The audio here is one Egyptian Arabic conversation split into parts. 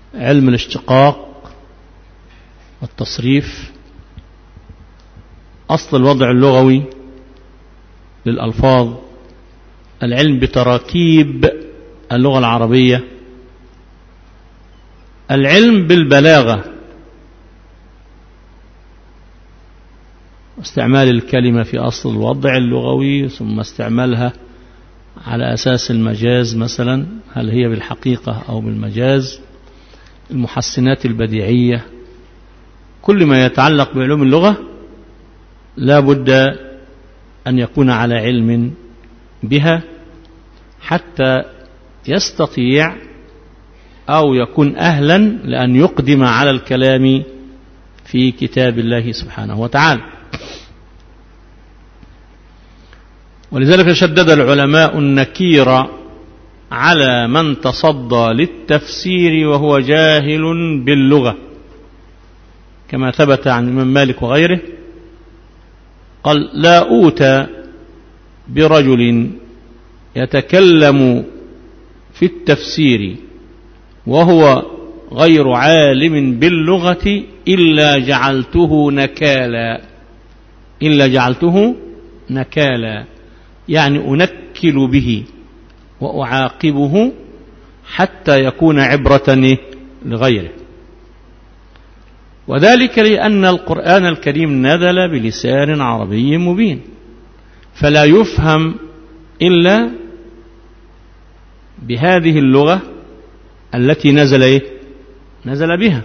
علم الاشتقاق والتصريف أصل الوضع اللغوي للألفاظ العلم بتراكيب اللغة العربية العلم بالبلاغة استعمال الكلمة في أصل الوضع اللغوي ثم استعمالها على أساس المجاز مثلا هل هي بالحقيقة أو بالمجاز المحسنات البديعية كل ما يتعلق بعلوم اللغة لا بد أن يكون على علم بها حتى يستطيع أو يكون أهلا لأن يقدم على الكلام في كتاب الله سبحانه وتعالى ولذلك شدد العلماء النكير على من تصدى للتفسير وهو جاهل باللغة كما ثبت عن الإمام مالك وغيره قال لا أوتى برجل يتكلم في التفسير وهو غير عالم باللغة إلا جعلته نكالا إلا جعلته نكالا يعني أنكل به وأعاقبه حتى يكون عبرة لغيره وذلك لأن القرآن الكريم نزل بلسان عربي مبين فلا يفهم إلا بهذه اللغة التي نزل إيه؟ نزل بها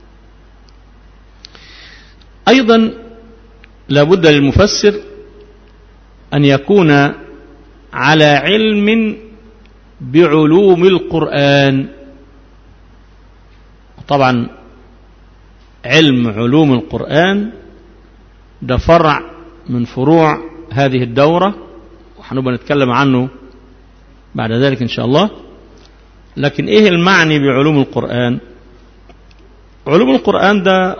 أيضا لابد للمفسر أن يكون على علم بعلوم القرآن طبعا علم علوم القرآن ده فرع من فروع هذه الدورة وحنبقى نتكلم عنه بعد ذلك إن شاء الله لكن إيه المعني بعلوم القرآن علوم القرآن ده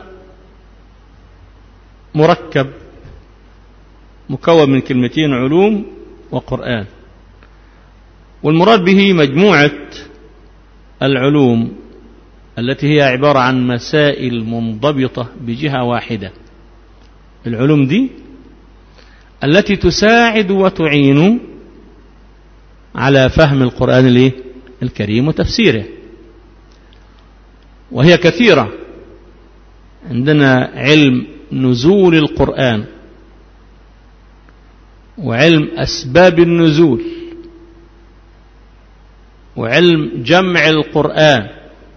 مركب مكون من كلمتين علوم وقرآن والمراد به مجموعة العلوم التي هي عبارة عن مسائل منضبطة بجهة واحدة العلوم دي التي تساعد وتعين على فهم القرآن الكريم وتفسيره وهي كثيرة عندنا علم نزول القرآن وعلم أسباب النزول وعلم جمع القرآن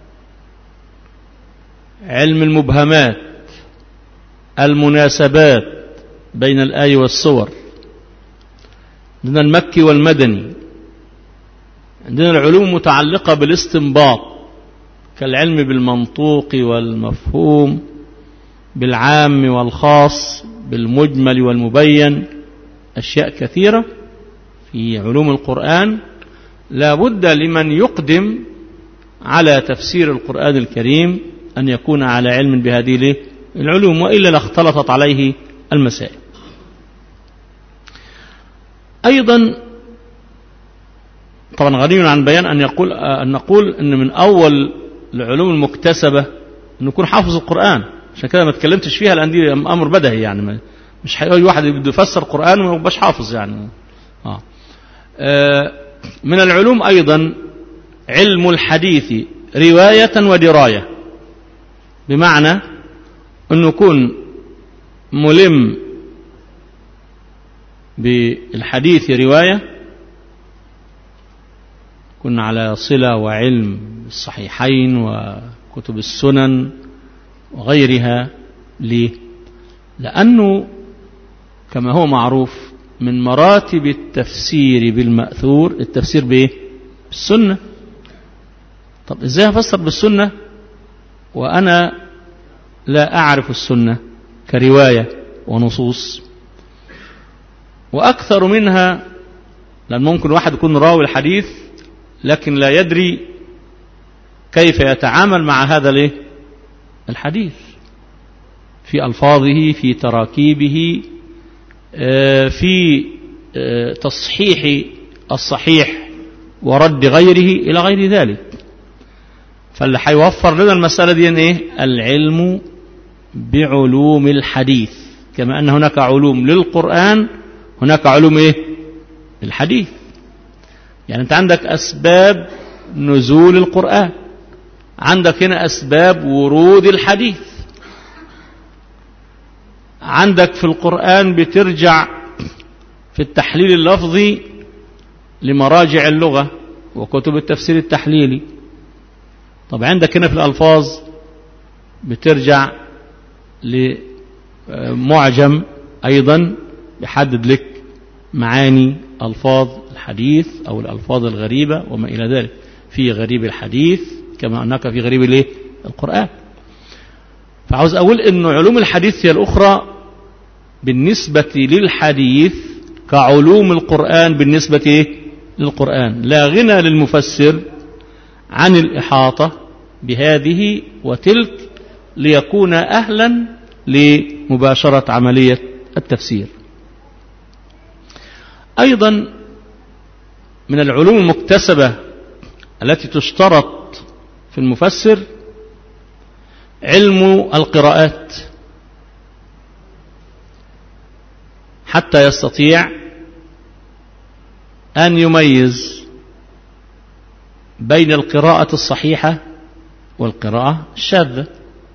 علم المبهمات المناسبات بين الآية والصور عندنا المكي والمدني عندنا العلوم متعلقة بالاستنباط كالعلم بالمنطوق والمفهوم بالعام والخاص بالمجمل والمبين أشياء كثيرة في علوم القرآن لا بد لمن يقدم على تفسير القرآن الكريم أن يكون على علم بهذه العلوم وإلا لاختلطت عليه المسائل أيضا طبعا غني عن بيان أن يقول أن نقول أن من أول العلوم المكتسبة أن يكون حافظ القرآن عشان كده ما تكلمتش فيها لأن دي أمر بدهي يعني مش أي واحد بده يفسر قرآن وما يبقاش حافظ يعني آه. آه من العلوم أيضا علم الحديث رواية ودراية بمعنى أنه يكون ملم بالحديث رواية كنا على صلة وعلم الصحيحين وكتب السنن وغيرها ليه لأنه كما هو معروف من مراتب التفسير بالمأثور التفسير بإيه بالسنة طب إزاي أفسر بالسنة وأنا لا أعرف السنة كرواية ونصوص وأكثر منها لأن ممكن واحد يكون راوي الحديث لكن لا يدري كيف يتعامل مع هذا الحديث في ألفاظه في تراكيبه في تصحيح الصحيح ورد غيره إلى غير ذلك فاللي هيوفر لنا المسألة دي ايه العلم بعلوم الحديث كما أن هناك علوم للقرآن هناك علوم ايه الحديث يعني انت عندك أسباب نزول القرآن عندك هنا أسباب ورود الحديث عندك في القرآن بترجع في التحليل اللفظي لمراجع اللغة وكتب التفسير التحليلي طب عندك هنا في الألفاظ بترجع لمعجم أيضا يحدد لك معاني ألفاظ الحديث أو الألفاظ الغريبة وما إلى ذلك في غريب الحديث كما أنك في غريب الايه القرآن فعاوز أقول أن علوم الحديث هي الأخرى بالنسبة للحديث كعلوم القرآن بالنسبة إيه؟ للقرآن لا غنى للمفسر عن الإحاطة بهذه وتلك ليكون أهلا لمباشرة عملية التفسير أيضا من العلوم المكتسبة التي تشترط في المفسر علم القراءات حتى يستطيع أن يميز بين القراءة الصحيحة والقراءة الشاذة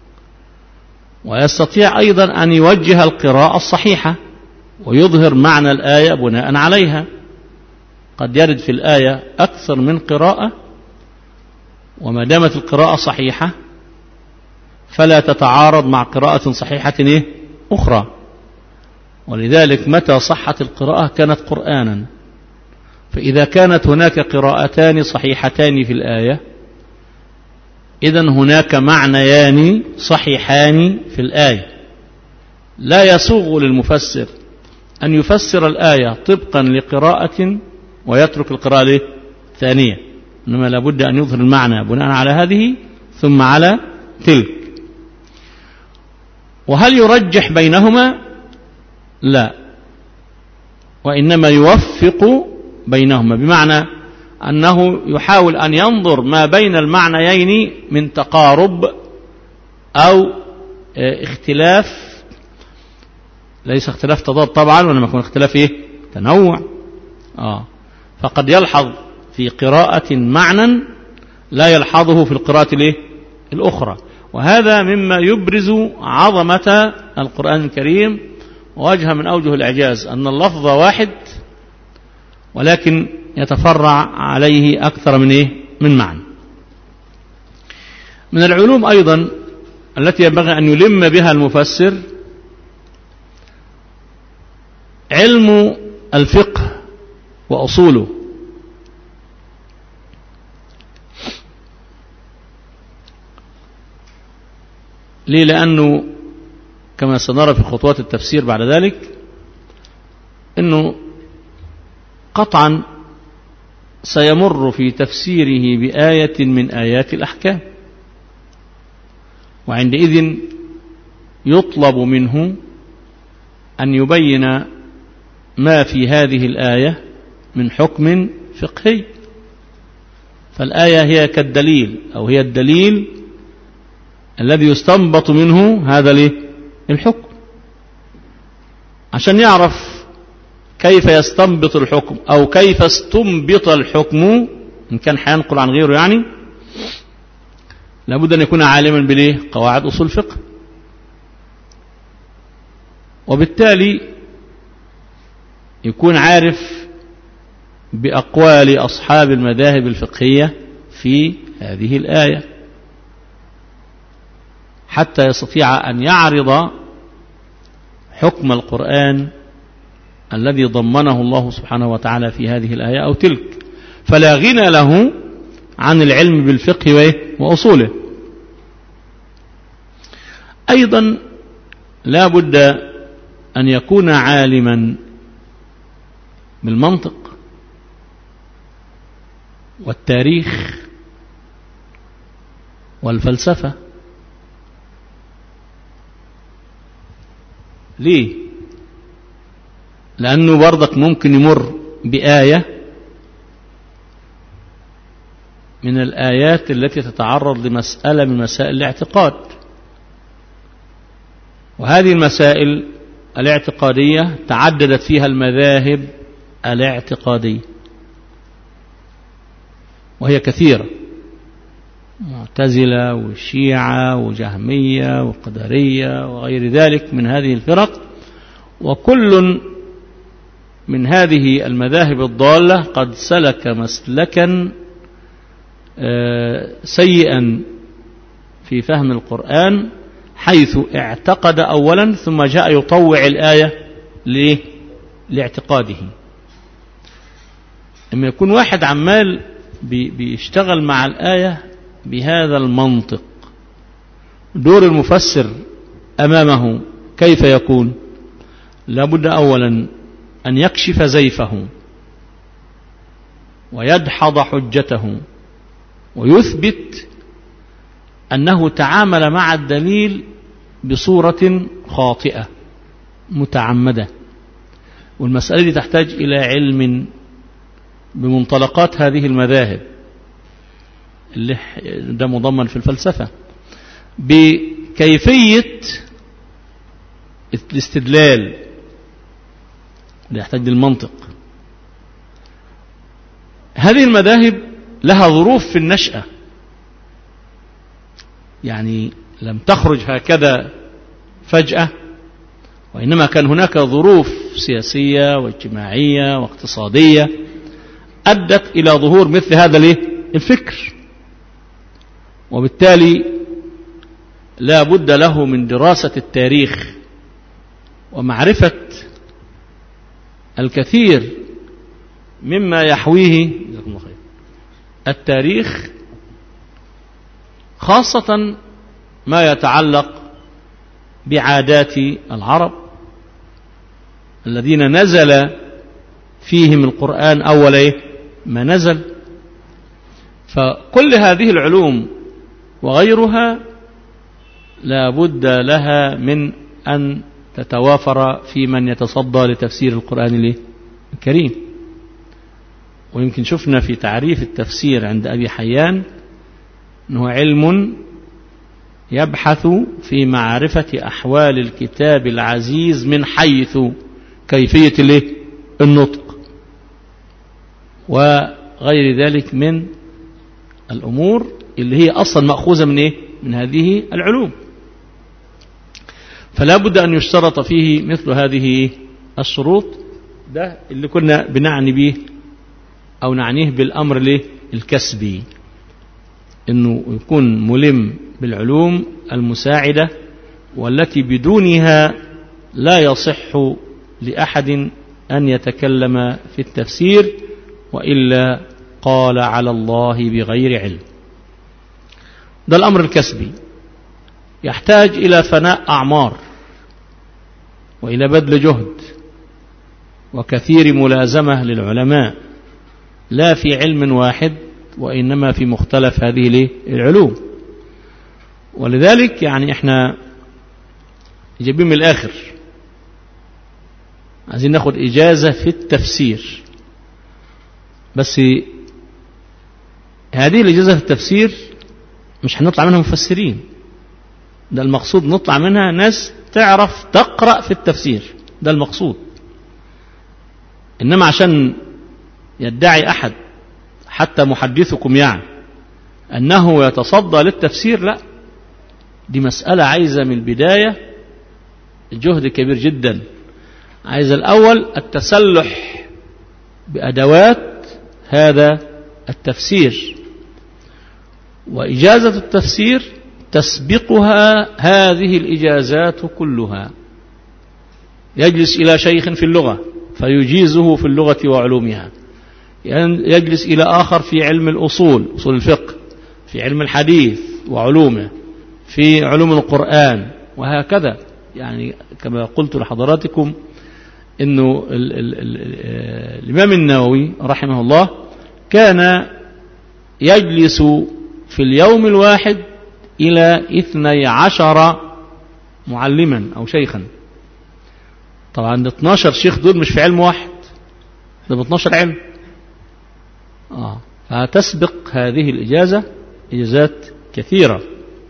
ويستطيع أيضا أن يوجه القراءة الصحيحة ويظهر معنى الآية بناء عليها قد يرد في الآية أكثر من قراءة وما دامت القراءة صحيحة فلا تتعارض مع قراءة صحيحة إيه؟ أخرى ولذلك متى صحت القراءة كانت قرآنا فإذا كانت هناك قراءتان صحيحتان في الآية إذا هناك معنيان صحيحان في الآية لا يسوغ للمفسر أن يفسر الآية طبقا لقراءة ويترك القراءة الثانية إنما لابد أن يظهر المعنى بناء على هذه ثم على تلك وهل يرجح بينهما لا وإنما يوفق بينهما بمعنى أنه يحاول أن ينظر ما بين المعنيين من تقارب أو اختلاف ليس اختلاف تضاد طبعا وإنما يكون اختلاف إيه؟ تنوع آه. فقد يلحظ في قراءة معنى لا يلحظه في القراءة الإيه؟ الأخرى وهذا مما يبرز عظمة القرآن الكريم وجه من أوجه الإعجاز أن اللفظ واحد ولكن يتفرع عليه أكثر من إيه؟ من معنى من العلوم أيضا التي ينبغي أن يلم بها المفسر علم الفقه وأصوله ليه لأنه كما سنرى في خطوات التفسير بعد ذلك أنه قطعا سيمر في تفسيره بآية من آيات الأحكام وعندئذ يطلب منه أن يبين ما في هذه الآية من حكم فقهي فالآية هي كالدليل أو هي الدليل الذي يستنبط منه هذا الحكم عشان يعرف كيف يستنبط الحكم أو كيف استنبط الحكم إن كان حينقل عن غيره يعني لابد أن يكون عالما بليه قواعد أصول الفقه وبالتالي يكون عارف بأقوال أصحاب المذاهب الفقهية في هذه الآية حتى يستطيع أن يعرض حكم القرآن الذي ضمنه الله سبحانه وتعالى في هذه الآية أو تلك فلا غنى له عن العلم بالفقه وأصوله أيضا لا بد أن يكون عالما بالمنطق والتاريخ والفلسفة ليه لأنه برضك ممكن يمر بآية من الآيات التي تتعرض لمسألة من مسائل الاعتقاد وهذه المسائل الاعتقادية تعددت فيها المذاهب الاعتقادية وهي كثيرة معتزلة وشيعة وجهمية وقدرية وغير ذلك من هذه الفرق وكل من هذه المذاهب الضالة قد سلك مسلكا سيئا في فهم القرآن حيث اعتقد أولا ثم جاء يطوع الآية ليه؟ لاعتقاده لما يكون واحد عمال بيشتغل مع الآية بهذا المنطق دور المفسر أمامه كيف يكون لابد أولا أن يكشف زيفه ويدحض حجته ويثبت أنه تعامل مع الدليل بصورة خاطئة متعمدة والمسألة دي تحتاج إلى علم بمنطلقات هذه المذاهب اللي ده مضمن في الفلسفة بكيفية الاستدلال ده يحتاج للمنطق هذه المذاهب لها ظروف في النشأة يعني لم تخرج هكذا فجأة وإنما كان هناك ظروف سياسية واجتماعية واقتصادية أدت إلى ظهور مثل هذا الفكر وبالتالي لا بد له من دراسة التاريخ ومعرفة الكثير مما يحويه التاريخ خاصة ما يتعلق بعادات العرب الذين نزل فيهم القرآن أول إيه؟ ما نزل فكل هذه العلوم وغيرها لا بد لها من أن تتوافر في من يتصدى لتفسير القرآن الكريم ويمكن شفنا في تعريف التفسير عند أبي حيان أنه علم يبحث في معرفة أحوال الكتاب العزيز من حيث كيفية النطق وغير ذلك من الأمور اللي هي أصلا مأخوذة من إيه؟ من هذه العلوم فلا بد أن يشترط فيه مثل هذه الشروط ده اللي كنا بنعني به أو نعنيه بالأمر له الكسبي أنه يكون ملم بالعلوم المساعدة والتي بدونها لا يصح لأحد أن يتكلم في التفسير وإلا قال على الله بغير علم ده الأمر الكسبي يحتاج إلى فناء أعمار وإلى بذل جهد وكثير ملازمة للعلماء لا في علم واحد وإنما في مختلف هذه العلوم ولذلك يعني احنا جايبين من الآخر عايزين ناخد إجازة في التفسير بس هذه الإجازة في التفسير مش هنطلع منها مفسرين ده المقصود نطلع منها ناس تعرف تقرأ في التفسير ده المقصود إنما عشان يدعي أحد حتى محدثكم يعني أنه يتصدى للتفسير لا دي مسألة عايزة من البداية جهد كبير جدا عايز الأول التسلح بأدوات هذا التفسير وإجازة التفسير تسبقها هذه الإجازات كلها يجلس إلى شيخ في اللغة فيجيزه في اللغة وعلومها يجلس إلى آخر في علم الأصول أصول الفقه في علم الحديث وعلومه في علوم القرآن وهكذا يعني كما قلت لحضراتكم أنه ال ال ال الإمام النووي رحمه الله كان يجلس في اليوم الواحد إلى اثني عشر معلما أو شيخا طبعا ال 12 شيخ دول مش في علم واحد ده ب 12 علم آه فتسبق هذه الإجازة إجازات كثيرة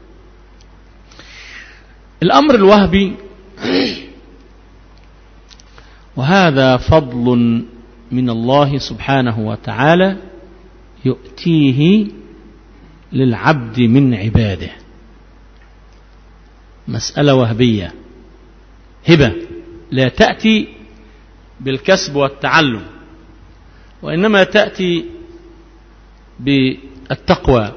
الأمر الوهبي وهذا فضل من الله سبحانه وتعالى يؤتيه للعبد من عباده مسألة وهبية هبة لا تأتي بالكسب والتعلم وإنما تأتي بالتقوى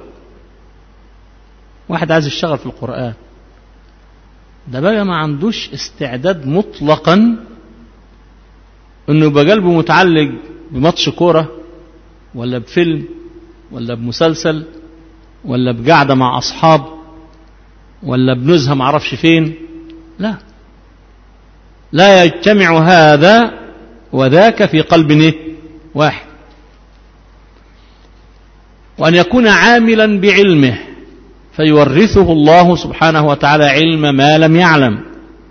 واحد عايز يشتغل في القرآن ده بقى ما عندوش استعداد مطلقا انه يبقى قلبه متعلق بماتش كورة ولا بفيلم ولا بمسلسل ولا بقعدة مع أصحاب ولا بنزهة معرفش فين لا لا يجتمع هذا وذاك في قلب واحد وأن يكون عاملا بعلمه فيورثه الله سبحانه وتعالى علم ما لم يعلم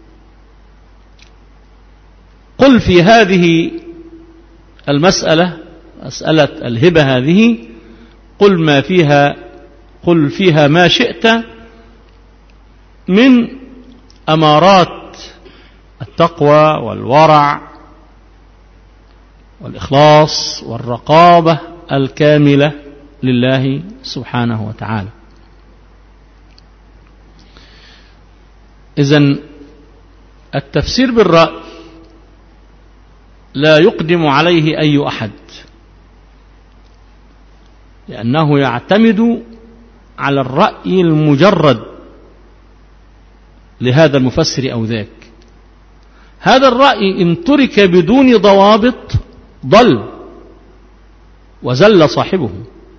قل في هذه المسألة مسألة الهبة هذه قل ما فيها قل فيها ما شئت من أمارات التقوى والورع والإخلاص والرقابة الكاملة لله سبحانه وتعالى إذا التفسير بالرأي لا يقدم عليه أي أحد لأنه يعتمد على الرأي المجرد لهذا المفسر أو ذاك هذا الرأي إن ترك بدون ضوابط ضل وزل صاحبه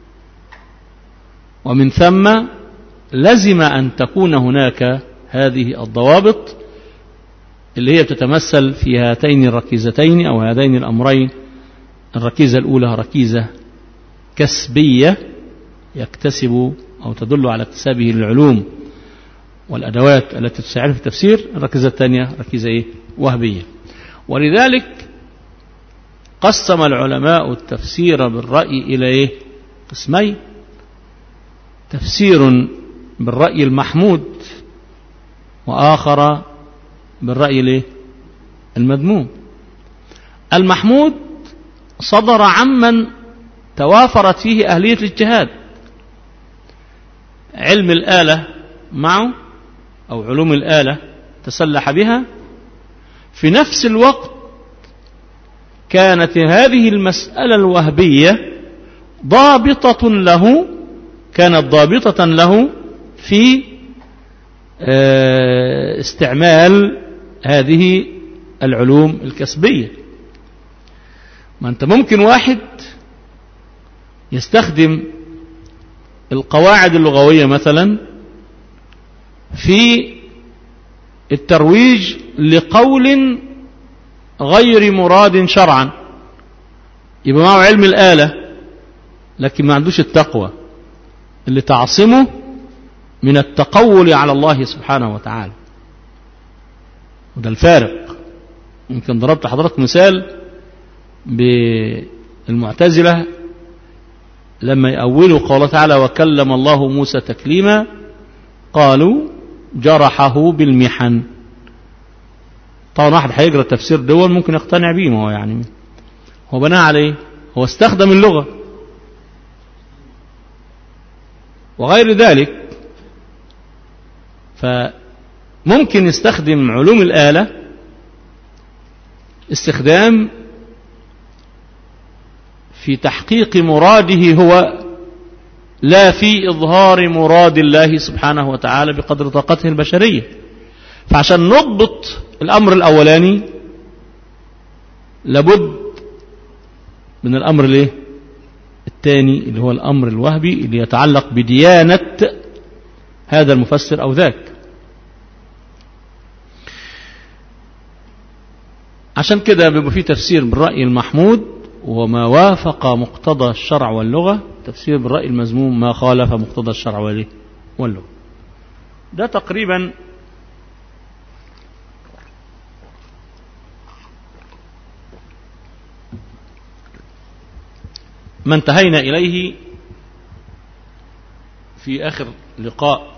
ومن ثم لزم أن تكون هناك هذه الضوابط اللي هي بتتمثل في هاتين الركيزتين أو هذين الأمرين الركيزة الأولى ركيزة كسبية يكتسب أو تدل على اكتسابه للعلوم والأدوات التي تساعده في التفسير الركيزة الثانية ركيزة إيه؟ وهبية ولذلك قسم العلماء التفسير بالرأي إلى إيه؟ قسمين تفسير بالرأي المحمود وآخر بالرأي الايه المذموم المحمود صدر عمن توافرت فيه أهلية الاجتهاد علم الآلة معه أو علوم الآلة تسلح بها في نفس الوقت كانت هذه المسألة الوهبية ضابطة له كانت ضابطة له في آه، استعمال هذه العلوم الكسبية ما أنت ممكن واحد يستخدم القواعد اللغوية مثلا في الترويج لقول غير مراد شرعا يبقى معه علم الآلة لكن ما عندوش التقوى اللي تعصمه من التقول على الله سبحانه وتعالى وده الفارق يمكن ضربت حضرتك مثال بالمعتزلة لما يأولوا قوله تعالى وكلم الله موسى تكليما قالوا جرحه بالمحن طبعا واحد هيقرا تفسير دول ممكن يقتنع بيه ما هو يعني هو بناء عليه هو استخدم اللغة وغير ذلك فممكن يستخدم علوم الآلة استخدام في تحقيق مراده هو لا في إظهار مراد الله سبحانه وتعالى بقدر طاقته البشرية فعشان نضبط الأمر الأولاني لابد من الأمر الايه الثاني اللي هو الأمر الوهبي اللي يتعلق بديانة هذا المفسر أو ذاك عشان كده بيبقى في تفسير بالرأي المحمود وما وافق مقتضى الشرع واللغة تفسير بالرأي المذموم ما خالف مقتضى الشرع واللغة ده تقريبا ما انتهينا إليه في آخر لقاء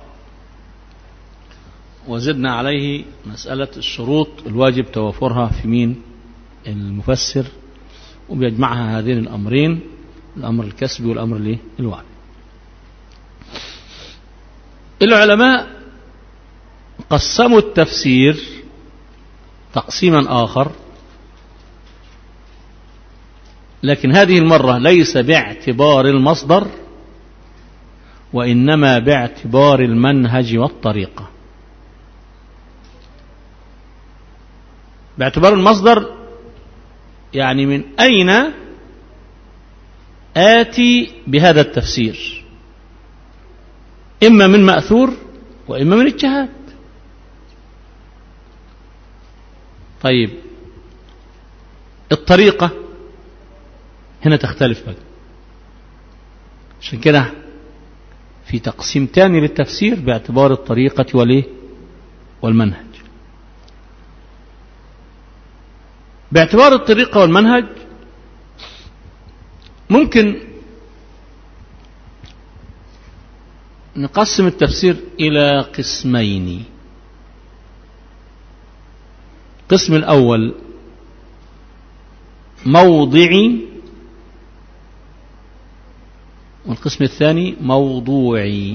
وزدنا عليه مسألة الشروط الواجب توافرها في مين المفسر وبيجمعها هذين الأمرين الأمر الكسبي والأمر الايه الوعي العلماء قسموا التفسير تقسيما آخر لكن هذه المرة ليس باعتبار المصدر وإنما باعتبار المنهج والطريقة باعتبار المصدر يعني من أين آتي بهذا التفسير إما من مأثور وإما من اجتهاد طيب الطريقة هنا تختلف بقى عشان كده في تقسيم تاني للتفسير باعتبار الطريقة والإيه والمنهج باعتبار الطريقة والمنهج ممكن نقسم التفسير إلى قسمين القسم الأول موضعي والقسم الثاني موضوعي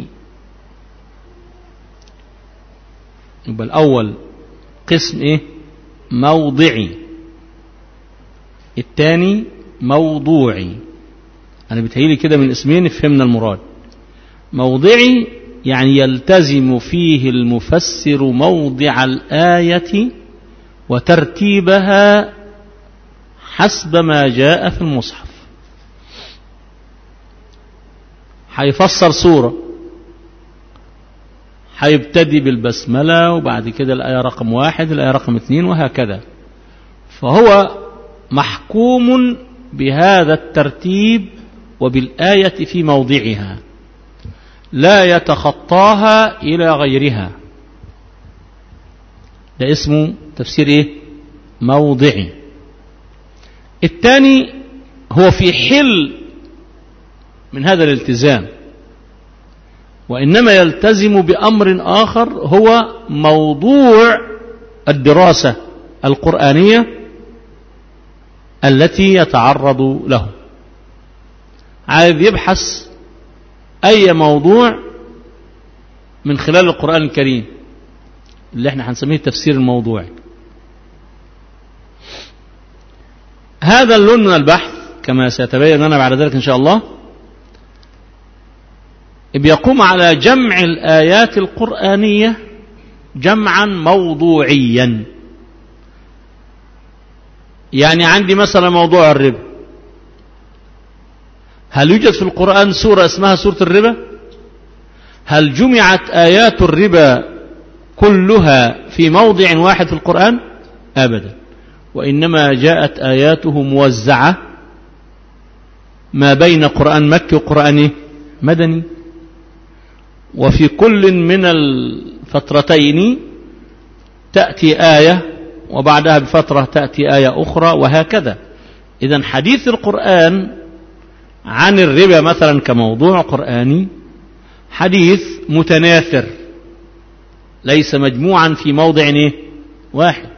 يبقى الأول قسم إيه موضعي الثاني موضوعي أنا بتهيلي كده من اسمين فهمنا المراد موضعي يعني يلتزم فيه المفسر موضع الآية وترتيبها حسب ما جاء في المصحف هيفسر سورة هيبتدي بالبسملة وبعد كده الآية رقم واحد الآية رقم اثنين وهكذا فهو محكوم بهذا الترتيب وبالآية في موضعها لا يتخطاها إلى غيرها ده اسمه تفسير إيه؟ موضعي الثاني هو في حل من هذا الالتزام وإنما يلتزم بأمر آخر هو موضوع الدراسة القرآنية التي يتعرض له عايز يبحث أي موضوع من خلال القرآن الكريم اللي احنا هنسميه التفسير الموضوعي هذا اللون من البحث كما سيتبين لنا بعد ذلك إن شاء الله بيقوم على جمع الآيات القرآنية جمعا موضوعيا يعني عندي مثلا موضوع الربا هل يوجد في القرآن سورة اسمها سورة الربا هل جمعت آيات الربا كلها في موضع واحد في القرآن أبدا وإنما جاءت آياته موزعة ما بين قرآن مكي وقرآن مدني وفي كل من الفترتين تأتي آية وبعدها بفترة تأتي آية أخرى وهكذا إذا حديث القرآن عن الربا مثلا كموضوع قرآني حديث متناثر ليس مجموعا في موضع واحد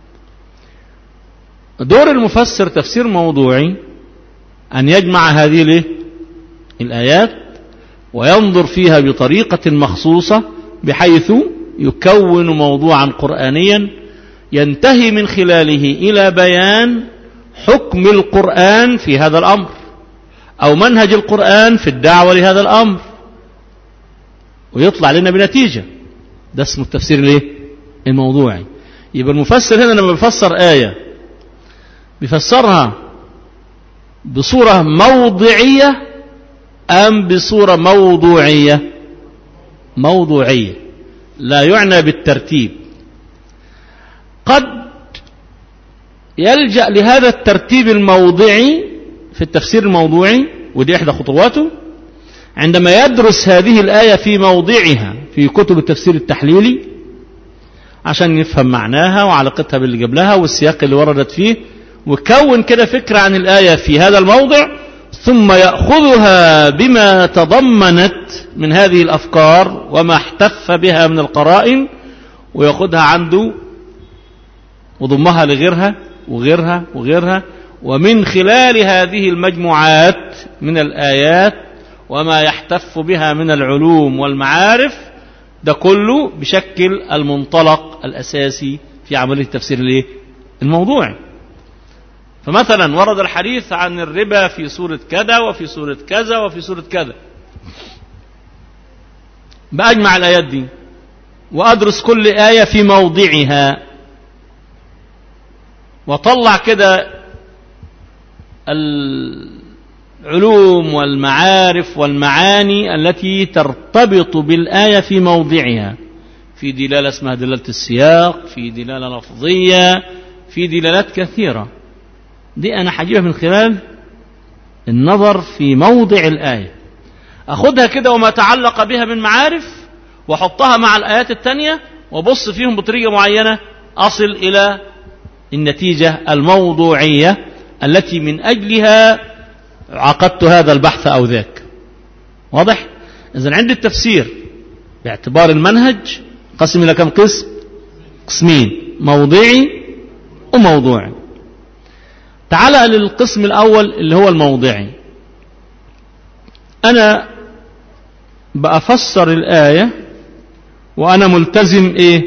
دور المفسر تفسير موضوعي أن يجمع هذه الآيات وينظر فيها بطريقة مخصوصة بحيث يكون موضوعا قرآنيا ينتهي من خلاله إلى بيان حكم القرآن في هذا الأمر أو منهج القرآن في الدعوة لهذا الأمر ويطلع لنا بنتيجة ده اسمه التفسير الايه الموضوعي يبقى المفسر هنا لما بيفسر آية بيفسرها بصورة موضعية أم بصورة موضوعية موضوعية لا يعنى بالترتيب قد يلجأ لهذا الترتيب الموضعي في التفسير الموضوعي ودي إحدى خطواته عندما يدرس هذه الآية في موضعها في كتب التفسير التحليلي عشان يفهم معناها وعلاقتها باللي قبلها والسياق اللي وردت فيه وكون كده فكرة عن الآية في هذا الموضع ثم يأخذها بما تضمنت من هذه الأفكار وما احتف بها من القرائن ويأخذها عنده وضمها لغيرها وغيرها وغيرها ومن خلال هذه المجموعات من الآيات وما يحتف بها من العلوم والمعارف ده كله بشكل المنطلق الأساسي في عملية التفسير الايه الموضوعي فمثلا ورد الحديث عن الربا في سورة كذا وفي سورة كذا وفي سورة كذا بأجمع الآيات دي وأدرس كل آية في موضعها وطلع كده العلوم والمعارف والمعاني التي ترتبط بالآية في موضعها في دلالة اسمها دلالة السياق في دلالة لفظية في دلالات كثيرة دي أنا حجيبها من خلال النظر في موضع الآية أخذها كده وما تعلق بها من معارف وحطها مع الآيات التانية وبص فيهم بطريقة معينة أصل إلى النتيجة الموضوعية التي من أجلها عقدت هذا البحث أو ذاك واضح؟ إذا عندي التفسير باعتبار المنهج قسم إلى كم قسم؟ قسمين موضعي وموضوعي تعال للقسم الأول اللي هو الموضعي أنا بأفسر الآية وأنا ملتزم إيه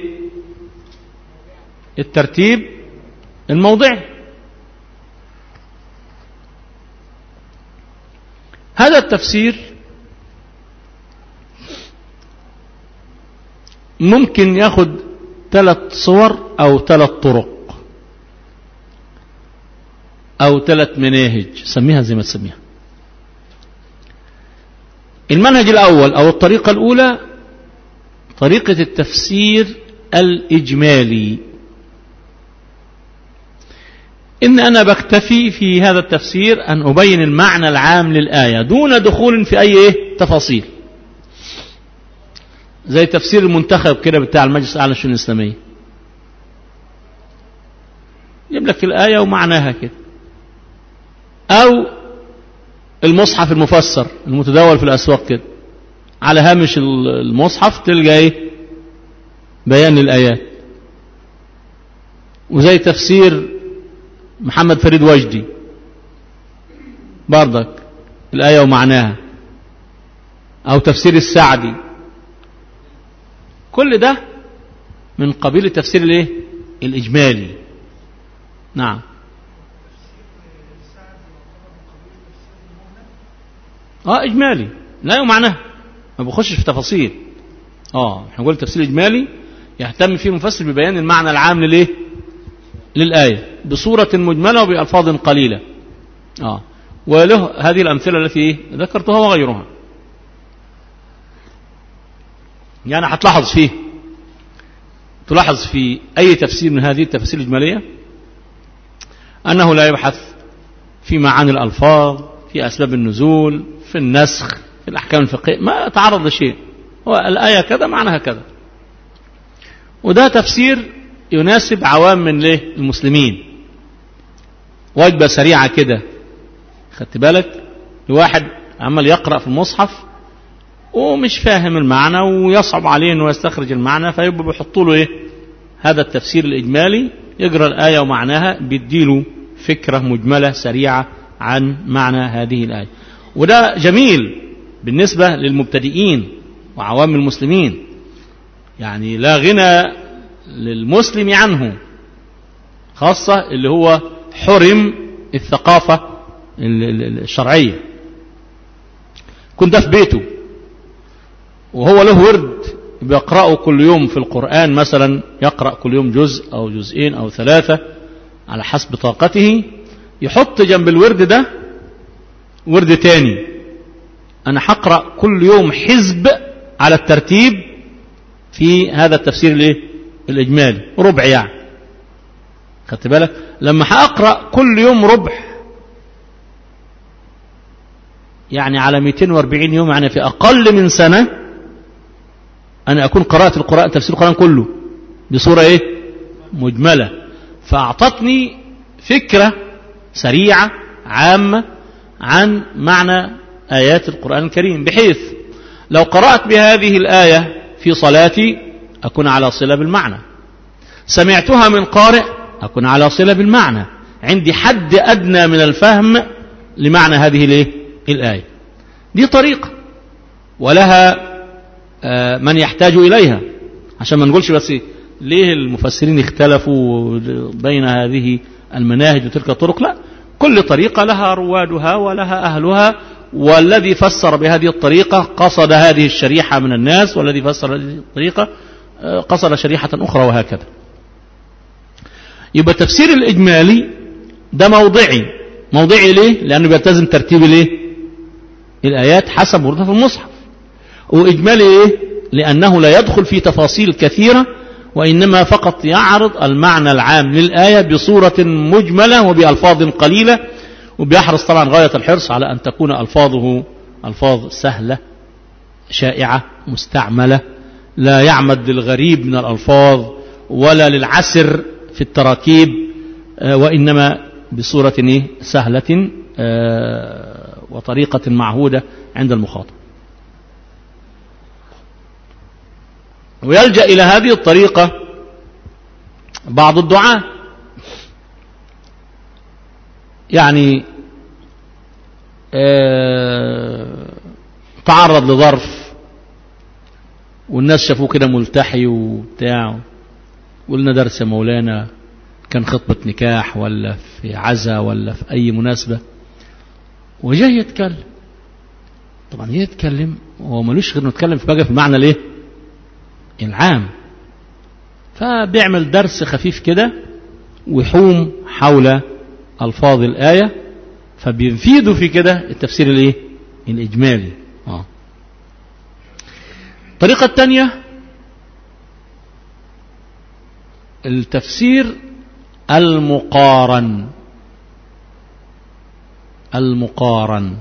الترتيب الموضعي هذا التفسير ممكن ياخد ثلاث صور أو ثلاث طرق أو ثلاث مناهج سميها زي ما تسميها المنهج الأول أو الطريقة الأولى طريقة التفسير الإجمالي إن أنا بكتفي في هذا التفسير أن أبين المعنى العام للآية دون دخول في أي إيه؟ تفاصيل زي تفسير المنتخب كده بتاع المجلس الأعلى للشؤون الإسلامية يجيب لك الآية ومعناها كده أو المصحف المفسر المتداول في الأسواق كده على هامش المصحف تلقى إيه بيان للآيات وزي تفسير محمد فريد وجدي برضك الآية ومعناها أو تفسير السعدي كل ده من قبيل التفسير الايه الإجمالي نعم اه اجمالي لا معناه ما بخشش في تفاصيل اه احنا نقول تفسير اجمالي يهتم فيه المفسر ببيان المعنى العام للايه للآية بصورة مجملة وبألفاظ قليلة اه وله هذه الأمثلة التي ذكرتها وغيرها يعني هتلاحظ فيه تلاحظ في أي تفسير من هذه التفاسير الإجمالية أنه لا يبحث في معاني الألفاظ في أسباب النزول في النسخ في الأحكام الفقهية ما تعرض لشيء هو الآية كذا معناها كذا وده تفسير يناسب عوام من ليه المسلمين وجبة سريعة كده خدت بالك لواحد عمال يقرأ في المصحف ومش فاهم المعنى ويصعب عليه انه يستخرج المعنى فيبقى بيحطوا له ايه هذا التفسير الاجمالي يقرا الايه ومعناها بيديله فكره مجمله سريعه عن معنى هذه الايه وده جميل بالنسبه للمبتدئين وعوام المسلمين يعني لا غنى للمسلم عنه خاصه اللي هو حرم الثقافه الشرعيه كنت في بيته وهو له ورد بيقرأه كل يوم في القرآن مثلا يقرأ كل يوم جزء أو جزئين أو ثلاثة على حسب طاقته يحط جنب الورد ده ورد تاني أنا هقرأ كل يوم حزب على الترتيب في هذا التفسير الايه الإجمالي ربع يعني خدت بالك لما هأقرأ كل يوم ربع يعني على 240 يوم يعني في أقل من سنة أنا أكون قرأت القرآن تفسير القرآن كله بصورة إيه مجملة فأعطتني فكرة سريعة عامة عن معنى آيات القرآن الكريم بحيث لو قرأت بهذه الآية في صلاتي أكون على صلة بالمعنى سمعتها من قارئ أكون على صلة بالمعنى عندي حد أدنى من الفهم لمعنى هذه الايه الآية دي طريقة ولها من يحتاج إليها عشان ما نقولش بس ليه المفسرين اختلفوا بين هذه المناهج وتلك الطرق لا كل طريقة لها روادها ولها أهلها والذي فسر بهذه الطريقة قصد هذه الشريحة من الناس والذي فسر هذه الطريقة قصد شريحة أخرى وهكذا يبقى تفسير الإجمالي ده موضعي موضعي ليه لأنه بيلتزم ترتيب الايه الآيات حسب وردة المصحف وإجمالي ايه لأنه لا يدخل في تفاصيل كثيرة وإنما فقط يعرض المعنى العام للآية بصورة مجملة وبألفاظ قليلة وبيحرص طبعا غاية الحرص على أن تكون ألفاظه ألفاظ سهلة شائعة مستعملة لا يعمد للغريب من الألفاظ ولا للعسر في التراكيب وإنما بصورة سهلة وطريقة معهودة عند المخاطب ويلجأ إلى هذه الطريقة بعض الدعاء يعني تعرض لظرف والناس شافوه كده ملتحي وبتاع قلنا درس يا مولانا كان خطبة نكاح ولا في عزا ولا في أي مناسبة وجاي يتكلم طبعا يتكلم هو ملوش غير انه يتكلم في بقى في المعنى الايه العام فبيعمل درس خفيف كده ويحوم حول ألفاظ الآية فبيفيدوا في كده التفسير الايه الإجمالي آه. الطريقة الثانية التفسير المقارن المقارن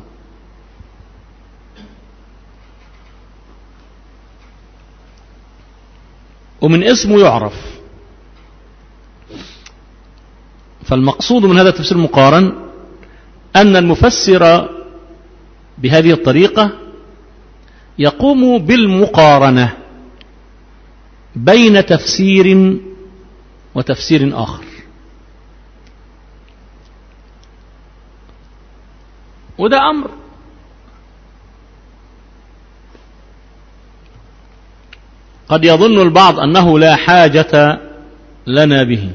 ومن اسمه يعرف فالمقصود من هذا التفسير المقارن أن المفسر بهذه الطريقة يقوم بالمقارنة بين تفسير وتفسير آخر وده أمر قد يظن البعض أنه لا حاجة لنا به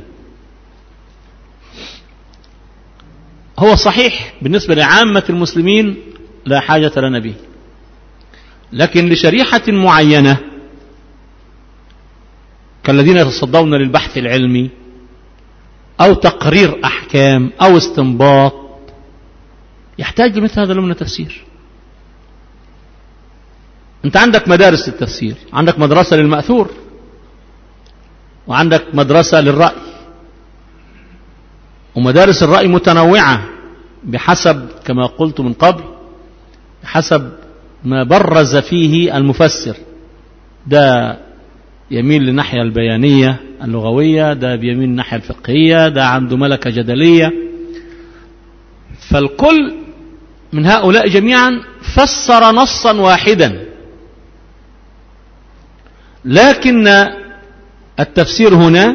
هو صحيح بالنسبة لعامة المسلمين لا حاجة لنا به لكن لشريحة معينة كالذين يتصدون للبحث العلمي أو تقرير أحكام أو استنباط يحتاج لمثل هذا من التفسير أنت عندك مدارس للتفسير عندك مدرسة للمأثور وعندك مدرسة للرأي ومدارس الرأي متنوعة بحسب كما قلت من قبل بحسب ما برز فيه المفسر ده يميل للناحية البيانية اللغوية ده بيميل للناحية الفقهية ده عنده ملكة جدلية فالكل من هؤلاء جميعا فسر نصا واحدا لكن التفسير هنا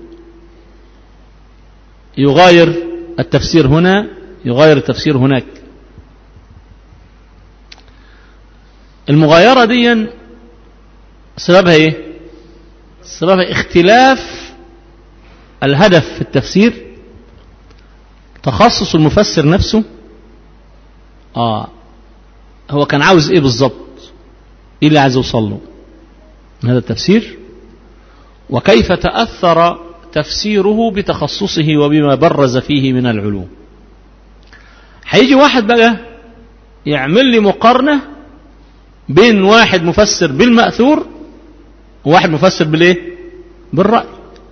يغاير التفسير هنا يغاير التفسير هناك المغايرة دي سببها ايه سببها اختلاف الهدف في التفسير تخصص المفسر نفسه اه هو كان عاوز ايه بالظبط ايه اللي عايز يوصل له هذا التفسير وكيف تأثر تفسيره بتخصصه وبما برز فيه من العلوم هيجي واحد بقى يعمل لي مقارنة بين واحد مفسر بالمأثور وواحد مفسر بالايه بالرأي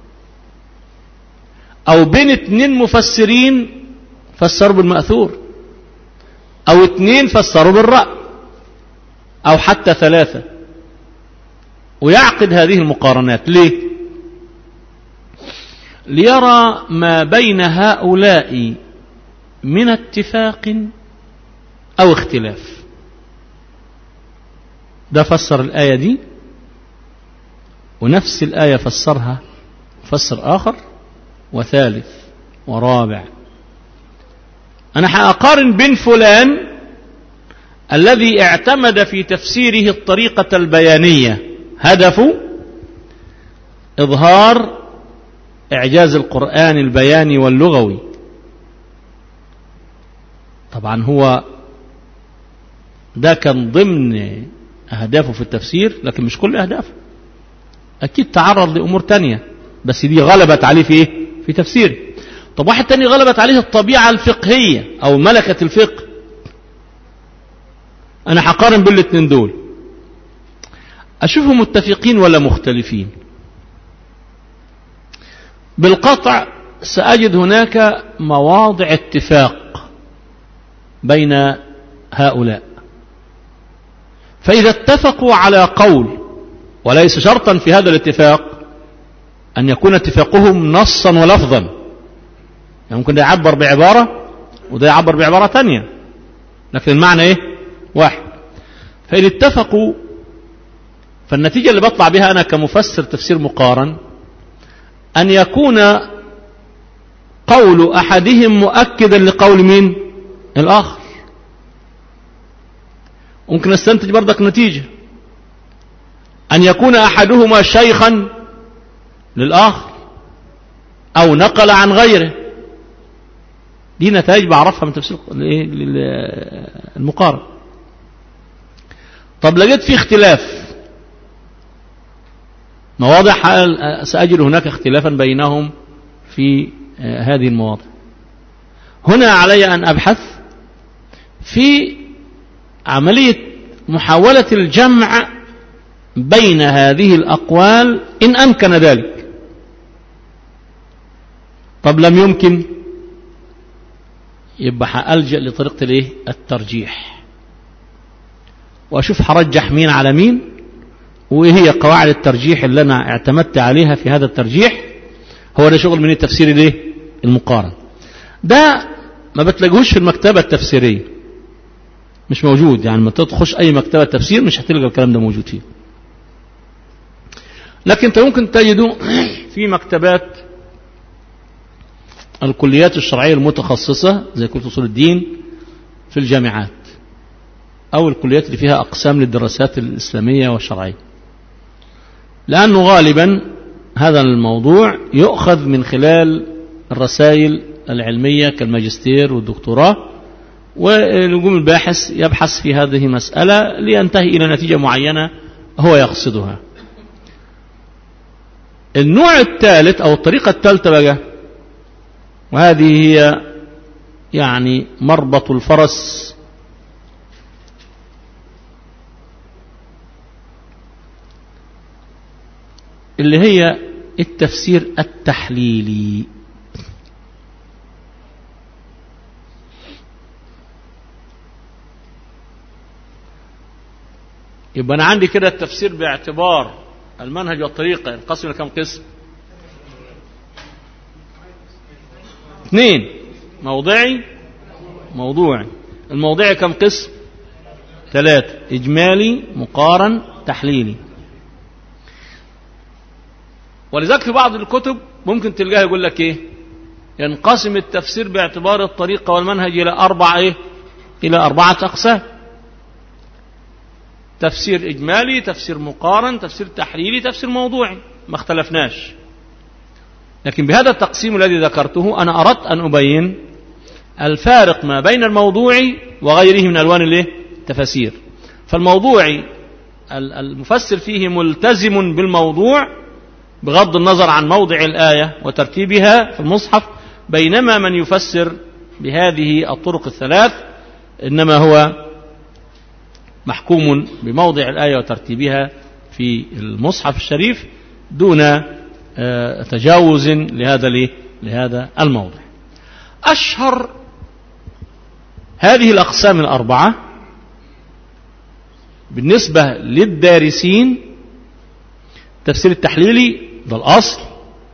او بين اتنين مفسرين فسروا بالمأثور او اتنين فسروا بالرأي او حتى ثلاثة ويعقد هذه المقارنات ليه ليرى ما بين هؤلاء من اتفاق أو اختلاف ده فسر الآية دي ونفس الآية فسرها مفسر آخر وثالث ورابع أنا حأقارن بين فلان الذي اعتمد في تفسيره الطريقة البيانية هدفه إظهار إعجاز القرآن البياني واللغوي طبعا هو ده كان ضمن أهدافه في التفسير لكن مش كل أهدافه أكيد تعرض لأمور تانية بس دي غلبت عليه في إيه؟ في تفسيره طب واحد تاني غلبت عليه الطبيعة الفقهية أو ملكة الفقه أنا هقارن بين الاثنين دول أشوفهم متفقين ولا مختلفين بالقطع سأجد هناك مواضع اتفاق بين هؤلاء فإذا اتفقوا على قول وليس شرطا في هذا الاتفاق أن يكون اتفاقهم نصا ولفظا يعني ممكن ده يعبر بعبارة وده يعبر بعبارة تانية لكن المعنى ايه واحد فإن اتفقوا فالنتيجة اللي بطلع بها أنا كمفسر تفسير مقارن أن يكون قول أحدهم مؤكدا لقول مين الآخر ممكن استنتج برضك نتيجة أن يكون أحدهما شيخا للآخر أو نقل عن غيره دي نتائج بعرفها من تفسير المقارن طب لقيت في اختلاف مواضع سأجد هناك اختلافا بينهم في هذه المواضع هنا علي أن أبحث في عملية محاولة الجمع بين هذه الأقوال إن أمكن ذلك طب لم يمكن يبقى ألجأ لطريقة الايه الترجيح وأشوف هرجح مين على مين وإيه هي قواعد الترجيح اللي أنا اعتمدت عليها في هذا الترجيح هو ده شغل من التفسير الايه المقارن ده ما بتلاقوش في المكتبة التفسيرية مش موجود يعني ما تخش أي مكتبة تفسير مش هتلقى الكلام ده موجود فيه لكن انت ممكن تجده في مكتبات الكليات الشرعية المتخصصة زي كلية أصول الدين في الجامعات أو الكليات اللي فيها أقسام للدراسات الإسلامية والشرعية لأنه غالبا هذا الموضوع يؤخذ من خلال الرسائل العلمية كالماجستير والدكتوراه ونجوم الباحث يبحث في هذه المسألة لينتهي إلى نتيجة معينة هو يقصدها النوع الثالث أو الطريقة الثالثة بقى وهذه هي يعني مربط الفرس اللي هي التفسير التحليلي يبقى أنا عندي كده التفسير باعتبار المنهج والطريقة ينقسم إلى كم قسم اثنين موضعي موضوعي الموضعي كم قسم ثلاثة إجمالي مقارن تحليلي ولذلك في بعض الكتب ممكن تلقاها يقول لك ايه ينقسم التفسير باعتبار الطريقة والمنهج إلى أربعة إيه؟ إلى أربعة أقسام تفسير إجمالي تفسير مقارن تفسير تحليلي تفسير موضوعي ما اختلفناش لكن بهذا التقسيم الذي ذكرته أنا أردت أن أبين الفارق ما بين الموضوعي وغيره من ألوان الايه التفاسير فالموضوعي المفسر فيه ملتزم بالموضوع بغض النظر عن موضع الآية وترتيبها في المصحف بينما من يفسر بهذه الطرق الثلاث إنما هو محكوم بموضع الآية وترتيبها في المصحف الشريف دون تجاوز لهذا لهذا الموضع أشهر هذه الأقسام الأربعة بالنسبة للدارسين التفسير التحليلي ده الأصل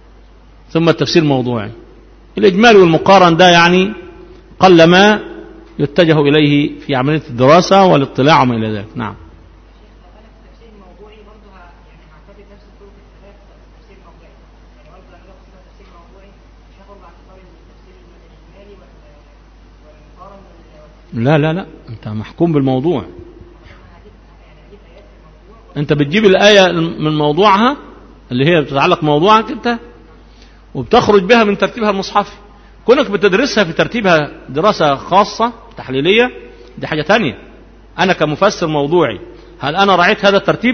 ثم التفسير الموضوعي الإجمال والمقارن ده يعني قلما يتجه إليه في عملية الدراسة والاطلاع وما إلى ذلك نعم التفسير الموضوعي برضه ه- يعني هعتبر نفس طرق الثلاث تفسير موضوعي يعني برضه لما باخد اسمها تفسير موضوعي مش هاخد باعتبار التفسير الاجمالي ولا ولا المقارن ولا لا لا لا أنت محكوم بالموضوع هجيب يعني هجيب ايات في الموضوع أنت بتجيب الآية من موضوعها اللي هي بتتعلق موضوعك أنت وبتخرج بها من ترتيبها المصحفي كونك بتدرسها في ترتيبها دراسة خاصة تحليلية دي حاجة تانية أنا كمفسر موضوعي هل أنا رعيت هذا الترتيب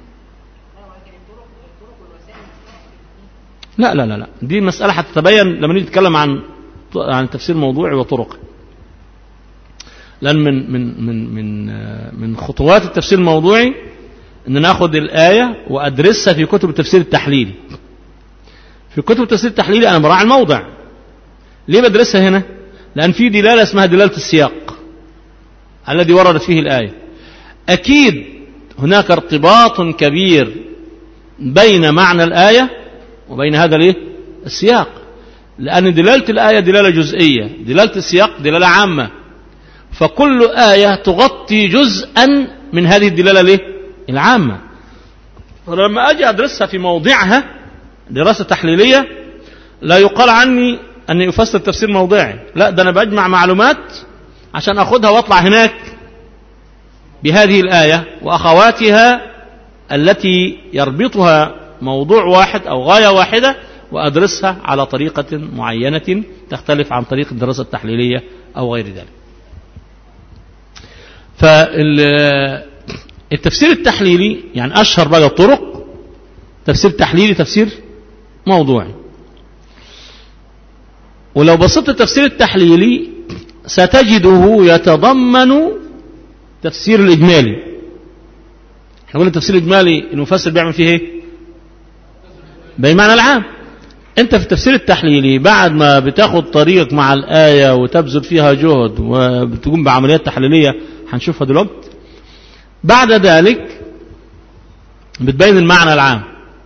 لا لا لا لا دي مسألة هتتبين لما نيجي نتكلم عن عن تفسير موضوعي وطرقه لأن من من من من آه، من خطوات التفسير الموضوعي أن ناخد الآية وأدرسها في كتب التفسير التحليلي في كتب التفسير التحليلي أنا براعي الموضع ليه بدرسها هنا لأن في دلالة اسمها دلالة السياق الذي وردت فيه الآية أكيد هناك ارتباط كبير بين معنى الآية وبين هذا الايه السياق لأن دلالة الآية دلالة جزئية دلالة السياق دلالة عامة فكل آية تغطي جزءا من هذه الدلالة الايه العامة فلما أجي أدرسها في موضعها دراسة تحليلية لا يقال عني أني أفسر تفسير موضعي لا ده أنا بجمع معلومات عشان أخذها وأطلع هناك بهذه الآية وأخواتها التي يربطها موضوع واحد أو غاية واحدة وأدرسها على طريقة معينة تختلف عن طريق الدراسة التحليلية أو غير ذلك فالتفسير التحليلي يعني أشهر بقى الطرق تفسير تحليلي تفسير موضوعي ولو بسطت التفسير التحليلي ستجده يتضمن تفسير الإجمالي احنا قلنا التفسير الإجمالي المفسر بيعمل فيه ايه بمعنى العام انت في التفسير التحليلي بعد ما بتاخد طريق مع الآية وتبذل فيها جهد وبتقوم بعمليات تحليلية هنشوفها دلوقتي بعد ذلك بتبين المعنى العام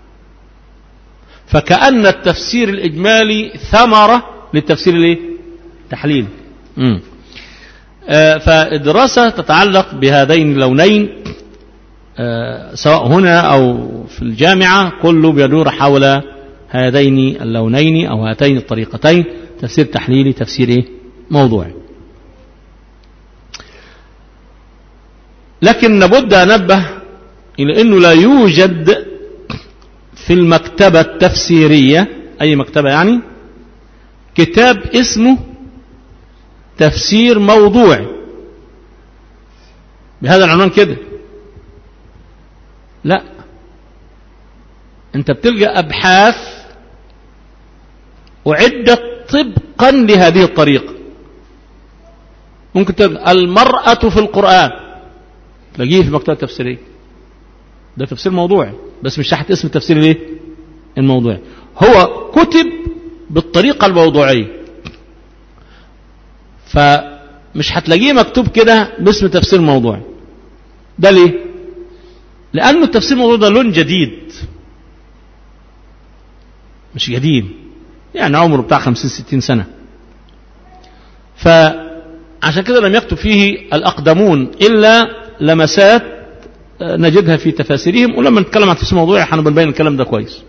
فكأن التفسير الإجمالي ثمرة للتفسير الايه التحليلي مم. آه، فالدراسة تتعلق بهذين اللونين آه، سواء هنا أو في الجامعة كله بيدور حول هذين اللونين أو هاتين الطريقتين تفسير تحليلي تفسير إيه؟ موضوعي لكن لابد أنبه إلى أنه لا يوجد في المكتبة التفسيرية أي مكتبة يعني كتاب اسمه تفسير موضوعي بهذا العنوان كده لا انت بتلقى ابحاث اعدت طبقا لهذه الطريقه ممكن تلقى المراه في القران تلاقيه في مكتبه تفسيريه ده تفسير موضوعي بس مش تحت اسم التفسير الايه الموضوعي هو كتب بالطريقه الموضوعيه فمش هتلاقيه مكتوب كده باسم تفسير موضوعي ده ليه لأنه التفسير الموضوع ده لون جديد مش قديم يعني عمره بتاع خمسين ستين سنة فعشان كده لم يكتب فيه الأقدمون إلا لمسات نجدها في تفاسيرهم ولما نتكلم عن تفسير موضوعي هنبين الكلام ده كويس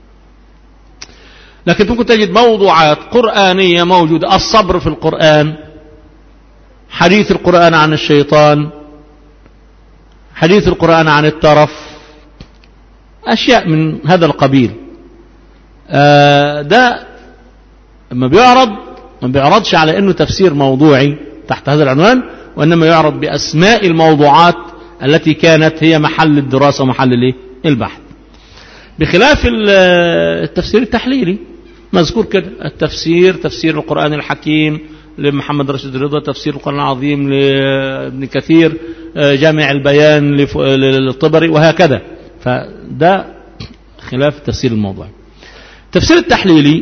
لكن ممكن تجد موضوعات قرآنية موجودة الصبر في القرآن حديث القرآن عن الشيطان حديث القرآن عن الترف أشياء من هذا القبيل آه ده لما بيعرض ما بيعرضش على أنه تفسير موضوعي تحت هذا العنوان وإنما يعرض بأسماء الموضوعات التي كانت هي محل الدراسة ومحل الايه البحث بخلاف التفسير التحليلي مذكور كده التفسير تفسير القرآن الحكيم لمحمد رشيد رضا تفسير القرآن العظيم لابن كثير جامع البيان للطبري وهكذا فده خلاف التفسير الموضوعي التفسير التحليلي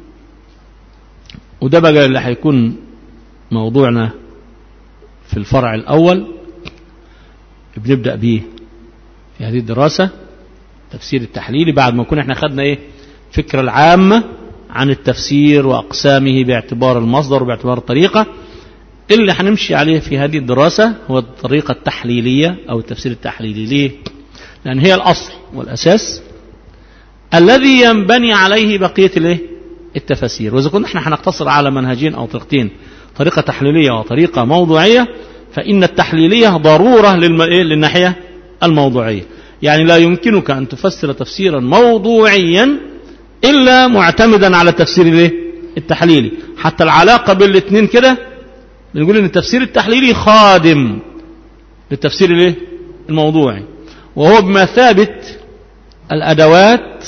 وده بقى اللي هيكون موضوعنا في الفرع الأول بنبدأ به في هذه الدراسة تفسير التحليلي بعد ما كنا احنا خدنا ايه فكرة العامة عن التفسير وأقسامه باعتبار المصدر وباعتبار الطريقة اللي هنمشي عليه في هذه الدراسة هو الطريقة التحليلية أو التفسير التحليلي ليه؟ لأن هي الأصل والأساس الذي ينبني عليه بقية الايه؟ التفاسير وإذا كنا احنا هنقتصر على منهجين أو طريقتين طريقة تحليلية وطريقة موضوعية فإن التحليلية ضرورة للم... إيه؟ للناحية الموضوعية يعني لا يمكنك أن تفسر تفسيرا موضوعيا إلا معتمدا على التفسير الايه؟ التحليلي حتى العلاقة بين الاثنين كده بنقول ان التفسير التحليلي خادم للتفسير الايه الموضوعي وهو بمثابة الأدوات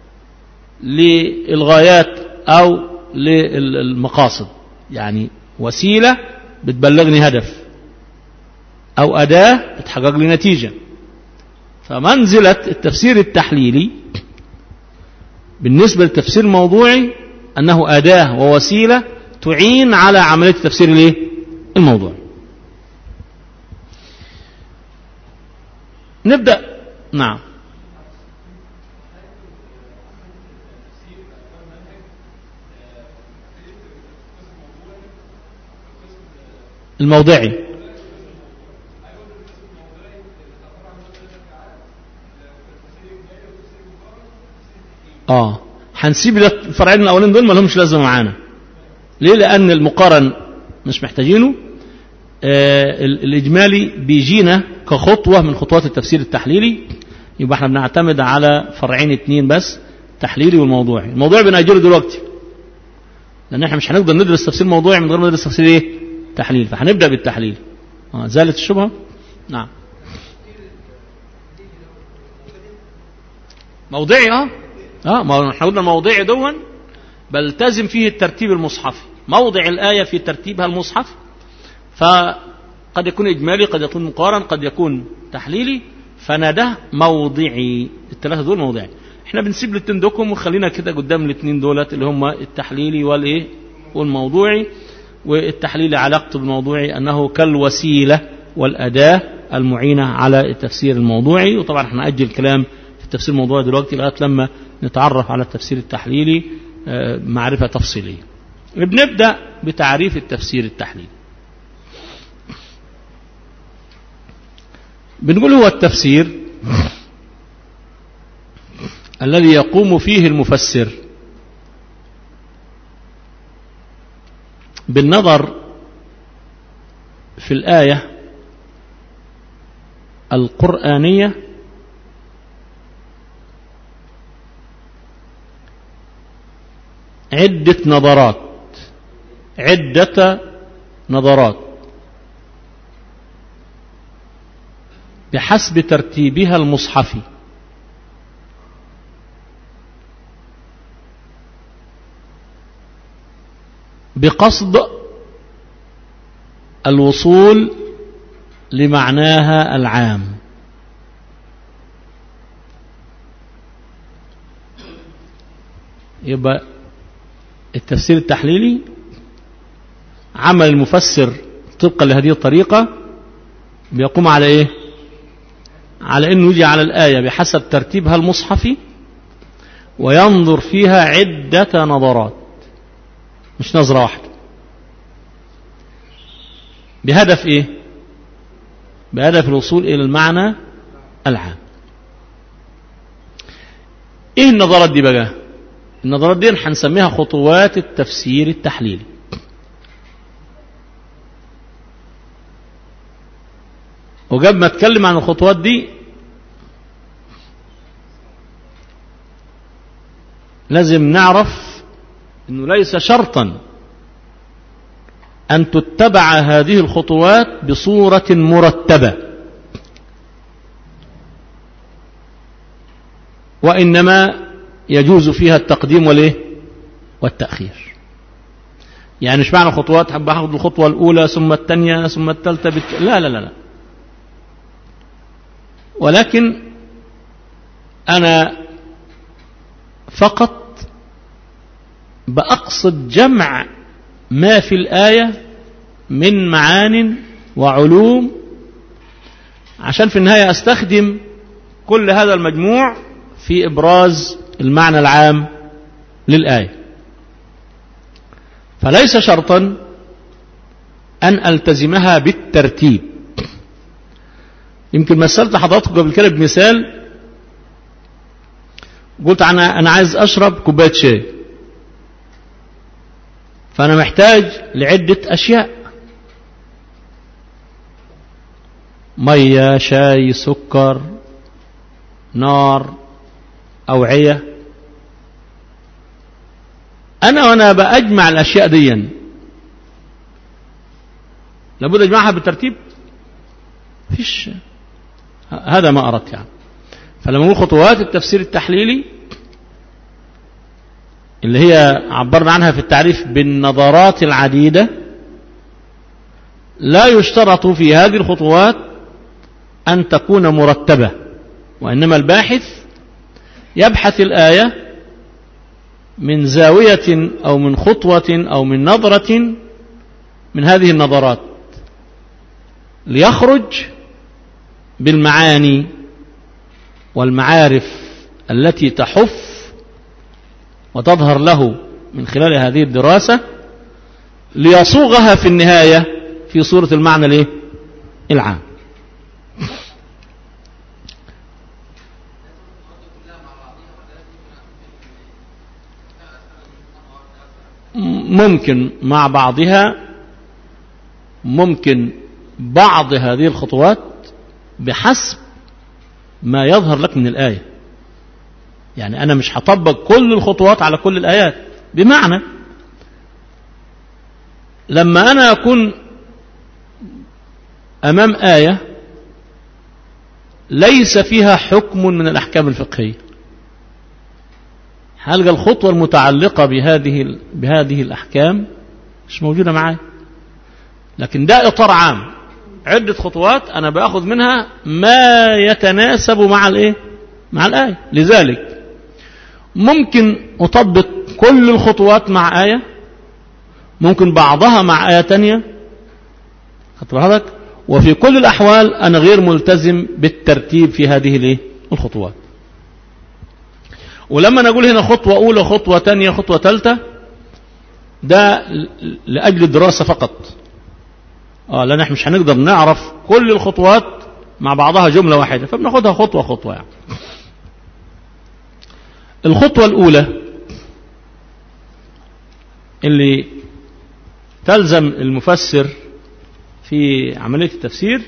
للغايات أو للمقاصد يعني وسيلة بتبلغني هدف أو أداة بتحقق لي نتيجة فمنزلة التفسير التحليلي بالنسبة للتفسير الموضوعي أنه أداة ووسيلة تعين على عملية التفسير الايه الموضوع نبدأ نعم الموضعي اه هنسيب الفرعين الاولين دول ما لهمش لازمه معانا ليه لان المقارن مش محتاجينه آه الاجمالي بيجينا كخطوه من خطوات التفسير التحليلي يبقى احنا بنعتمد على فرعين اتنين بس التحليلي والموضوعي الموضوعي بنأجله دلوقتي لان احنا مش هنقدر ندرس تفسير موضوعي من غير ما ندرس تفسير ايه تحليل فهنبدا بالتحليل آه زالت الشبهه نعم موضعي اه اه ما احنا قلنا الموضعي دون بلتزم فيه الترتيب المصحفي موضع الآية في ترتيبها المصحف فقد يكون إجمالي قد يكون مقارن قد يكون تحليلي فانا ده موضعي الثلاثة دول موضعي احنا بنسيب الاثنين دوكم وخلينا كده قدام الاثنين دولت اللي هم التحليلي والايه والموضوعي والتحليلي علاقته بالموضوعي انه كالوسيلة والأداة المعينة على التفسير الموضوعي وطبعا احنا نأجل الكلام في التفسير الموضوعي دلوقتي لغاية لما نتعرف على التفسير التحليلي معرفة تفصيلية بنبدأ بتعريف التفسير التحليلي بنقول هو التفسير الذي يقوم فيه المفسر بالنظر في الآية القرآنية عدة نظرات عدة نظرات بحسب ترتيبها المصحفي بقصد الوصول لمعناها العام يبقى التفسير التحليلي عمل المفسر طبقا لهذه الطريقة بيقوم على ايه على انه يجي على الآية بحسب ترتيبها المصحفي وينظر فيها عدة نظرات مش نظرة واحدة بهدف ايه بهدف الوصول الى المعنى العام ايه النظرات دي بقى النظرات دي هنسميها خطوات التفسير التحليلي وقبل ما اتكلم عن الخطوات دي لازم نعرف انه ليس شرطا ان تتبع هذه الخطوات بصورة مرتبة وانما يجوز فيها التقديم والايه والتأخير يعني مش معنى خطوات حب اخذ الخطوة الاولى ثم الثانية ثم الثالثة بت... لا لا لا لا ولكن انا فقط بأقصد جمع ما في الآية من معان وعلوم عشان في النهاية أستخدم كل هذا المجموع في إبراز المعنى العام للآية فليس شرطا أن ألتزمها بالترتيب يمكن مثلت حضراتكم قبل كده بمثال قلت أنا أنا عايز أشرب كوباية شاي فأنا محتاج لعدة أشياء مية شاي سكر نار أوعية أنا وأنا بأجمع الأشياء دي لابد أجمعها بالترتيب فيش هذا ما أردت يعني فلما نقول خطوات التفسير التحليلي اللي هي عبرنا عنها في التعريف بالنظرات العديدة لا يشترط في هذه الخطوات أن تكون مرتبة وإنما الباحث يبحث الآية من زاوية أو من خطوة أو من نظرة من هذه النظرات ليخرج بالمعاني والمعارف التي تحف وتظهر له من خلال هذه الدراسة ليصوغها في النهاية في صورة المعنى الايه العام ممكن مع بعضها ممكن بعض هذه الخطوات بحسب ما يظهر لك من الآية يعني أنا مش هطبق كل الخطوات على كل الآيات بمعنى لما أنا أكون أمام آية ليس فيها حكم من الأحكام الفقهية هلقى الخطوة المتعلقة بهذه بهذه الأحكام مش موجودة معايا لكن ده إطار عام عدة خطوات أنا بأخذ منها ما يتناسب مع الإيه؟ مع الآية لذلك ممكن أطبق كل الخطوات مع آية ممكن بعضها مع آية تانية خدت بالك وفي كل الأحوال أنا غير ملتزم بالترتيب في هذه الإيه؟ الخطوات ولما نقول هنا خطوة أولى خطوة تانية خطوة ثالثة ده لأجل الدراسة فقط آه لأن احنا مش هنقدر نعرف كل الخطوات مع بعضها جملة واحدة فبناخدها خطوة خطوة يعني الخطوة الأولى اللي تلزم المفسر في عملية التفسير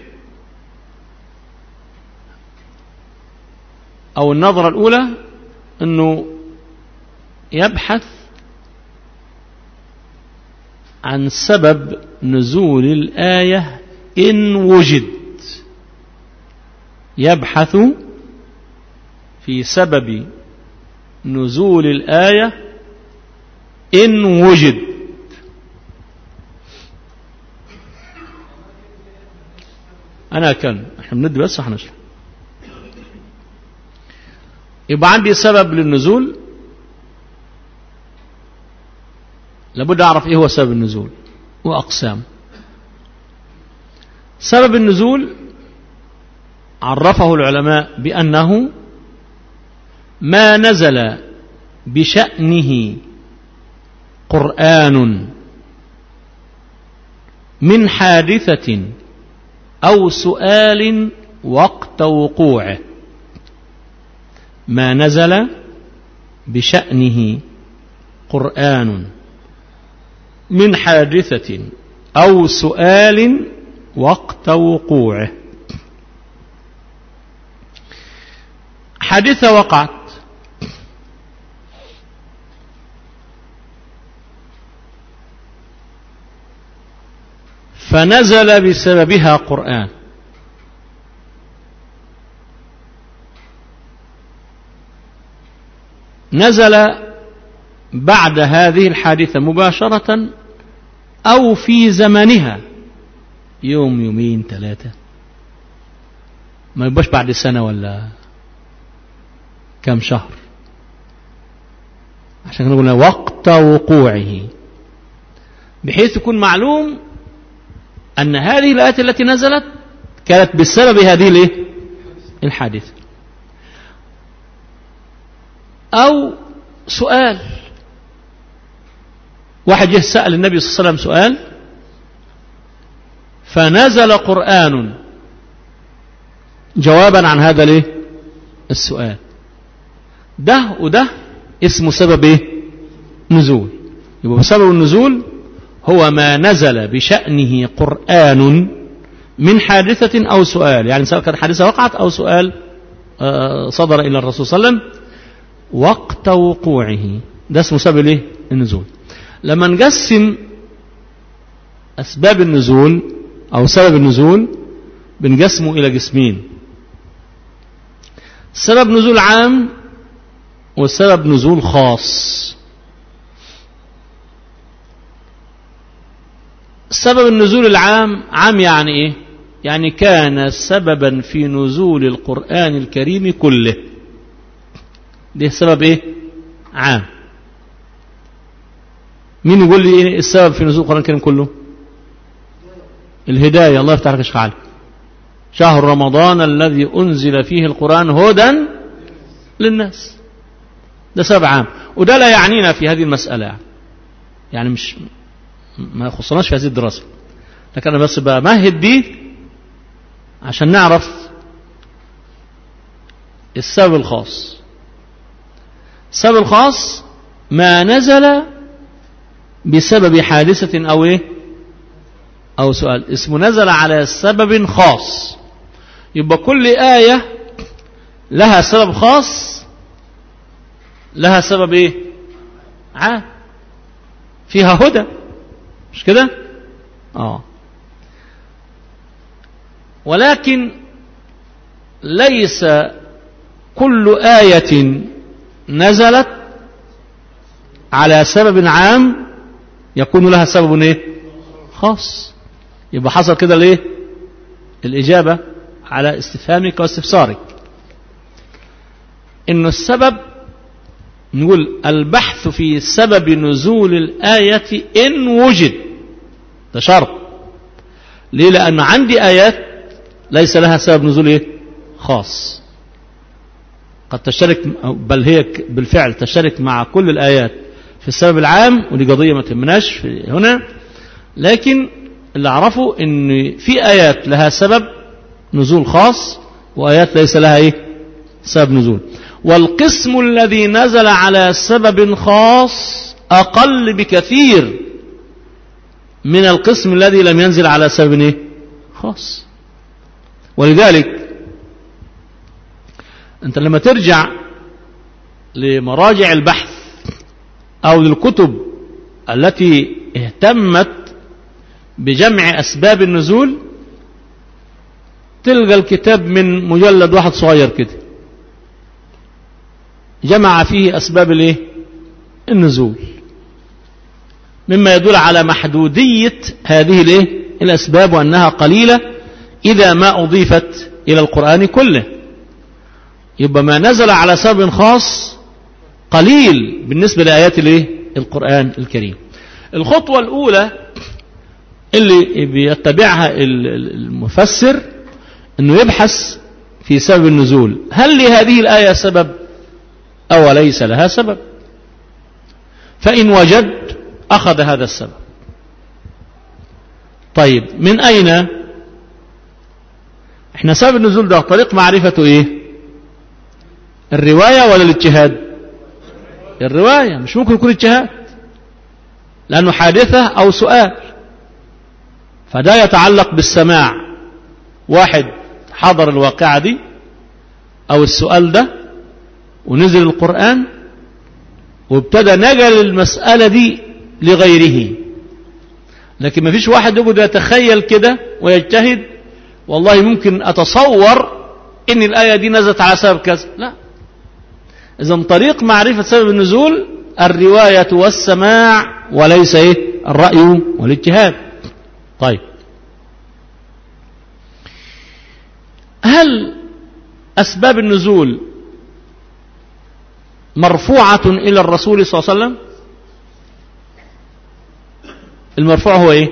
أو النظرة الأولى أنه يبحث عن سبب نزول الآية إن وجد يبحث في سبب نزول الآية إن وجد أنا كان احنا بندي بس هنشرح يبقى عندي سبب للنزول لابد أعرف إيه هو سبب النزول وأقسام سبب النزول عرفه العلماء بأنه ما نزل بشأنه قرآن من حادثة أو سؤال وقت وقوعه ما نزل بشأنه قرآن من حادثة أو سؤال وقت وقوعه حادثة وقعت فنزل بسببها قرآن نزل بعد هذه الحادثة مباشرة أو في زمنها يوم يومين ثلاثة ما يبقاش بعد سنة ولا كم شهر عشان نقول وقت وقوعه بحيث يكون معلوم أن هذه الآيات التي نزلت كانت بسبب هذه الحادثة أو سؤال واحد جه سأل النبي صلى الله عليه وسلم سؤال فنزل قرآن جوابا عن هذا الايه السؤال ده وده اسمه سبب ايه نزول يبقى سبب النزول هو ما نزل بشأنه قرآن من حادثة أو سؤال يعني سواء كانت حادثة وقعت أو سؤال صدر إلى الرسول صلى الله عليه وسلم وقت وقوعه ده اسمه سبب الايه النزول لما نقسم أسباب النزول أو سبب النزول بنقسمه إلى قسمين سبب نزول عام وسبب نزول خاص سبب النزول العام عام يعني ايه يعني كان سببا في نزول القرآن الكريم كله ده سبب ايه عام مين يقول لي إيه السبب في نزول القرآن الكريم كله الهداية الله يفتح لك اشخاص شهر رمضان الذي أنزل فيه القرآن هدى للناس ده سبب عام وده لا يعنينا في هذه المسألة يعني, يعني مش ما يخصناش في هذه الدراسة لكن أنا بس بمهد دي عشان نعرف السبب الخاص السبب الخاص ما نزل بسبب حادثة أو إيه أو سؤال اسمه نزل على سبب خاص يبقى كل آية لها سبب خاص لها سبب إيه عام فيها هدى مش كده آه ولكن ليس كل آية نزلت على سبب عام يكون لها سبب ايه خاص يبقى حصل كده ليه الإجابة على استفهامك واستفسارك إنه السبب نقول البحث في سبب نزول الآية إن وجد ده شرط ليه لأن عندي آيات ليس لها سبب نزول إيه؟ خاص قد تشترك بل هي بالفعل تشترك مع كل الآيات في السبب العام ودي قضية ما تهمناش هنا لكن اللي أعرفه إن في آيات لها سبب نزول خاص وآيات ليس لها إيه سبب نزول والقسم الذي نزل على سبب خاص أقل بكثير من القسم الذي لم ينزل على سبب إيه خاص ولذلك أنت لما ترجع لمراجع البحث أو للكتب التي اهتمت بجمع أسباب النزول تلقى الكتاب من مجلد واحد صغير كده جمع فيه أسباب الايه النزول مما يدل على محدودية هذه الايه الأسباب وأنها قليلة إذا ما أضيفت إلى القرآن كله يبقى ما نزل على سبب خاص قليل بالنسبة لآيات الايه القرآن الكريم الخطوة الأولى اللي بيتبعها المفسر أنه يبحث في سبب النزول هل لهذه الآية سبب أو ليس لها سبب فإن وجد أخذ هذا السبب طيب من أين احنا سبب النزول ده طريق معرفته ايه الرواية ولا الاجتهاد الرواية مش ممكن يكون اجتهاد لأنه حادثة أو سؤال فده يتعلق بالسماع واحد حضر الواقعة دي أو السؤال ده ونزل القرآن وابتدى نقل المسألة دي لغيره لكن ما فيش واحد يقعد يتخيل كده ويجتهد والله ممكن أتصور إن الآية دي نزلت على سبب كذا لا إذا طريق معرفة سبب النزول الرواية والسماع وليس إيه الرأي والاجتهاد طيب هل أسباب النزول مرفوعة إلى الرسول صلى الله عليه وسلم المرفوع هو إيه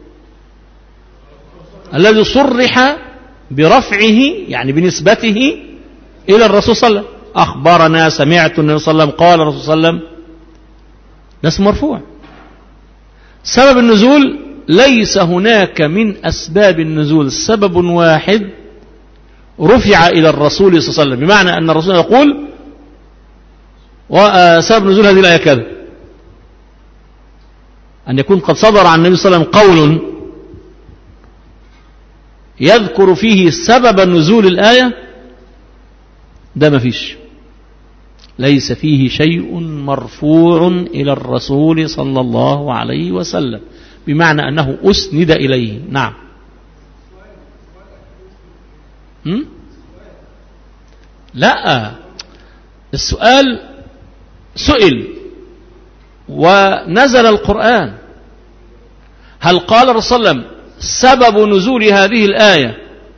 الذي صرح برفعه يعني بنسبته إلى الرسول صلى الله عليه وسلم أخبرنا سمعت النبي صلى الله عليه وسلم قال الرسول صلى الله عليه وسلم ده اسم مرفوع سبب النزول ليس هناك من أسباب النزول سبب واحد رفع إلى الرسول صلى الله عليه وسلم بمعنى أن الرسول يقول وسبب نزول هذه الآية كذا أن يكون قد صدر عن النبي صلى الله عليه وسلم قول يذكر فيه سبب نزول الآية ده ما فيش ليس فيه شيء مرفوع إلى الرسول صلى الله عليه وسلم بمعنى أنه أسند إليه نعم هم؟ لا السؤال سئل ونزل القرآن هل قال الرسول صلى الله عليه وسلم سبب نزول هذه الآية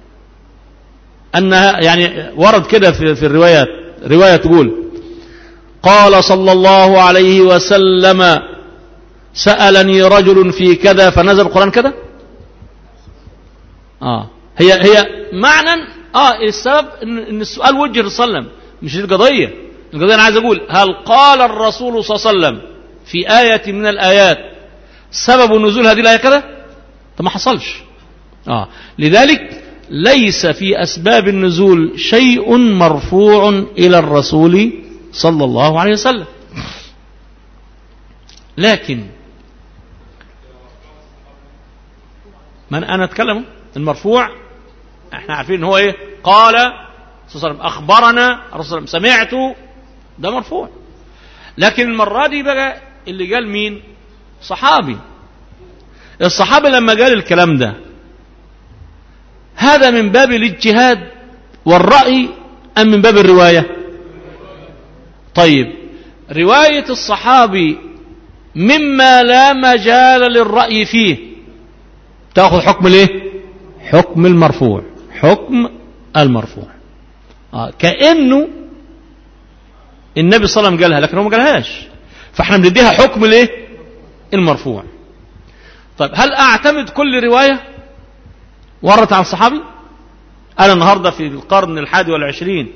أنها يعني ورد كده في, في الروايات رواية تقول قال صلى الله عليه وسلم سألني رجل في كذا فنزل القرآن كذا آه هي هي معنى اه السبب ان, إن السؤال وجه للرسول صلى الله عليه وسلم مش دي القضيه القضيه انا عايز اقول هل قال الرسول صلى الله عليه وسلم في آية من الآيات سبب نزول هذه الآية كذا ده ما حصلش آه لذلك ليس في أسباب النزول شيء مرفوع إلى الرسول صلى الله عليه وسلم لكن من أنا أتكلم المرفوع احنا عارفين ان هو ايه قال صلى الله عليه وسلم اخبرنا الرسول صلى الله عليه وسلم سمعت ده مرفوع لكن المرة دي بقى اللي قال مين صحابي الصحابي لما قال الكلام ده هذا من باب الاجتهاد والرأي أم من باب الرواية طيب رواية الصحابي مما لا مجال للرأي فيه تأخذ حكم الايه حكم المرفوع حكم المرفوع آه كأنه النبي صلى الله عليه وسلم قالها لكن هو ما قالهاش فاحنا بنديها حكم الايه المرفوع طيب هل اعتمد كل رواية وردت عن صحابي انا النهاردة في القرن الحادي والعشرين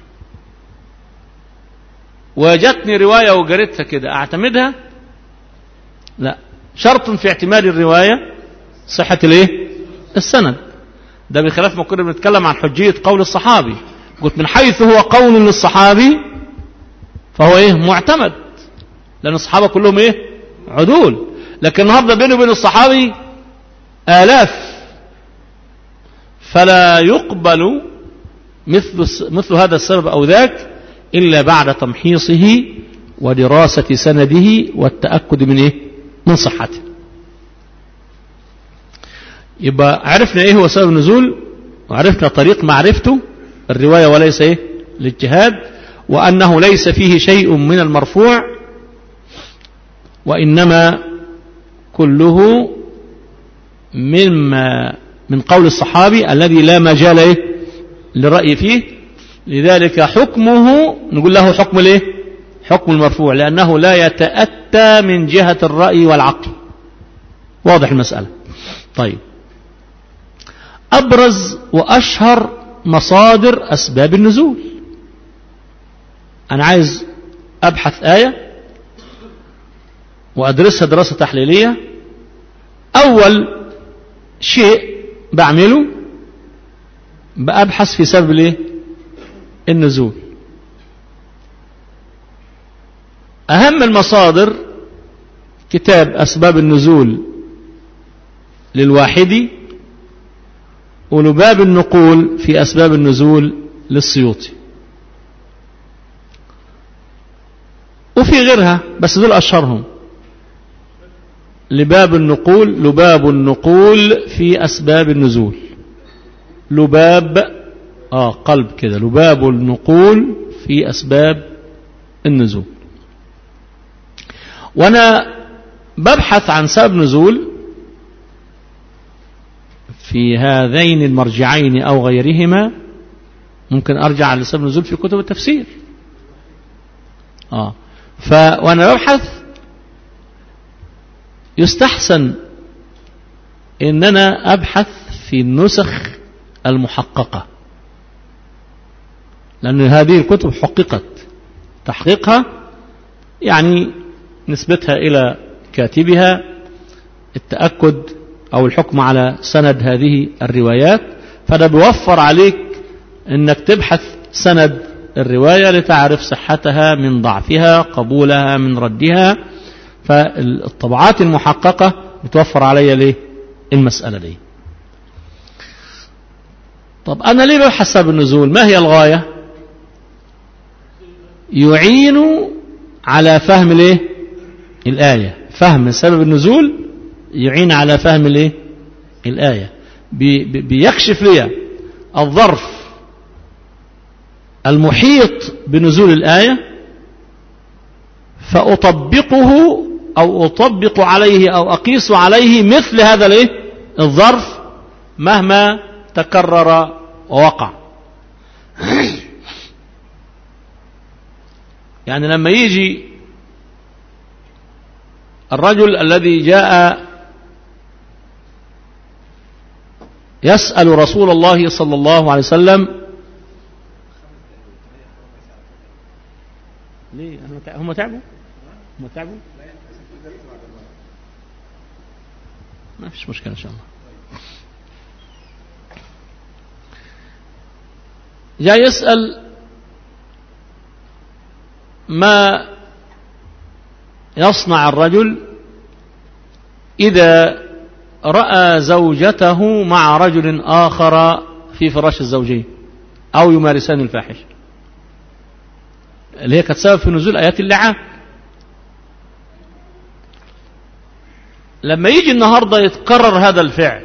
وجدتني رواية وقريتها كده اعتمدها لا شرط في اعتماد الرواية صحة الايه السند ده بخلاف ما كنا بنتكلم عن حجية قول الصحابي قلت من حيث هو قول للصحابي فهو ايه معتمد لان الصحابة كلهم ايه عدول لكن النهاردة بينه وبين الصحابي آلاف فلا يقبل مثل, مثل هذا السبب أو ذاك إلا بعد تمحيصه ودراسة سنده والتأكد من إيه؟ من صحته يبقى عرفنا إيه هو سبب النزول وعرفنا طريق معرفته الرواية وليس إيه الاجتهاد وأنه ليس فيه شيء من المرفوع وإنما كله مما من قول الصحابي الذي لا مجال إيه للرأي فيه لذلك حكمه نقول له حكم الايه حكم المرفوع لأنه لا يتأتى من جهة الرأي والعقل واضح المسألة طيب أبرز وأشهر مصادر أسباب النزول أنا عايز أبحث آية وأدرسها دراسة تحليلية أول شيء بعمله بأبحث في سبب الايه النزول أهم المصادر كتاب أسباب النزول للواحدي ولباب النقول في أسباب النزول للسيوطي وفي غيرها بس دول أشهرهم لباب النقول لباب النقول في أسباب النزول لباب آه قلب كده لباب النقول في أسباب النزول وأنا ببحث عن سبب نزول في هذين المرجعين أو غيرهما ممكن أرجع لسبب نزول في كتب التفسير آه ف وأنا ببحث يستحسن إن أنا أبحث في النسخ المحققة لأن هذه الكتب حققت تحقيقها يعني نسبتها إلى كاتبها التأكد أو الحكم على سند هذه الروايات فده بيوفر عليك أنك تبحث سند الرواية لتعرف صحتها من ضعفها قبولها من ردها فالطبعات المحققة بتوفر علي ليه المسألة دي طب أنا ليه ببحث سبب النزول ما هي الغاية يعين على فهم الايه الآية فهم سبب النزول يعين على فهم الايه الآية بي بيكشف لي الظرف المحيط بنزول الآية فأطبقه أو أطبق عليه أو أقيس عليه مثل هذا الايه الظرف مهما تكرر ووقع يعني لما يجي الرجل الذي جاء يسأل رسول الله صلى الله عليه وسلم ليه هم تعبوا هم تعبوا ما فيش مشكلة إن شاء الله جاء يسأل ما يصنع الرجل إذا رأى زوجته مع رجل آخر في فراش الزوجين أو يمارسان الفاحشة اللي هي كانت سبب في نزول آيات اللعان لما يجي النهاردة يتكرر هذا الفعل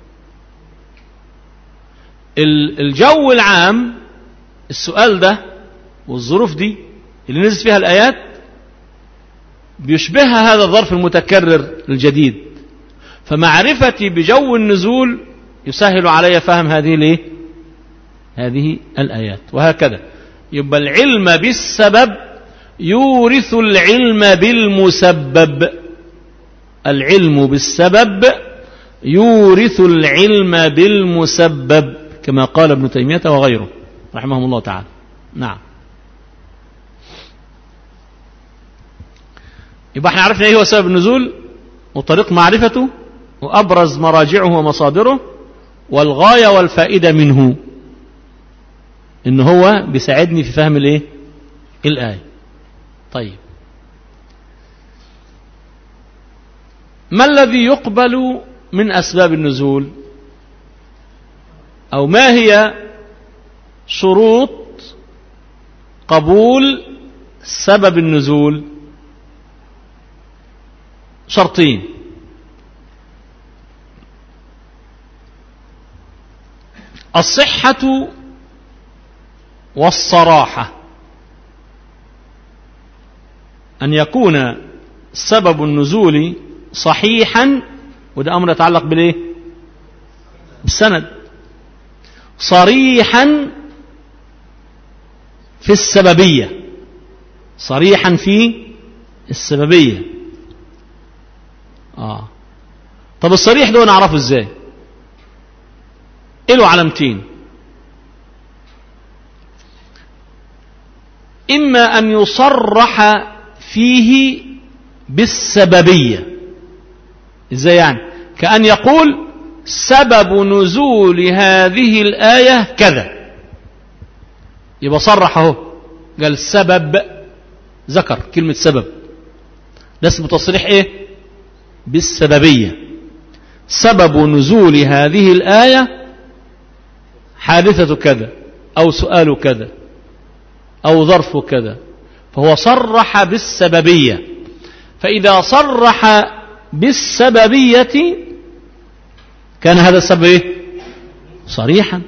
الجو العام السؤال ده والظروف دي اللي نزلت فيها الآيات بيشبهها هذا الظرف المتكرر الجديد فمعرفتي بجو النزول يسهل علي فهم هذه الايه هذه الآيات وهكذا يبقى العلم بالسبب يورث العلم بالمسبب العلم بالسبب يورث العلم بالمسبب كما قال ابن تيمية وغيره رحمهم الله تعالى نعم يبقى احنا عرفنا ايه هو سبب النزول وطريق معرفته وأبرز مراجعه ومصادره والغاية والفائدة منه إن هو بيساعدني في فهم الإيه؟ الآية طيب ما الذي يقبل من أسباب النزول أو ما هي شروط قبول سبب النزول شرطين الصحة والصراحة أن يكون سبب النزول صحيحا وده أمر يتعلق بالإيه بالسند صريحا في السببية صريحا في السببية آه. طب الصريح ده نعرفه ازاي له علامتين إما أن يصرح فيه بالسببية ازاي يعني كأن يقول سبب نزول هذه الآية كذا يبقى صرح اهو قال سبب ذكر كلمة سبب ده اسمه تصريح ايه بالسببية سبب نزول هذه الآية حادثة كذا أو سؤال كذا أو ظرف كذا فهو صرح بالسببية فإذا صرح بالسببية كان هذا السبب إيه؟ صريحا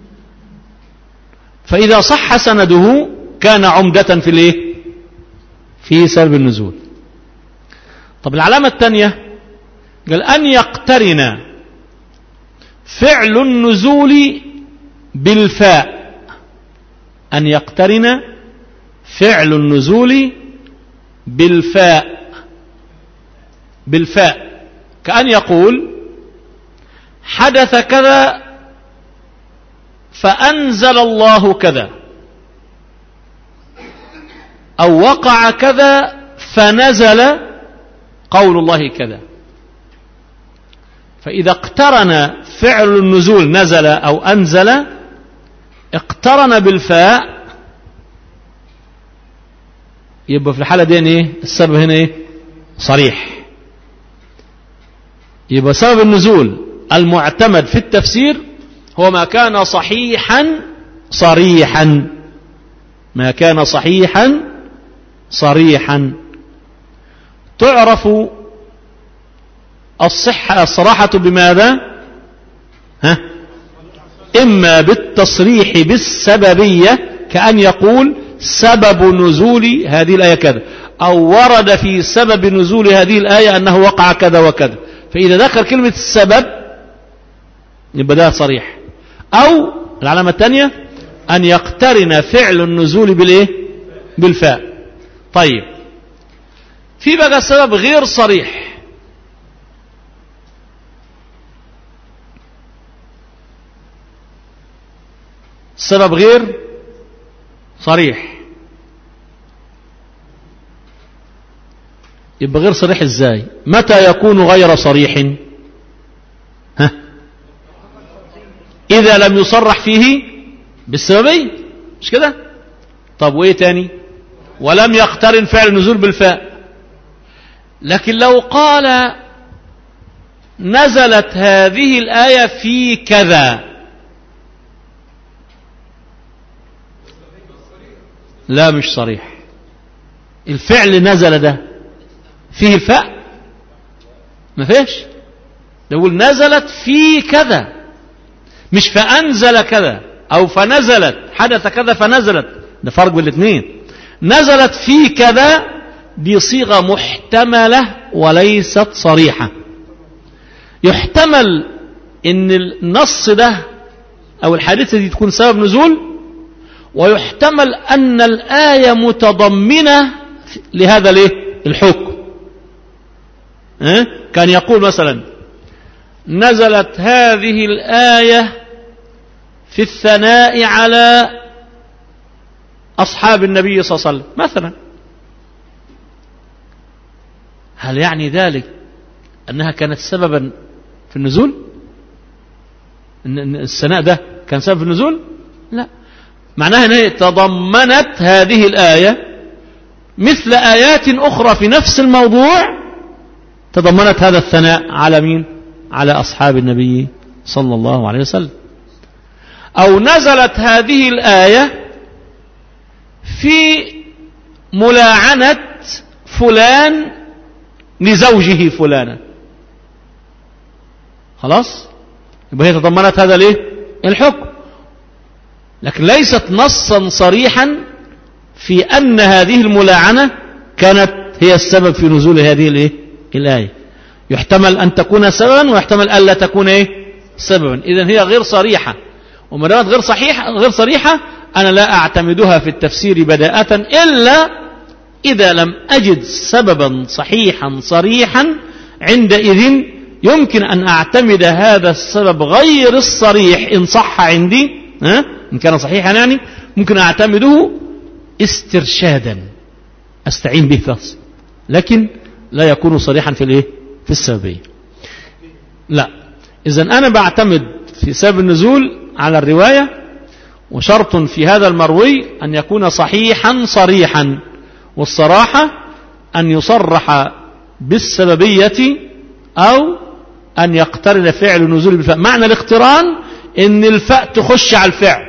فإذا صح سنده كان عمدة في الإيه؟ في سبب النزول طب العلامة الثانية قال أن يقترن فعل النزول بالفاء أن يقترن فعل النزول بالفاء بالفاء كأن يقول حدث كذا فأنزل الله كذا أو وقع كذا فنزل قول الله كذا فإذا اقترن فعل النزول نزل أو أنزل اقترن بالفاء يبقى في الحالة دي ايه السبب هنا ايه صريح يبقى سبب النزول المعتمد في التفسير هو ما كان صحيحا صريحا ما كان صحيحا صريحا تعرف الصحة الصراحة بماذا ها إما بالتصريح بالسببية كأن يقول سبب نزول هذه الآية كذا أو ورد في سبب نزول هذه الآية أنه وقع كذا وكذا فإذا ذكر كلمة السبب يبقى ده صريح أو العلامة الثانية أن يقترن فعل النزول بالإيه بالفاء طيب في بقى سبب غير صريح سبب غير صريح يبقى غير صريح ازاي متى يكون غير صريح ها اذا لم يصرح فيه بالسببية مش كده طب وايه تاني ولم يقترن فعل النزول بالفاء لكن لو قال نزلت هذه الآية في كذا لا مش صريح الفعل نزل ده فيه الفاء ما فيش يقول نزلت في كذا مش فأنزل كذا أو فنزلت حدث كذا فنزلت ده فرق بين الاثنين نزلت في كذا دي صيغة محتملة وليست صريحة يحتمل ان النص ده او الحادثة دي تكون سبب نزول ويحتمل ان الآية متضمنة لهذا الايه الحكم اه؟ كان يقول مثلا نزلت هذه الآية في الثناء على أصحاب النبي صلى الله عليه وسلم مثلا هل يعني ذلك أنها كانت سببا في النزول إن الثناء ده كان سبب في النزول لا معناها أنها تضمنت هذه الآية مثل آيات أخرى في نفس الموضوع تضمنت هذا الثناء على مين على أصحاب النبي صلى الله عليه وسلم أو نزلت هذه الآية في ملاعنة فلان لزوجه فلانا خلاص يبقى هي تضمنت هذا الايه الحكم لكن ليست نصا صريحا في أن هذه الملاعنة كانت هي السبب في نزول هذه الايه الآية يحتمل أن تكون سببا ويحتمل ألا تكون ايه سببا إذا هي غير صريحة وما دامت غير صحيحة غير صريحة أنا لا أعتمدها في التفسير بداءة إلا إذا لم أجد سببا صحيحا صريحا عندئذ يمكن أن أعتمد هذا السبب غير الصريح إن صح عندي ها؟ إن كان صحيحا يعني ممكن أعتمده استرشادا أستعين به فقط لكن لا يكون صريحا في الإيه؟ في السببية لا إذا أنا بعتمد في سبب النزول على الرواية وشرط في هذا المروي أن يكون صحيحا صريحا والصراحة أن يصرح بالسببية أو أن يقترن فعل نزول بالفاء معنى الاقتران أن الفاء تخش على الفعل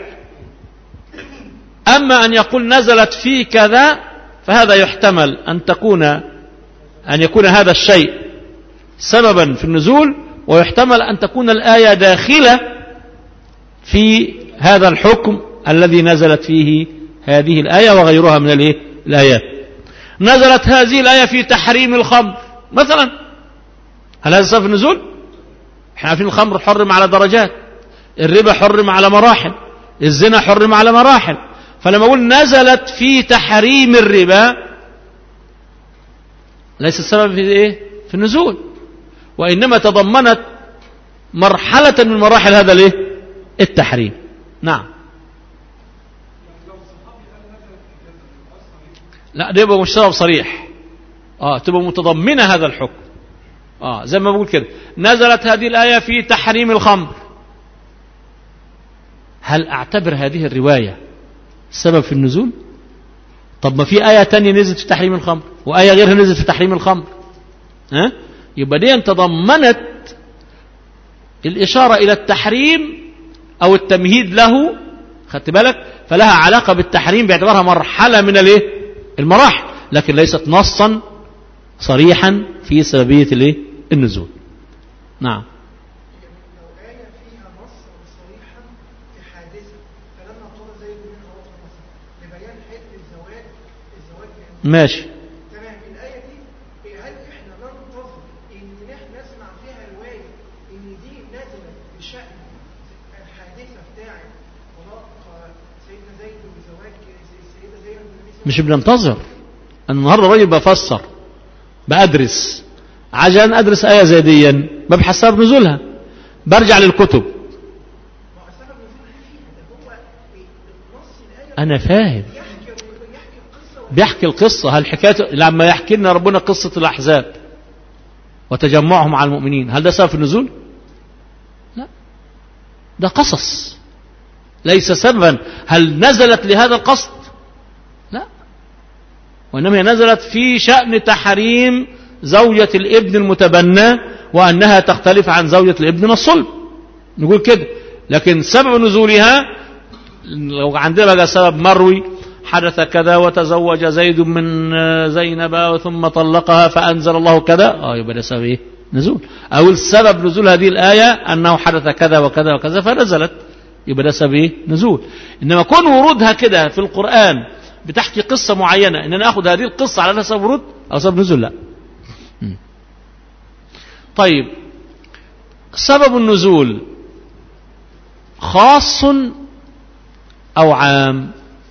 أما أن يقول نزلت في كذا فهذا يحتمل أن تكون أن يكون هذا الشيء سببا في النزول ويحتمل أن تكون الآية داخلة في هذا الحكم الذي نزلت فيه هذه الآية وغيرها من الإيه؟ الآيات نزلت هذه الآية في تحريم الخمر مثلا هل هذا سبب النزول احنا عارفين الخمر حرم على درجات الربا حرم على مراحل الزنا حرم على مراحل فلما أقول نزلت في تحريم الربا ليس السبب في ايه في النزول وإنما تضمنت مرحلة من مراحل هذا الايه التحريم نعم لا ده يبقى مش سبب صريح اه تبقى متضمنة هذا الحكم اه زي ما بقول كده نزلت هذه الآية في تحريم الخمر هل أعتبر هذه الرواية سبب في النزول طب ما في آية تانية نزلت في تحريم الخمر وآية غيرها نزلت في تحريم الخمر ها يبقى دي تضمنت الإشارة إلى التحريم أو التمهيد له خدت بالك فلها علاقة بالتحريم باعتبارها مرحلة من الايه المراحل لكن ليست نصا صريحا في سببية الايه النزول نعم لو آية فيها نص صريحا في حادثة فلما قال زيد منها أخرى مثلا لبيان حد الزواج الزواج بأن ماشي تمام الآية دي هل إحنا ننتظر إن إحنا نسمع فيها رواية إن دي نزلت بشأن الحادثة بتاعت طلاق سيدنا زيد وزواج السيدة زينب بالنبي صلى الله مش بننتظر أنا النهارده راجل بفسر بدرس عشان ادرس آية زي دي ببحث سبب نزولها برجع للكتب عليه وسلم سبب نزولها فيها ده هو نص الآية أنا فاهم يحكي يحكي القصة بيحكي القصة هل حكاية لما يحكي لنا ربنا قصة الأحزاب وتجمعهم على المؤمنين هل ده سبب في النزول؟ لا ده قصص ليس سببا هل نزلت لهذا القصد؟ لا وإنما هي نزلت في شأن تحريم زوجة الابن المتبنى وأنها تختلف عن زوجة الابن من الصلب نقول كده لكن سبب نزولها لو عندنا بقى سبب مروي حدث كذا وتزوج زيد من زينب ثم طلقها فأنزل الله كذا اه يبقى ده سبب ايه نزول او السبب نزول هذه الآية أنه حدث كذا وكذا وكذا فنزلت يبقى ده سبب ايه نزول إنما كون ورودها كده في القرآن بتحكي قصة معينة إن أنا أخذ هذه القصة على أنها سبب ورود أو سبب نزول لا طيب سبب النزول خاص أو عام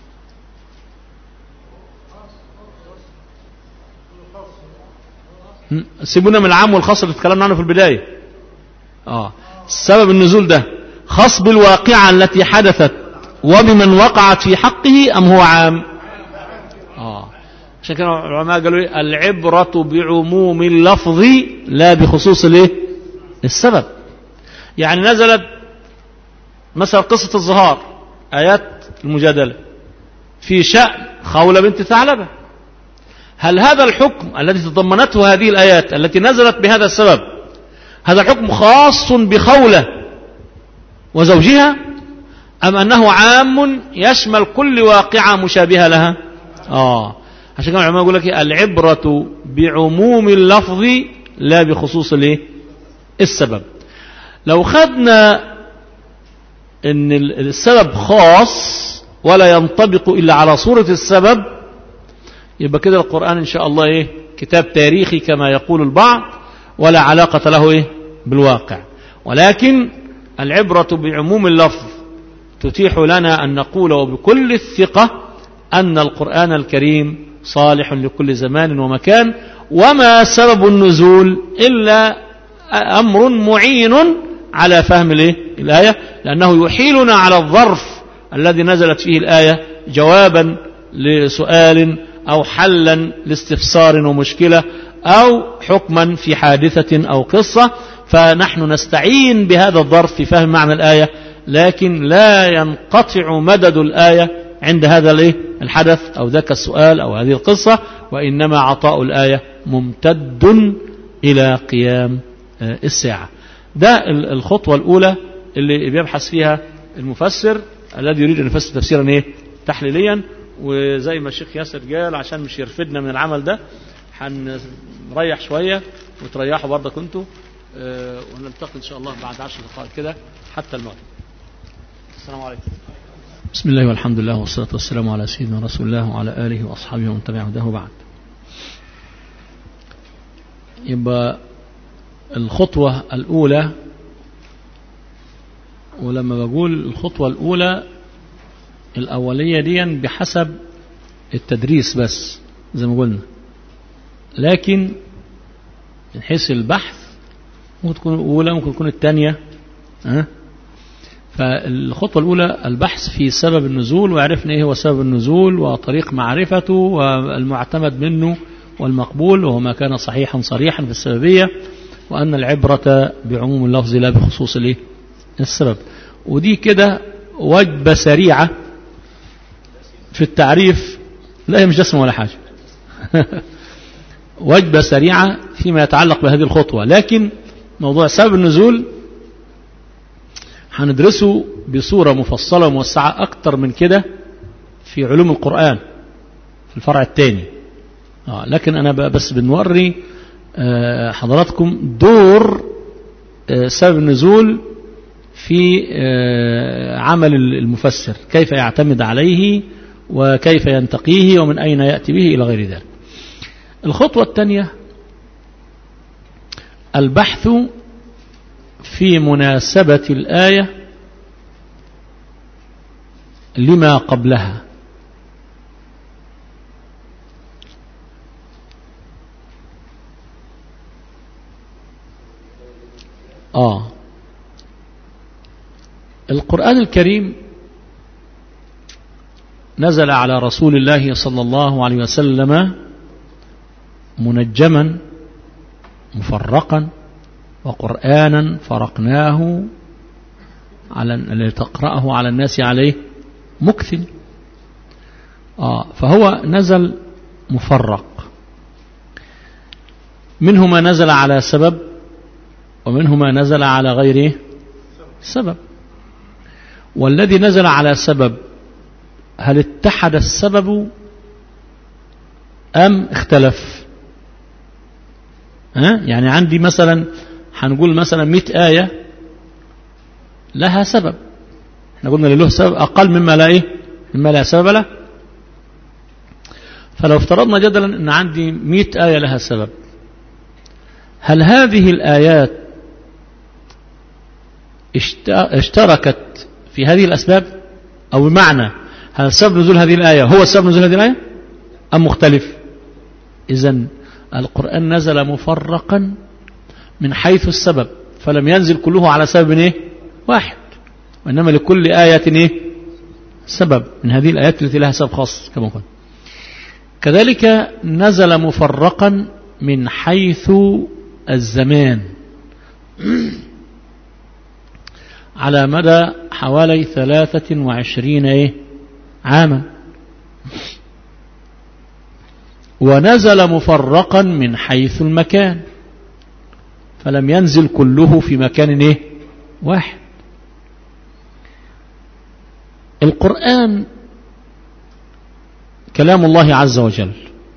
سيبونا من العام والخاص اللي اتكلمنا عنه في البداية آه. سبب النزول ده خاص بالواقعة التي حدثت وبمن وقعت في حقه أم هو عام آه. عشان كده العلماء قالوا إيه؟ العبرة بعموم اللفظ لا بخصوص الايه السبب يعني نزلت مثلا قصة الظهار آيات المجادلة في شأن خولة بنت ثعلبة هل هذا الحكم الذي تضمنته هذه الآيات التي نزلت بهذا السبب هذا الحكم خاص بخولة وزوجها أم أنه عام يشمل كل واقعة مشابهة لها آه عشان كده العلماء يقول لك العبرة بعموم اللفظ لا بخصوص الايه السبب لو خدنا ان السبب خاص ولا ينطبق الا على صورة السبب يبقى كده القرآن ان شاء الله ايه كتاب تاريخي كما يقول البعض ولا علاقة له ايه بالواقع ولكن العبرة بعموم اللفظ تتيح لنا ان نقول وبكل الثقة ان القرآن الكريم صالح لكل زمان ومكان وما سبب النزول إلا أمر معين على فهم الآية لأنه يحيلنا على الظرف الذي نزلت فيه الآية جوابا لسؤال أو حلا لاستفسار ومشكلة أو حكما في حادثة أو قصة فنحن نستعين بهذا الظرف في فهم معنى الآية لكن لا ينقطع مدد الآية عند هذا الايه الحدث أو ذاك السؤال أو هذه القصة وإنما عطاء الآية ممتد إلى قيام الساعة ده الخطوة الأولى اللي بيبحث فيها المفسر الذي يريد أن يفسر تفسيرا إيه تحليليا وزي ما الشيخ ياسر قال عشان مش يرفدنا من العمل ده هنريح شوية وتريحوا برضه كنتوا ونلتقي إن شاء الله بعد عشر دقائق كده حتى المغرب السلام عليكم بسم الله والحمد لله والصلاة والسلام على سيدنا رسول الله وعلى آله وأصحابه ومن تبع هداه بعد يبقى الخطوة الأولى ولما بقول الخطوة الأولى الأولية دي بحسب التدريس بس زي ما قلنا لكن من حيث البحث ممكن تكون الأولى ممكن تكون الثانية أه؟ فالخطوة الأولى البحث في سبب النزول وعرفنا إيه هو سبب النزول وطريق معرفته والمعتمد منه والمقبول وهو ما كان صحيحا صريحا في السببية وأن العبرة بعموم اللفظ لا بخصوص الايه السبب ودي كده وجبة سريعة في التعريف لا هي مش دسمة ولا حاجة وجبة سريعة فيما يتعلق بهذه الخطوة لكن موضوع سبب النزول هندرسه بصورة مفصلة وموسعة أكتر من كده في علوم القرآن في الفرع الثاني آه لكن أنا بس بنوري آه حضراتكم دور آه سبب النزول في آه عمل المفسر كيف يعتمد عليه وكيف ينتقيه ومن أين يأتي به إلى غير ذلك الخطوة الثانية البحث في مناسبة الآية لما قبلها آه القرآن الكريم نزل على رسول الله صلى الله عليه وسلم منجما مفرقا وقرآنا فرقناه على لتقرأه على الناس عليه مكث آه فهو نزل مفرق منه ما نزل على سبب ومنه ما نزل على غيره سبب والذي نزل على سبب هل اتحد السبب أم اختلف ها؟ يعني عندي مثلا هنقول مثلا مئة آية لها سبب احنا قلنا له سبب أقل مما لا إيه مما لا سبب له فلو افترضنا جدلا أن عندي مئة آية لها سبب هل هذه الآيات اشتركت في هذه الأسباب أو بمعنى هل سبب نزول هذه الآية هو سبب نزول هذه الآية أم مختلف إذا القرآن نزل مفرقا من حيث السبب فلم ينزل كله على سبب إيه؟ واحد وإنما لكل آية إيه؟ سبب من هذه الآيات التي لها سبب خاص كما قلنا كذلك نزل مفرقا من حيث الزمان على مدى حوالي ثلاثة وعشرين إيه؟ عاما ونزل مفرقا من حيث المكان فلم ينزل كله في مكان إيه؟ واحد القرآن كلام الله عز وجل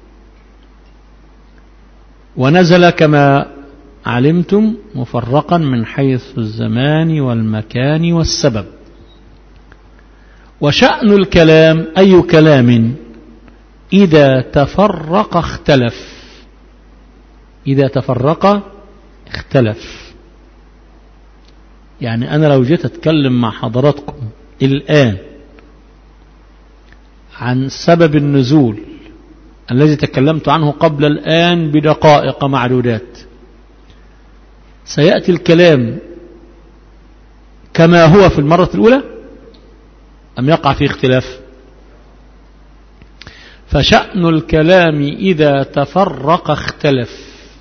ونزل كما علمتم مفرقا من حيث الزمان والمكان والسبب وشأن الكلام أي كلام إذا تفرق اختلف إذا تفرق اختلف يعني أنا لو جيت أتكلم مع حضراتكم الآن عن سبب النزول الذي تكلمت عنه قبل الآن بدقائق معدودات سيأتي الكلام كما هو في المرة الأولى أم يقع في اختلاف فشأن الكلام إذا تفرق اختلف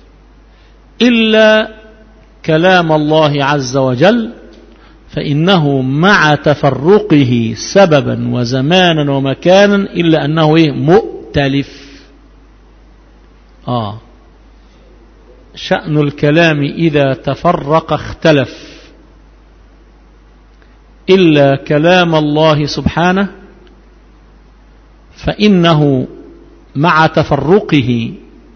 إلا كلام الله عز وجل فإنه مع تفرقه سببا وزمانا ومكانا إلا أنه إيه مؤتلف آه شأن الكلام إذا تفرق اختلف إلا كلام الله سبحانه فإنه مع تفرقه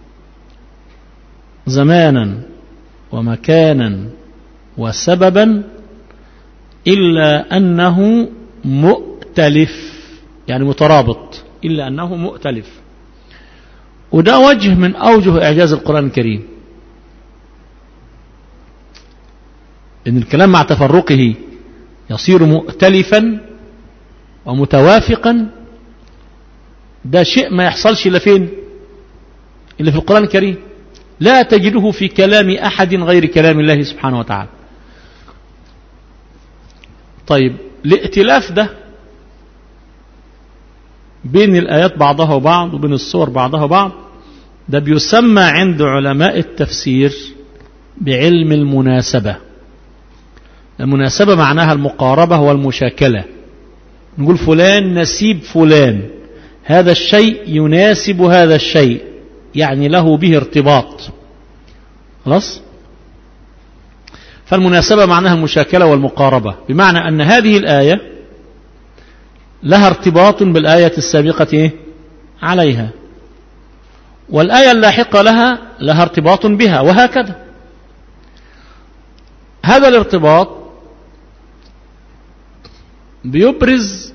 زمانا ومكانا وسببا إلا أنه مؤتلف يعني مترابط إلا أنه مؤتلف وده وجه من أوجه إعجاز القرآن الكريم إن الكلام مع تفرقه يصير مؤتلفا ومتوافقا ده شيء ما يحصلش إلا فين إلا في القرآن الكريم لا تجده في كلام أحد غير كلام الله سبحانه وتعالى طيب الائتلاف ده بين الآيات بعضها وبعض وبين الصور بعضها وبعض ده بيسمى عند علماء التفسير بعلم المناسبة المناسبة معناها المقاربة والمشاكلة نقول فلان نسيب فلان هذا الشيء يناسب هذا الشيء يعني له به ارتباط خلاص فالمناسبة معناها المشاكلة والمقاربة بمعنى أن هذه الآية لها ارتباط بالآية السابقة إيه؟ عليها والآية اللاحقة لها لها ارتباط بها وهكذا هذا الارتباط بيبرز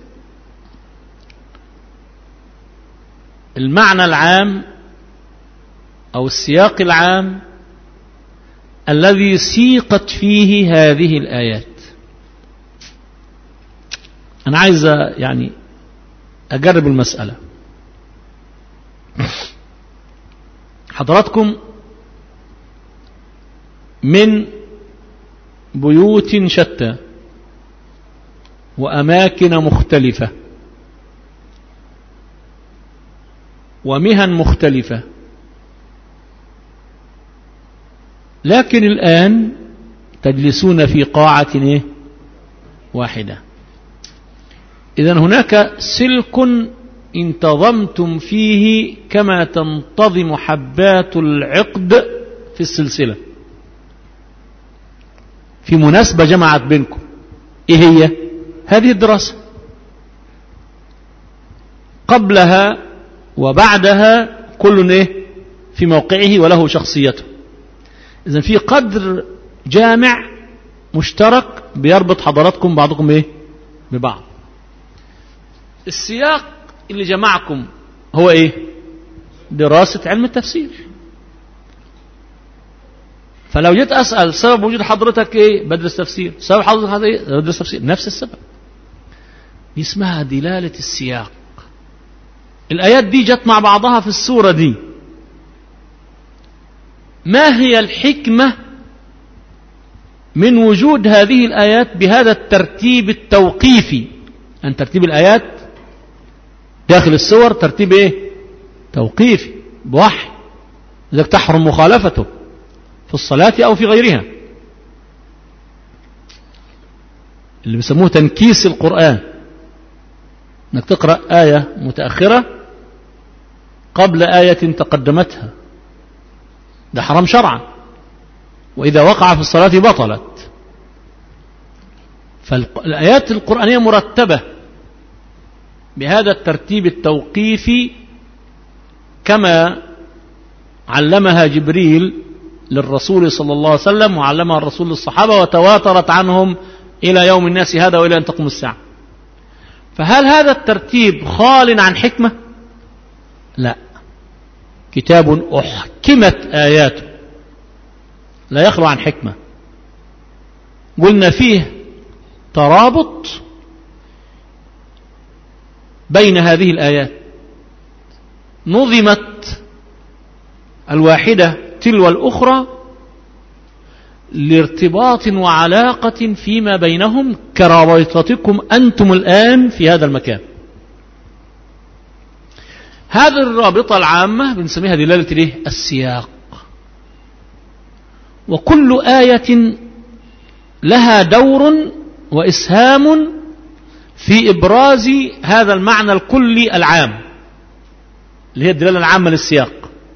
المعنى العام أو السياق العام الذي سيقت فيه هذه الآيات أنا عايز يعني أجرب المسألة حضراتكم من بيوت شتى وأماكن مختلفة ومهن مختلفة لكن الآن تجلسون في قاعة إيه؟ واحدة إذا هناك سلك انتظمتم فيه كما تنتظم حبات العقد في السلسلة في مناسبة جمعت بينكم إيه هي هذه الدراسة قبلها وبعدها كل إيه في موقعه وله شخصيته إذا في قدر جامع مشترك بيربط حضراتكم بعضكم إيه ببعض السياق اللي جمعكم هو إيه دراسة علم التفسير فلو جيت أسأل سبب وجود حضرتك إيه بدرس تفسير سبب حضرتك إيه بدرس تفسير نفس السبب دي اسمها دلالة السياق الآيات دي جت مع بعضها في السورة دي ما هي الحكمة من وجود هذه الآيات بهذا الترتيب التوقيفي أن ترتيب الآيات داخل السور ترتيب إيه توقيفي بوحي لذلك تحرم مخالفته في الصلاة أو في غيرها اللي بيسموه تنكيس القرآن انك تقرأ آية متأخرة قبل آية تقدمتها ده حرام شرعا وإذا وقع في الصلاة بطلت فالآيات القرآنية مرتبة بهذا الترتيب التوقيفي كما علمها جبريل للرسول صلى الله عليه وسلم وعلمها الرسول للصحابة وتواترت عنهم إلى يوم الناس هذا وإلى أن تقوم الساعة فهل هذا الترتيب خال عن حكمة لا كتاب أحكمت آياته لا يخلو عن حكمة قلنا فيه ترابط بين هذه الآيات نظمت الواحدة تلو الأخرى لارتباط وعلاقة فيما بينهم كرابطتكم أنتم الآن في هذا المكان هذه الرابطة العامة بنسميها دلالة الايه السياق وكل آية لها دور وإسهام في إبراز هذا المعنى الكلي العام اللي هي الدلالة العامة للسياق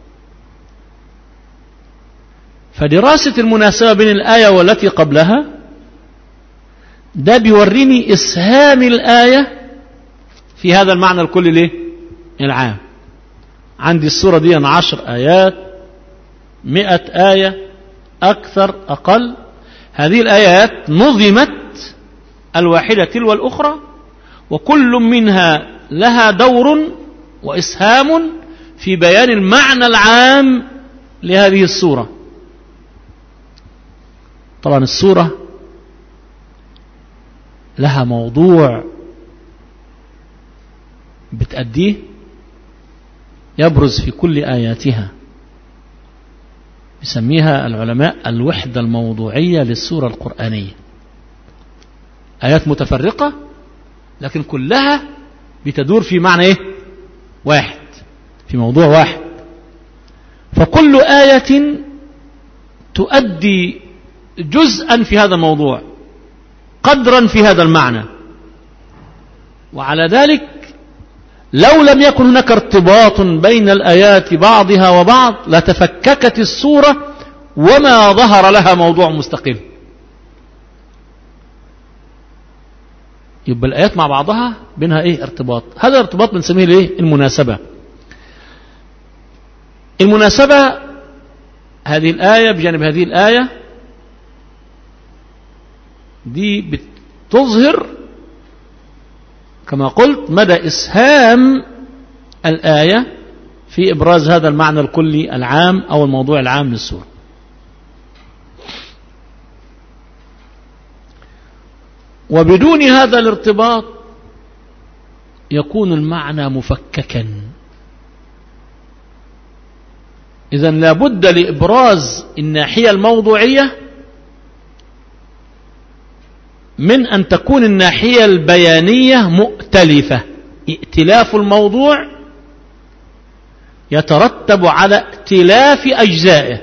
فدراسة المناسبة بين الآية والتي قبلها ده بيوريني إسهام الآية في هذا المعنى الكلي ليه العام عندي السورة دي عشر آيات مئة آية أكثر أقل هذه الآيات نظمت الواحدة تلو الأخرى وكل منها لها دور وإسهام في بيان المعنى العام لهذه السورة طبعا السورة لها موضوع بتأديه يبرز في كل آياتها يسميها العلماء الوحدة الموضوعية للسورة القرآنية آيات متفرقة لكن كلها بتدور في معنى إيه؟ واحد في موضوع واحد فكل آية تؤدي جزءا في هذا الموضوع قدرا في هذا المعنى وعلى ذلك لو لم يكن هناك ارتباط بين الآيات بعضها وبعض لتفككت الصورة وما ظهر لها موضوع مستقل يبقى الآيات مع بعضها بينها إيه ارتباط هذا الارتباط بنسميه الإيه المناسبة المناسبة هذه الآية بجانب هذه الآية دي بتظهر كما قلت مدى إسهام الآية في إبراز هذا المعنى الكلي العام أو الموضوع العام للسورة وبدون هذا الارتباط يكون المعنى مفككا إذا لابد لإبراز الناحية الموضوعية من أن تكون الناحية البيانية مؤتلفة ائتلاف الموضوع يترتب على ائتلاف أجزائه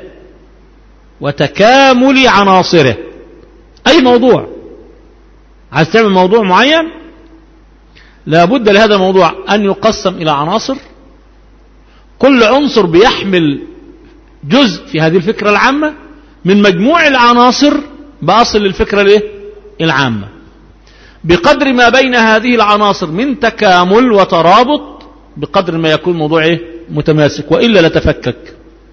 وتكامل عناصره أي موضوع عايز تعمل موضوع معين لابد لهذا الموضوع أن يقسم إلى عناصر كل عنصر بيحمل جزء في هذه الفكرة العامة من مجموع العناصر بأصل الفكرة الايه العامة بقدر ما بين هذه العناصر من تكامل وترابط بقدر ما يكون موضوع ايه متماسك وإلا لتفكك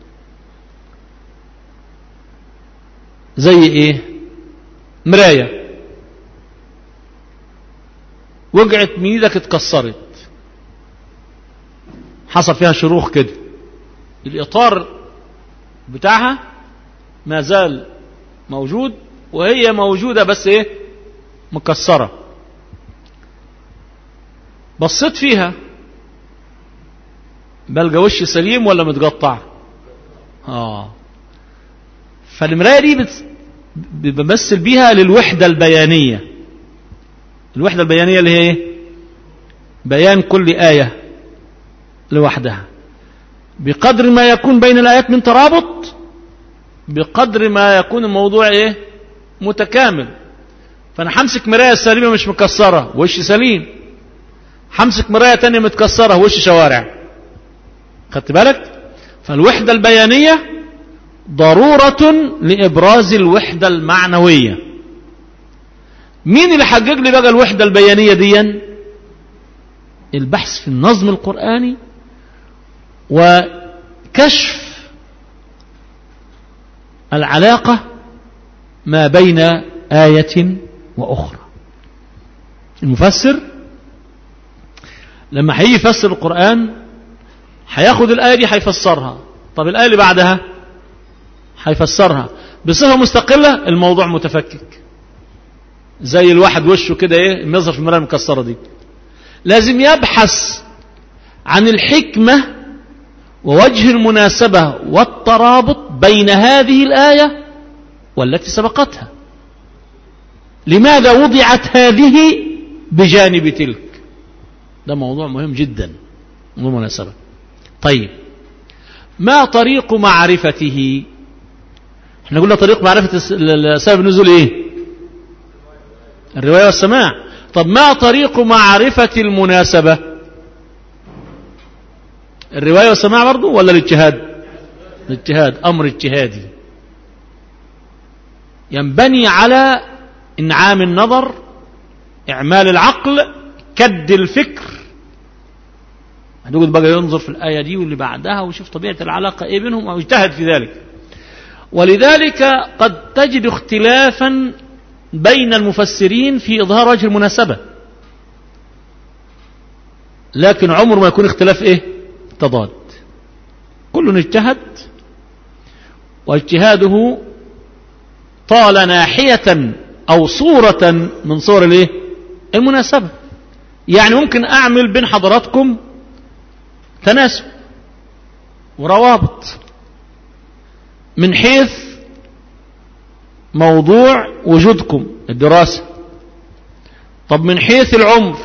زي ايه مراية وقعت من ايدك اتكسرت حصل فيها شروخ كده الإطار بتاعها ما زال موجود وهي موجودة بس ايه مكسرة بصيت فيها بلقى وش سليم ولا متقطع اه فالمراية دي بت... بمثل بيها للوحدة البيانية الوحدة البيانية اللي هي ايه بيان كل آية لوحدها بقدر ما يكون بين الآيات من ترابط بقدر ما يكون الموضوع ايه متكامل فانا همسك مراية سليمة مش مكسرة وش سليم همسك مراية تانية متكسرة وش شوارع خدت بالك فالوحدة البيانية ضرورة لإبراز الوحدة المعنوية مين اللي حقق لي بقى الوحدة البيانية دي البحث في النظم القرآني وكشف العلاقة ما بين آية وأخرى المفسر لما هيجي يفسر القرآن هياخد الآية دي هيفسرها طب الآية اللي بعدها هيفسرها بصفة مستقلة الموضوع متفكك زي الواحد وشه كده ايه يظهر في المرايه المكسرة دي لازم يبحث عن الحكمة ووجه المناسبة والترابط بين هذه الآية والتي سبقتها لماذا وضعت هذه بجانب تلك ده موضوع مهم جدا موضوع مناسبة طيب ما طريق معرفته احنا قلنا طريق معرفة سبب النزول ايه الرواية والسماع طب ما طريق معرفة المناسبة الرواية والسماع برضو ولا الاجتهاد الاجتهاد أمر اجتهادي ينبني على إنعام النظر إعمال العقل كد الفكر هنقول بقى ينظر في الآية دي واللي بعدها ويشوف طبيعة العلاقة إيه بينهم أو يجتهد في ذلك ولذلك قد تجد اختلافا بين المفسرين في إظهار وجه المناسبة لكن عمر ما يكون اختلاف إيه تضاد كل اجتهد واجتهاده طال ناحية أو صورة من صور الايه المناسبة يعني ممكن أعمل بين حضراتكم تناسب وروابط من حيث موضوع وجودكم الدراسة طب من حيث العمر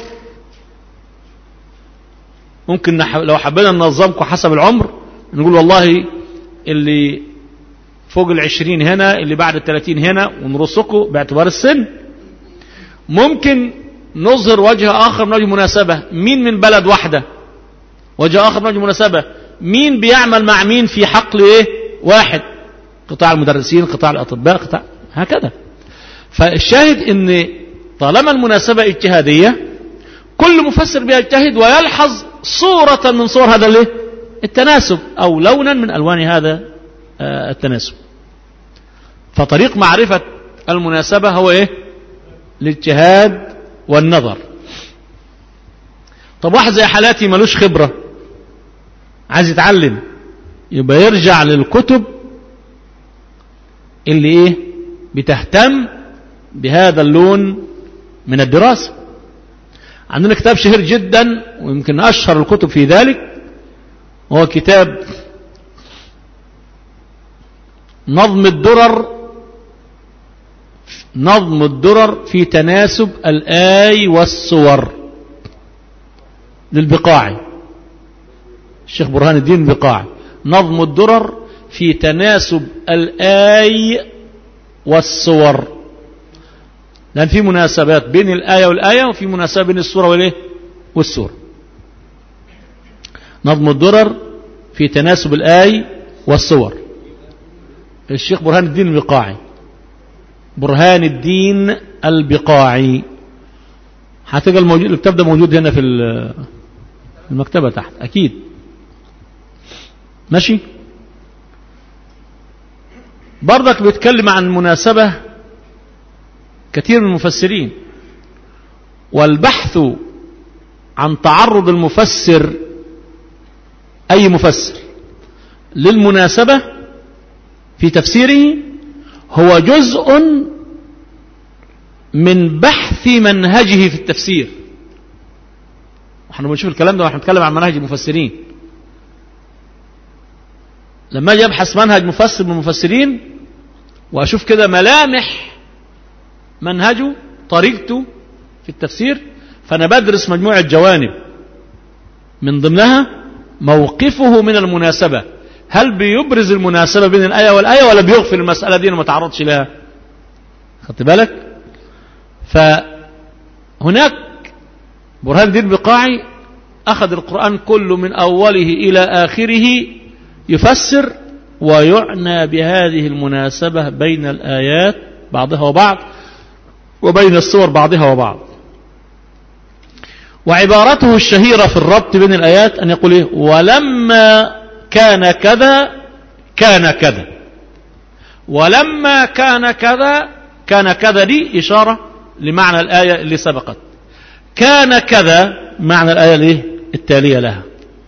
ممكن لو حبينا ننظمكم حسب العمر نقول والله اللي فوق العشرين هنا اللي بعد الثلاثين هنا ونرسقه باعتبار السن ممكن نظهر وجه آخر من وجه مناسبة مين من بلد واحدة وجه آخر من وجه مناسبة مين بيعمل مع مين في حقل إيه واحد قطاع المدرسين قطاع الأطباء قطاع هكذا فالشاهد ان طالما المناسبة اجتهادية كل مفسر بيجتهد ويلحظ صورة من صور هذا الايه التناسب او لونا من الوان هذا آه، التناسب فطريق معرفة المناسبة هو ايه الاجتهاد والنظر طب واحد زي حالاتي ملوش خبرة عايز يتعلم يبقى يرجع للكتب اللي ايه بتهتم بهذا اللون من الدراسة عندنا كتاب شهير جدا ويمكن أشهر الكتب في ذلك هو كتاب نظم الدرر نظم الدرر في تناسب الآي والصور للبقاعي الشيخ برهان الدين البقاعي نظم الدرر في تناسب الآي والصور لأن في مناسبات بين الآية والآية وفي مناسبة بين السورة والإيه والسورة نظم الدرر في تناسب الآي والصور الشيخ برهان الدين البقاعي برهان الدين البقاعي هتلقى الموجود الكتاب ده موجود هنا في المكتبة تحت أكيد ماشي برضك بيتكلم عن مناسبة كثير من المفسرين والبحث عن تعرض المفسر أي مفسر للمناسبة في تفسيره هو جزء من بحث منهجه في التفسير احنا بنشوف الكلام ده واحنا بنتكلم عن منهج المفسرين لما اجي ابحث منهج مفسر من المفسرين واشوف كده ملامح منهجه طريقته في التفسير فانا بدرس مجموعة جوانب من ضمنها موقفه من المناسبة هل بيبرز المناسبة بين الآية والآية ولا بيغفل المسألة دي وما تعرضش لها خدت بالك فهناك برهان الدين البقاعي أخذ القرآن كله من أوله إلى آخره يفسر ويعنى بهذه المناسبة بين الآيات بعضها وبعض وبين الصور بعضها وبعض وعبارته الشهيرة في الربط بين الآيات أن يقول إيه ولما كان كذا كان كذا ولما كان كذا كان كذا دي إشارة لمعنى الآية اللي سبقت كان كذا معنى الآية اللي التالية لها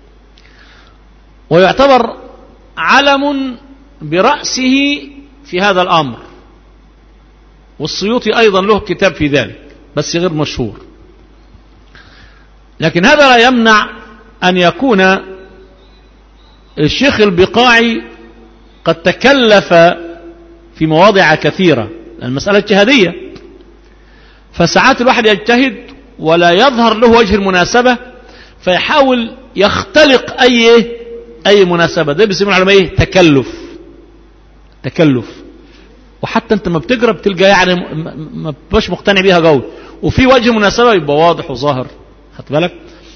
ويعتبر علم برأسه في هذا الأمر والسيوطي أيضا له كتاب في ذلك بس غير مشهور لكن هذا لا يمنع أن يكون الشيخ البقاعي قد تكلف في مواضع كثيرة المسألة اجتهادية فساعات الواحد يجتهد ولا يظهر له وجه المناسبة فيحاول يختلق أي أي مناسبة ده بيسمون على ايه تكلف تكلف وحتى انت ما بتقرا بتلقى يعني ما بتبقاش مقتنع بيها قوي وفي وجه مناسبة يبقى واضح وظاهر خدت بالك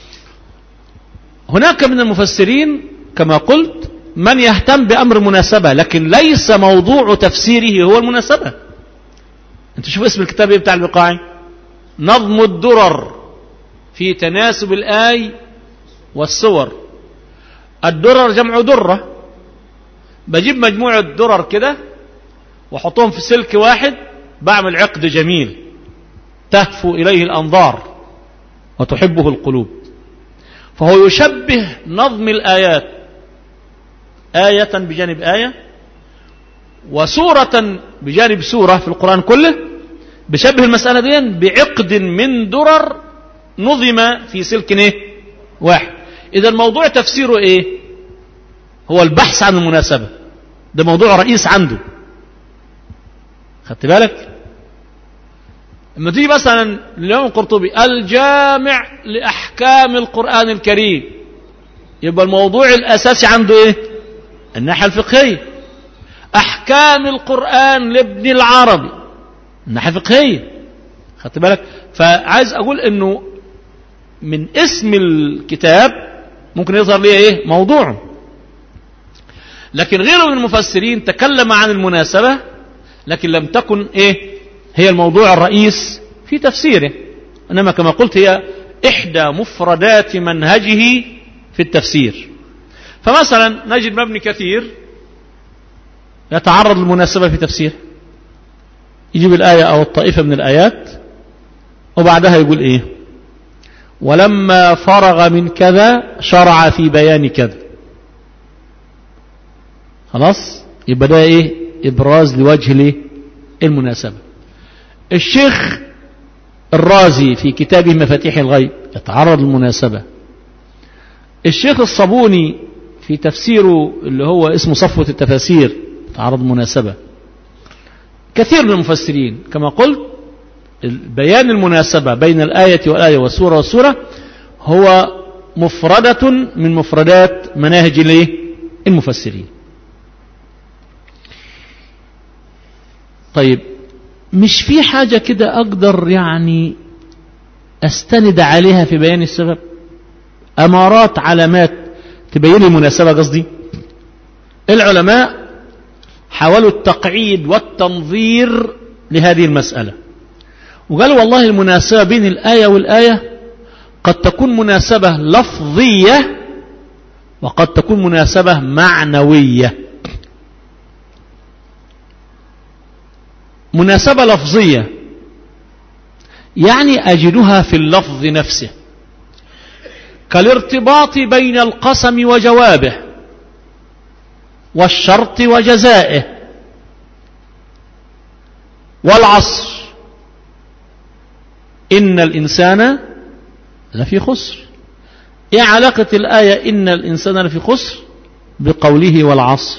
هناك من المفسرين كما قلت من يهتم بأمر مناسبة لكن ليس موضوع تفسيره هو المناسبة انت شوف اسم الكتاب بتاع البقاعي نظم الدرر في تناسب الآي والصور الدرر جمع درة بجيب مجموعة درر كده واحطهم في سلك واحد بعمل عقد جميل تهفو إليه الأنظار وتحبه القلوب فهو يشبه نظم الآيات آية بجانب آية وسورة بجانب سورة في القرآن كله بشبه المسألة دي بعقد من درر نظم في سلك ايه واحد إذا الموضوع تفسيره إيه هو البحث عن المناسبة ده موضوع رئيس عنده خدت بالك لما تيجي مثلا اليوم القرطبي الجامع لأحكام القرآن الكريم يبقى الموضوع الأساسي عنده إيه الناحية الفقهية أحكام القرآن لابن العربي الناحية الفقهية خدت بالك فعايز أقول أنه من اسم الكتاب ممكن يظهر لي إيه موضوعه لكن غيره من المفسرين تكلم عن المناسبة لكن لم تكن إيه هي الموضوع الرئيس في تفسيره إنما كما قلت هي إحدى مفردات منهجه في التفسير فمثلا نجد مبني كثير يتعرض للمناسبة في تفسيره يجيب الآية أو الطائفة من الآيات وبعدها يقول إيه ولما فرغ من كذا شرع في بيان كذا خلاص يبقى ده إيه إبراز لوجه ليه المناسبة الشيخ الرازي في كتابه مفاتيح الغيب يتعرض للمناسبة الشيخ الصابوني في تفسيره اللي هو اسمه صفوة التفاسير تعرض مناسبة كثير من المفسرين كما قلت بيان المناسبة بين الآية والآية والسورة والسورة هو مفردة من مفردات مناهج المفسرين طيب مش في حاجة كده أقدر يعني أستند عليها في بيان السبب أمارات علامات تبين المناسبة قصدي العلماء حاولوا التقعيد والتنظير لهذه المسألة وقالوا والله المناسبة بين الآية والآية قد تكون مناسبة لفظية وقد تكون مناسبة معنوية مناسبة لفظية يعني أجدها في اللفظ نفسه كالارتباط بين القسم وجوابه والشرط وجزائه والعصر إن الإنسان لفي خسر إيه علاقة الآية إن الإنسان لفي خسر بقوله والعصر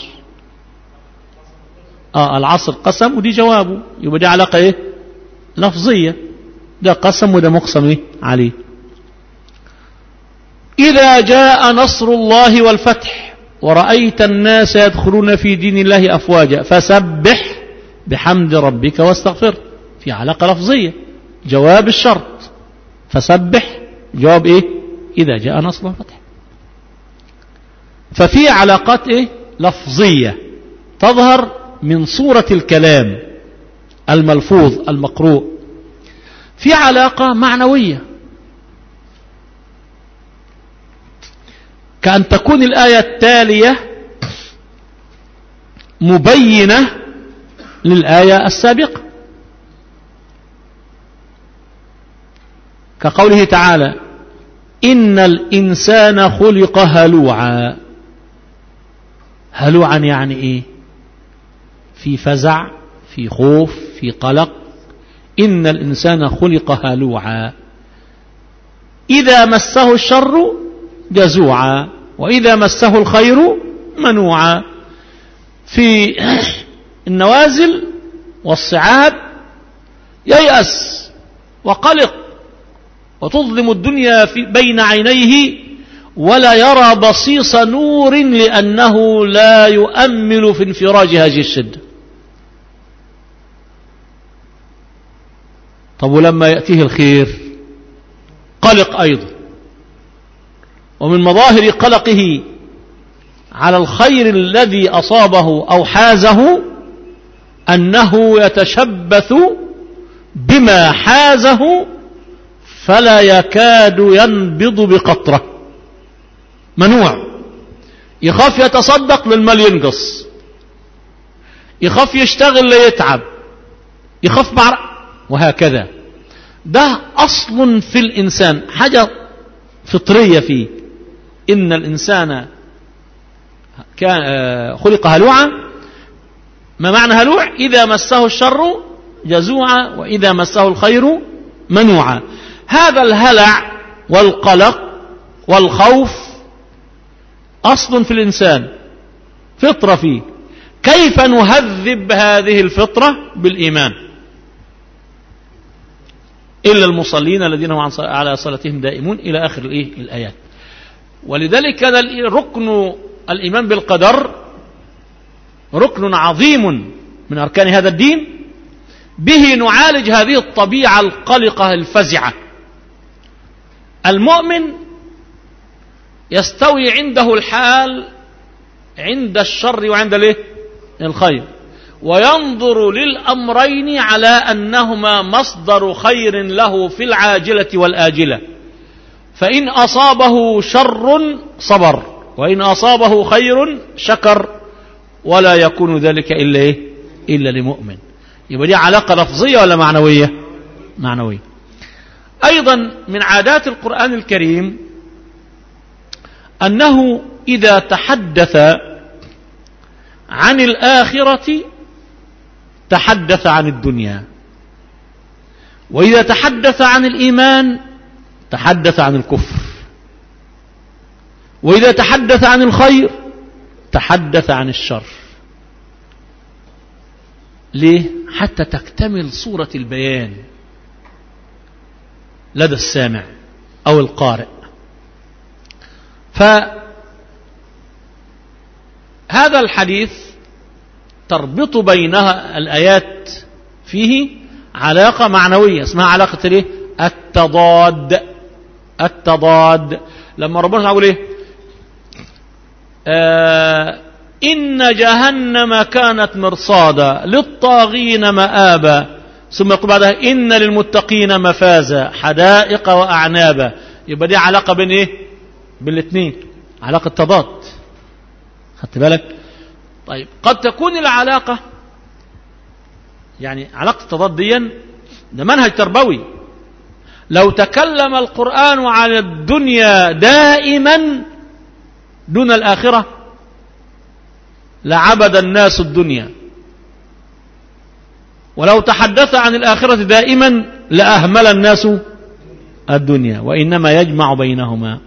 آه العصر قسم ودي جوابه يبقى دي علاقة إيه لفظية ده قسم وده مقسم إيه عليه إذا جاء نصر الله والفتح ورأيت الناس يدخلون في دين الله أفواجا فسبح بحمد ربك واستغفر في علاقة لفظية جواب الشرط فسبح جواب إيه إذا جاء نصر والفتح ففي علاقات إيه لفظية تظهر من صورة الكلام الملفوظ المقروء في علاقة معنوية كأن تكون الآية التالية مبينة للآية السابقة كقوله تعالى إن الإنسان خلق هلوعا هلوعا يعني إيه في فزع في خوف في قلق إن الإنسان خلق هلوعا إذا مسه الشر جزوعا وإذا مسه الخير منوعا في النوازل والصعاب ييأس وقلق وتظلم الدنيا في بين عينيه ولا يرى بصيص نور لأنه لا يؤمل في انفراج هذه الشدة طب ولما يأتيه الخير قلق أيضا ومن مظاهر قلقه على الخير الذي أصابه أو حازه أنه يتشبث بما حازه فلا يكاد ينبض بقطرة منوع يخاف يتصدق للمال ينقص يخاف يشتغل ليتعب يخاف مع وهكذا ده أصل في الإنسان حاجة فطرية فيه إن الإنسان كان خلق هلوعا ما معنى هلوع إذا مسه الشر جزوعا وإذا مسه الخير منوعا هذا الهلع والقلق والخوف أصل في الإنسان فطرة فيه كيف نهذب هذه الفطرة بالإيمان إلا المصلين الذين هم على صلاتهم دائمون إلى آخر الآيات ولذلك كان ركن الإيمان بالقدر ركن عظيم من أركان هذا الدين به نعالج هذه الطبيعة القلقة الفزعة المؤمن يستوي عنده الحال عند الشر وعند الايه الخير وينظر للأمرين على أنهما مصدر خير له في العاجلة والآجلة فإن أصابه شر صبر وإن أصابه خير شكر ولا يكون ذلك إلا إيه؟ إلا لمؤمن يبقى دي علاقة لفظية ولا معنوية معنوية أيضا من عادات القرآن الكريم أنه إذا تحدث عن الآخرة تحدث عن الدنيا وإذا تحدث عن الإيمان تحدث عن الكفر وإذا تحدث عن الخير تحدث عن الشر ليه حتى تكتمل صورة البيان لدى السامع أو القارئ فهذا الحديث تربط بينها الآيات فيه علاقة معنوية اسمها علاقة الايه التضاد التضاد لما ربنا يقول ايه آه إن جهنم كانت مرصادا للطاغين مآبا ثم يقول بعدها إن للمتقين مفازا حدائق وأعنابا يبقى دي علاقة بين إيه بالاثنين علاقة تضاد خدت بالك طيب قد تكون العلاقة يعني علاقة التضاد دي ده منهج تربوي لو تكلم القرآن عن الدنيا دائما دون الآخرة لعبد الناس الدنيا ولو تحدث عن الآخرة دائما لأهمل الناس الدنيا وإنما يجمع بينهما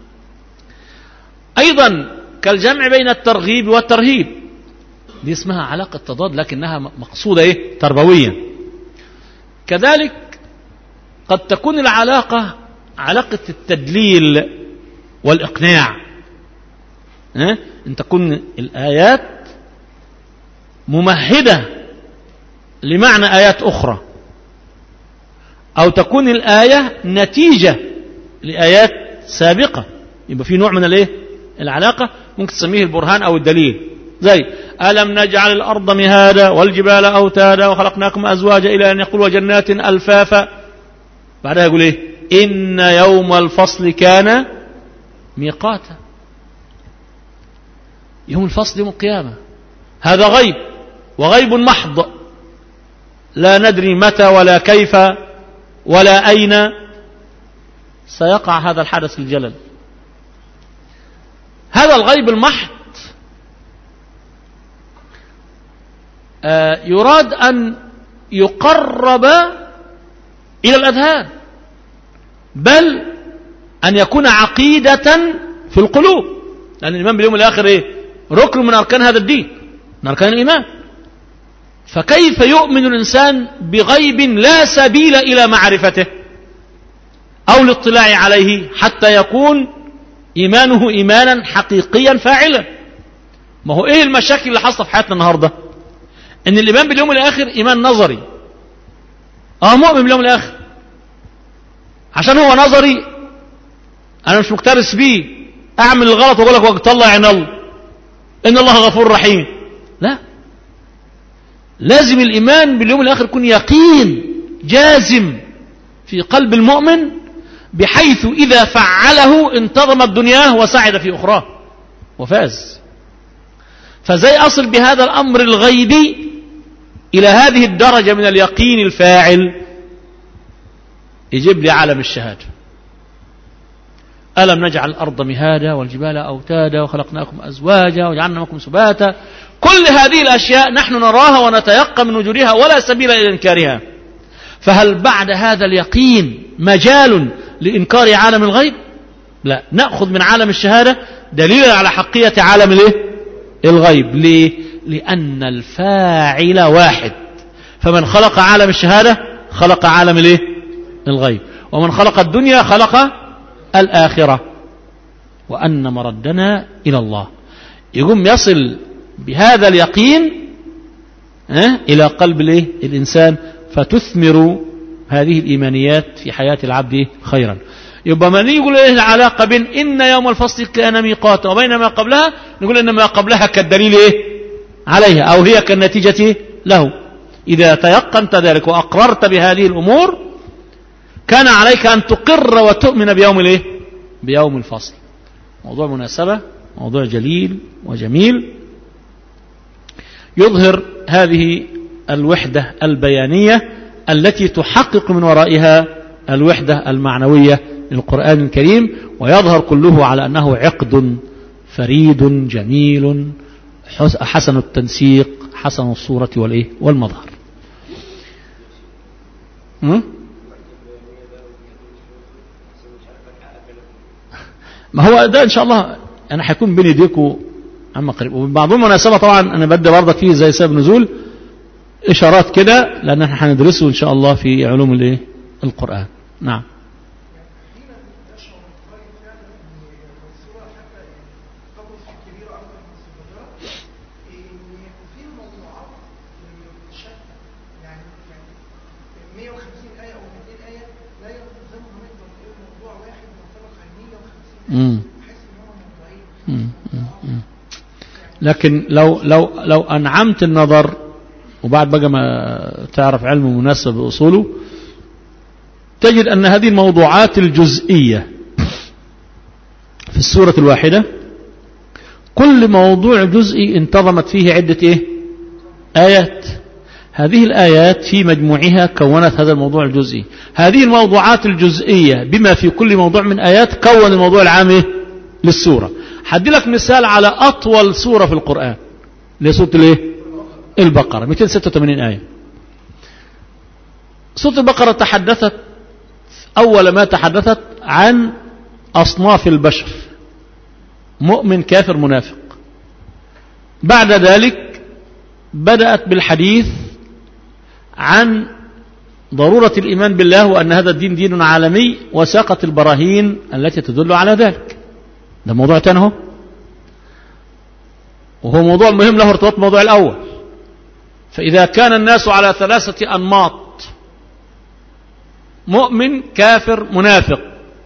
أيضا كالجمع بين الترغيب والترهيب دي اسمها علاقة تضاد لكنها مقصودة إيه؟ تربوية كذلك قد تكون العلاقة علاقة التدليل والإقناع اه؟ أن تكون الآيات ممهدة لمعنى آيات أخرى أو تكون الآية نتيجة لآيات سابقة يبقى في نوع من الايه العلاقة ممكن تسميه البرهان أو الدليل زي ألم نجعل الأرض مهادا والجبال أوتادا وخلقناكم أزواجا إلى أن يقول وجنات ألفافا بعدها يقول إيه إن يوم الفصل كان ميقاتا يوم الفصل يوم القيامة هذا غيب وغيب محض لا ندري متى ولا كيف ولا أين سيقع هذا الحدث الجلل هذا الغيب المحض يراد أن يقرب إلى الأذهان بل أن يكون عقيدة في القلوب لأن الإيمان باليوم الآخر إيه؟ ركن من أركان هذا الدين من أركان الإيمان فكيف يؤمن الإنسان بغيب لا سبيل إلى معرفته أو الاطلاع عليه حتى يكون إيمانه إيمانا حقيقيا فاعلا ما هو إيه المشاكل اللي حصل في حياتنا النهاردة إن الإيمان باليوم الآخر إيمان نظري آه مؤمن باليوم الآخر عشان هو نظري أنا مش مكترث بيه أعمل الغلط وأقول لك وقت الله عين الله إن الله غفور رحيم لا لازم الإيمان باليوم الآخر يكون يقين جازم في قلب المؤمن بحيث إذا فعله انتظمت دنياه وسعد في أخراه وفاز فزي أصل بهذا الأمر الغيبي إلى هذه الدرجة من اليقين الفاعل يجيب لي عالم الشهادة ألم نجعل الأرض مهادا والجبال أوتادا وخلقناكم أزواجا وجعلنا لكم سباتا كل هذه الأشياء نحن نراها ونتيقن من وجودها ولا سبيل إلى إنكارها فهل بعد هذا اليقين مجال لإنكار عالم الغيب لا نأخذ من عالم الشهادة دليلا على حقية عالم الايه الغيب ليه لأن الفاعل واحد فمن خلق عالم الشهادة خلق عالم الايه الغيب ومن خلق الدنيا خلق الآخرة وأن مردنا إلى الله يقوم يصل بهذا اليقين ها إلى قلب الايه الإنسان فتثمر هذه الإيمانيات في حياة العبد إيه؟ خيرا يبقى من يقول ايه العلاقة بين إن يوم الفصل كان ميقاتا وبين ما قبلها نقول إن ما قبلها كالدليل إيه عليها أو هي كالنتيجة له إذا تيقنت ذلك وأقررت بهذه الأمور كان عليك أن تقر وتؤمن بيوم الإيه بيوم الفصل موضوع مناسبة موضوع جليل وجميل يظهر هذه الوحدة البيانية التي تحقق من ورائها الوحدة المعنوية للقرآن الكريم ويظهر كله على أنه عقد فريد جميل حسن التنسيق حسن الصورة والإيه والمظهر م? ما هو ده إن شاء الله أنا حيكون بين يديكم عما قريب وبعضهم مناسبة طبعا أنا بدي برضك فيه زي سبب نزول إشارات كده لأن احنا هندرسه إن شاء الله في علوم الإيه القرآن نعم حين نشعر بالخير فعلا ان الصوره حتى تقوم في الكبيره اكثر من الصغيره ان في موضوعات شتى يعني يعني 150 ايه او 200 ايه لا يلزمها نقدر نقول موضوع واحد منطبق على 150 مم. بحس ان هم موضوعين مم. مم. مم. لكن لو لو لو أنعمت النظر وبعد بقى ما تعرف علم مناسب بأصوله تجد أن هذه الموضوعات الجزئية في السورة الواحدة كل موضوع جزئي انتظمت فيه عدة إيه؟ آيات هذه الآيات في مجموعها كونت هذا الموضوع الجزئي هذه الموضوعات الجزئية بما في كل موضوع من آيات كون الموضوع العام إيه؟ للسورة حدي لك مثال على أطول سورة في القرآن اللي هي سورة الإيه؟ البقرة 286 آية سورة البقرة تحدثت أول ما تحدثت عن أصناف البشر مؤمن كافر منافق بعد ذلك بدأت بالحديث عن ضرورة الإيمان بالله وأن هذا الدين دين عالمي وساقت البراهين التي تدل على ذلك ده موضوع تاني اهو وهو موضوع مهم له ارتباط بالموضوع الأول فإذا كان الناس على ثلاثة أنماط مؤمن كافر منافق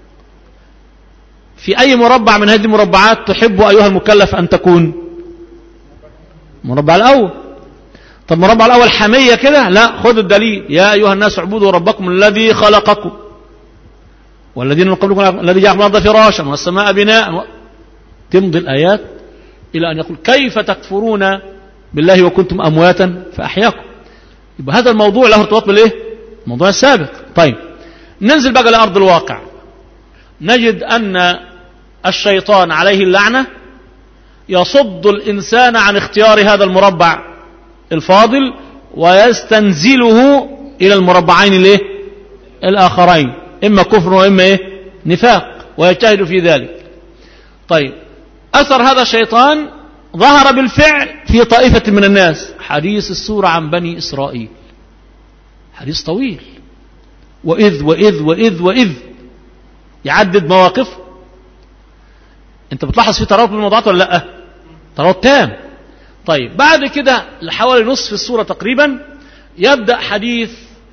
في أي مربع من هذه المربعات تحب أيها المكلف أن تكون المربع الأول طب المربع الأول حمية كده لا خذ الدليل يا أيها الناس اعبدوا ربكم الذي خلقكم والذين من قبلكم الذي جعل الأرض فراشا والسماء بناء و... تمضي الآيات إلى أن يقول كيف تكفرون بالله وكنتم أمواتا فأحياكم يبقى هذا الموضوع له ارتباط بالإيه الموضوع السابق طيب ننزل بقى لأرض الواقع نجد أن الشيطان عليه اللعنة يصد الإنسان عن اختيار هذا المربع الفاضل ويستنزله إلى المربعين الايه الآخرين إما كفر وإما إيه نفاق ويجتهد في ذلك طيب أثر هذا الشيطان ظهر بالفعل في طائفة من الناس حديث السورة عن بني إسرائيل حديث طويل وإذ وإذ وإذ وإذ يعدد مواقف انت بتلاحظ في تراوت بالموضوعات ولا لا تراوت تام طيب بعد كده لحوالي نصف السورة تقريبا يبدأ حديث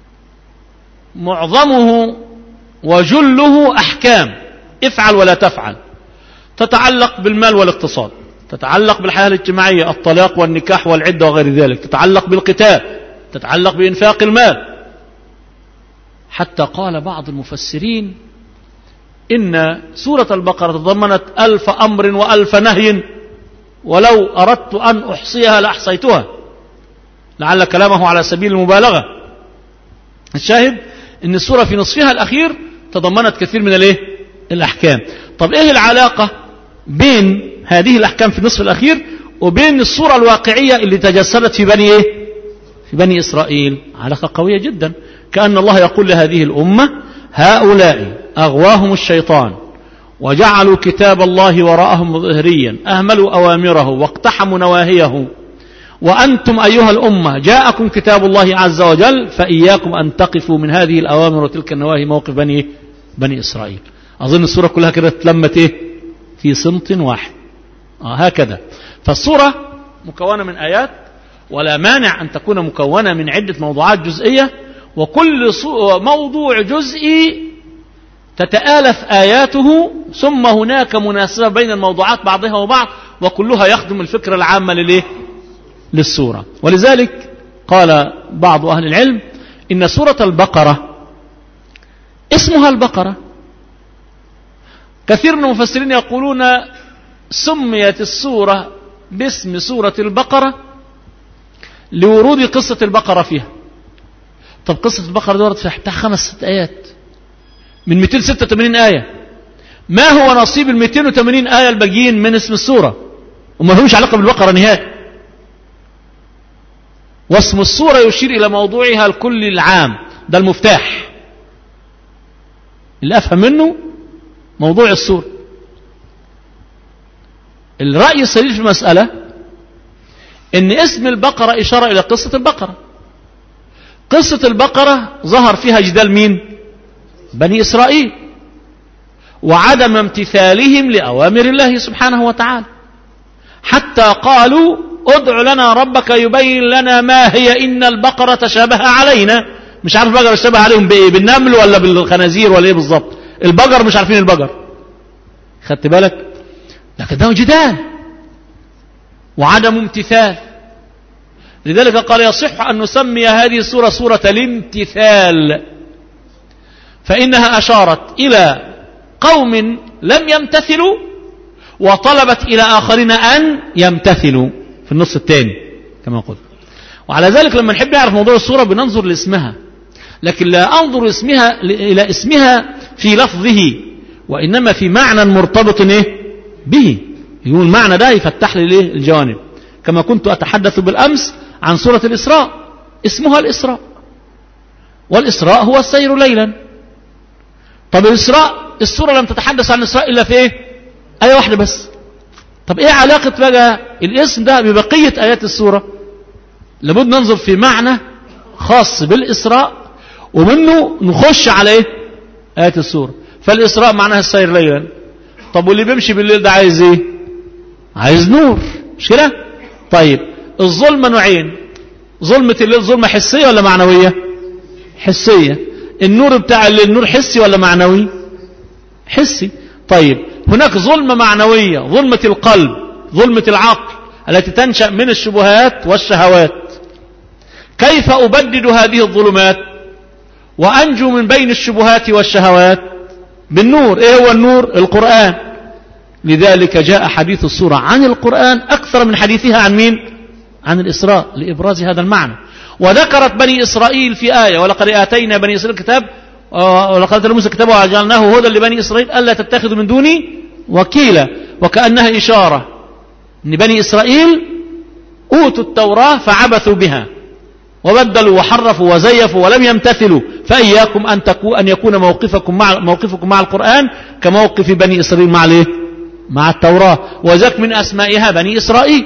معظمه وجله أحكام افعل ولا تفعل تتعلق بالمال والاقتصاد تتعلق بالحياة الاجتماعية الطلاق والنكاح والعدة وغير ذلك تتعلق بالقتال تتعلق بإنفاق المال حتى قال بعض المفسرين إن سورة البقرة تضمنت ألف أمر وألف نهي ولو أردت أن أحصيها لأحصيتها لعل كلامه على سبيل المبالغة الشاهد أن السورة في نصفها الأخير تضمنت كثير من الايه الأحكام طب إيه العلاقة بين هذه الأحكام في النصف الأخير وبين الصورة الواقعية اللي تجسدت في بني إيه في بني إسرائيل علاقة قوية جدا كأن الله يقول لهذه الأمة هؤلاء أغواهم الشيطان وجعلوا كتاب الله وراءهم ظهريا أهملوا أوامره واقتحموا نواهيه وأنتم أيها الأمة جاءكم كتاب الله عز وجل فإياكم أن تقفوا من هذه الأوامر وتلك النواهي موقف بني بني إسرائيل أظن السورة كلها كده تلمت إيه في صمت واحد آه هكذا فالسورة مكونة من آيات ولا مانع أن تكون مكونة من عدة موضوعات جزئية وكل صو- موضوع جزئي تتآلف آياته ثم هناك مناسبة بين الموضوعات بعضها وبعض وكلها يخدم الفكرة العامة للإيه؟ للسورة ولذلك قال بعض أهل العلم إن سورة البقرة اسمها البقرة كثير من المفسرين يقولون سميت السورة باسم سورة البقرة لورود قصة البقرة فيها طب قصة البقرة دي وردت فيها بتاع خمس ست آيات من 286 آية ما هو نصيب ال 280 آية الباقيين من اسم السورة وما لهمش علاقة بالبقرة نهائي واسم السورة يشير إلى موضوعها الكل العام ده المفتاح اللي أفهم منه موضوع السورة الرأي السليم في المسألة ان اسم البقرة إشارة إلى قصة البقرة قصة البقرة ظهر فيها جدال مين بني إسرائيل وعدم امتثالهم لأوامر الله سبحانه وتعالى حتى قالوا ادع لنا ربك يبين لنا ما هي إن البقرة تشابه علينا مش عارف البقرة تشابه عليهم بإيه بالنمل ولا بالخنازير ولا إيه بالظبط البقر مش عارفين البقر خدت بالك لكن ده جدال وعدم امتثال لذلك قال يصح أن نسمي هذه السورة سورة الامتثال فإنها أشارت إلى قوم لم يمتثلوا وطلبت إلى آخرين أن يمتثلوا في النص الثاني كما قلت وعلى ذلك لما نحب نعرف موضوع السورة بننظر لاسمها لكن لا أنظر اسمها إلى اسمها في لفظه وإنما في معنى مرتبط إيه؟ به يقول المعنى ده يفتح لي الايه الجوانب كما كنت أتحدث بالأمس عن سورة الإسراء اسمها الإسراء والإسراء هو السير ليلا طب الإسراء السورة لم تتحدث عن الإسراء إلا في إيه آية واحدة بس طب إيه علاقة بقى الاسم ده ببقية آيات السورة لابد ننظر في معنى خاص بالإسراء ومنه نخش على إيه آيات السورة فالإسراء معناها السير ليلا طب واللي بيمشي بالليل ده عايز إيه عايز نور مش كده طيب الظلمة نوعين ظلمة الليل ظلمة حسية ولا معنوية حسية النور بتاع الليل نور حسي ولا معنوي حسي طيب هناك ظلمة معنوية ظلمة القلب ظلمة العقل التي تنشأ من الشبهات والشهوات كيف أبدد هذه الظلمات وأنجو من بين الشبهات والشهوات بالنور إيه هو النور القرآن لذلك جاء حديث السورة عن القرآن أكثر من حديثها عن مين عن الإسراء لإبراز هذا المعنى وذكرت بني إسرائيل في آية ولقد آتينا بني إسرائيل الكتاب ولقد آتينا موسى الكتاب وجعلناه هدى لبني إسرائيل ألا تتخذوا من دوني وكيلا وكأنها إشارة أن بني إسرائيل أوتوا التوراة فعبثوا بها وبدلوا وحرفوا وزيفوا ولم يمتثلوا فإياكم أن, تكو أن يكون موقفكم مع, موقفكم مع القرآن كموقف بني إسرائيل مع الايه مع التوراة وذاك من أسمائها بني إسرائيل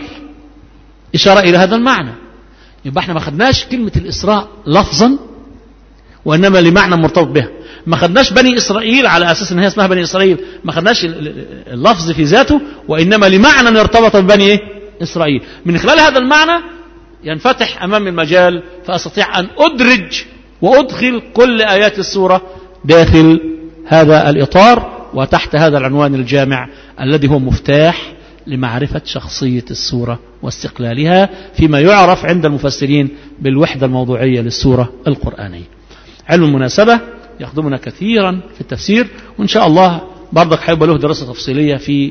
إشارة إلى هذا المعنى يبقى احنا ما خدناش كلمة الإسراء لفظا وإنما لمعنى مرتبط بها ما خدناش بني إسرائيل على أساس أن هي اسمها بني إسرائيل ما خدناش اللفظ في ذاته وإنما لمعنى ارتبط ببني إيه؟ إسرائيل من خلال هذا المعنى ينفتح أمام المجال فأستطيع أن أدرج وأدخل كل آيات السورة داخل هذا الإطار وتحت هذا العنوان الجامع الذي هو مفتاح لمعرفة شخصية السورة واستقلالها فيما يعرف عند المفسرين بالوحدة الموضوعية للسورة القرآنية علم المناسبة يخدمنا كثيرا في التفسير وإن شاء الله برضك هيبقى له دراسة تفصيلية في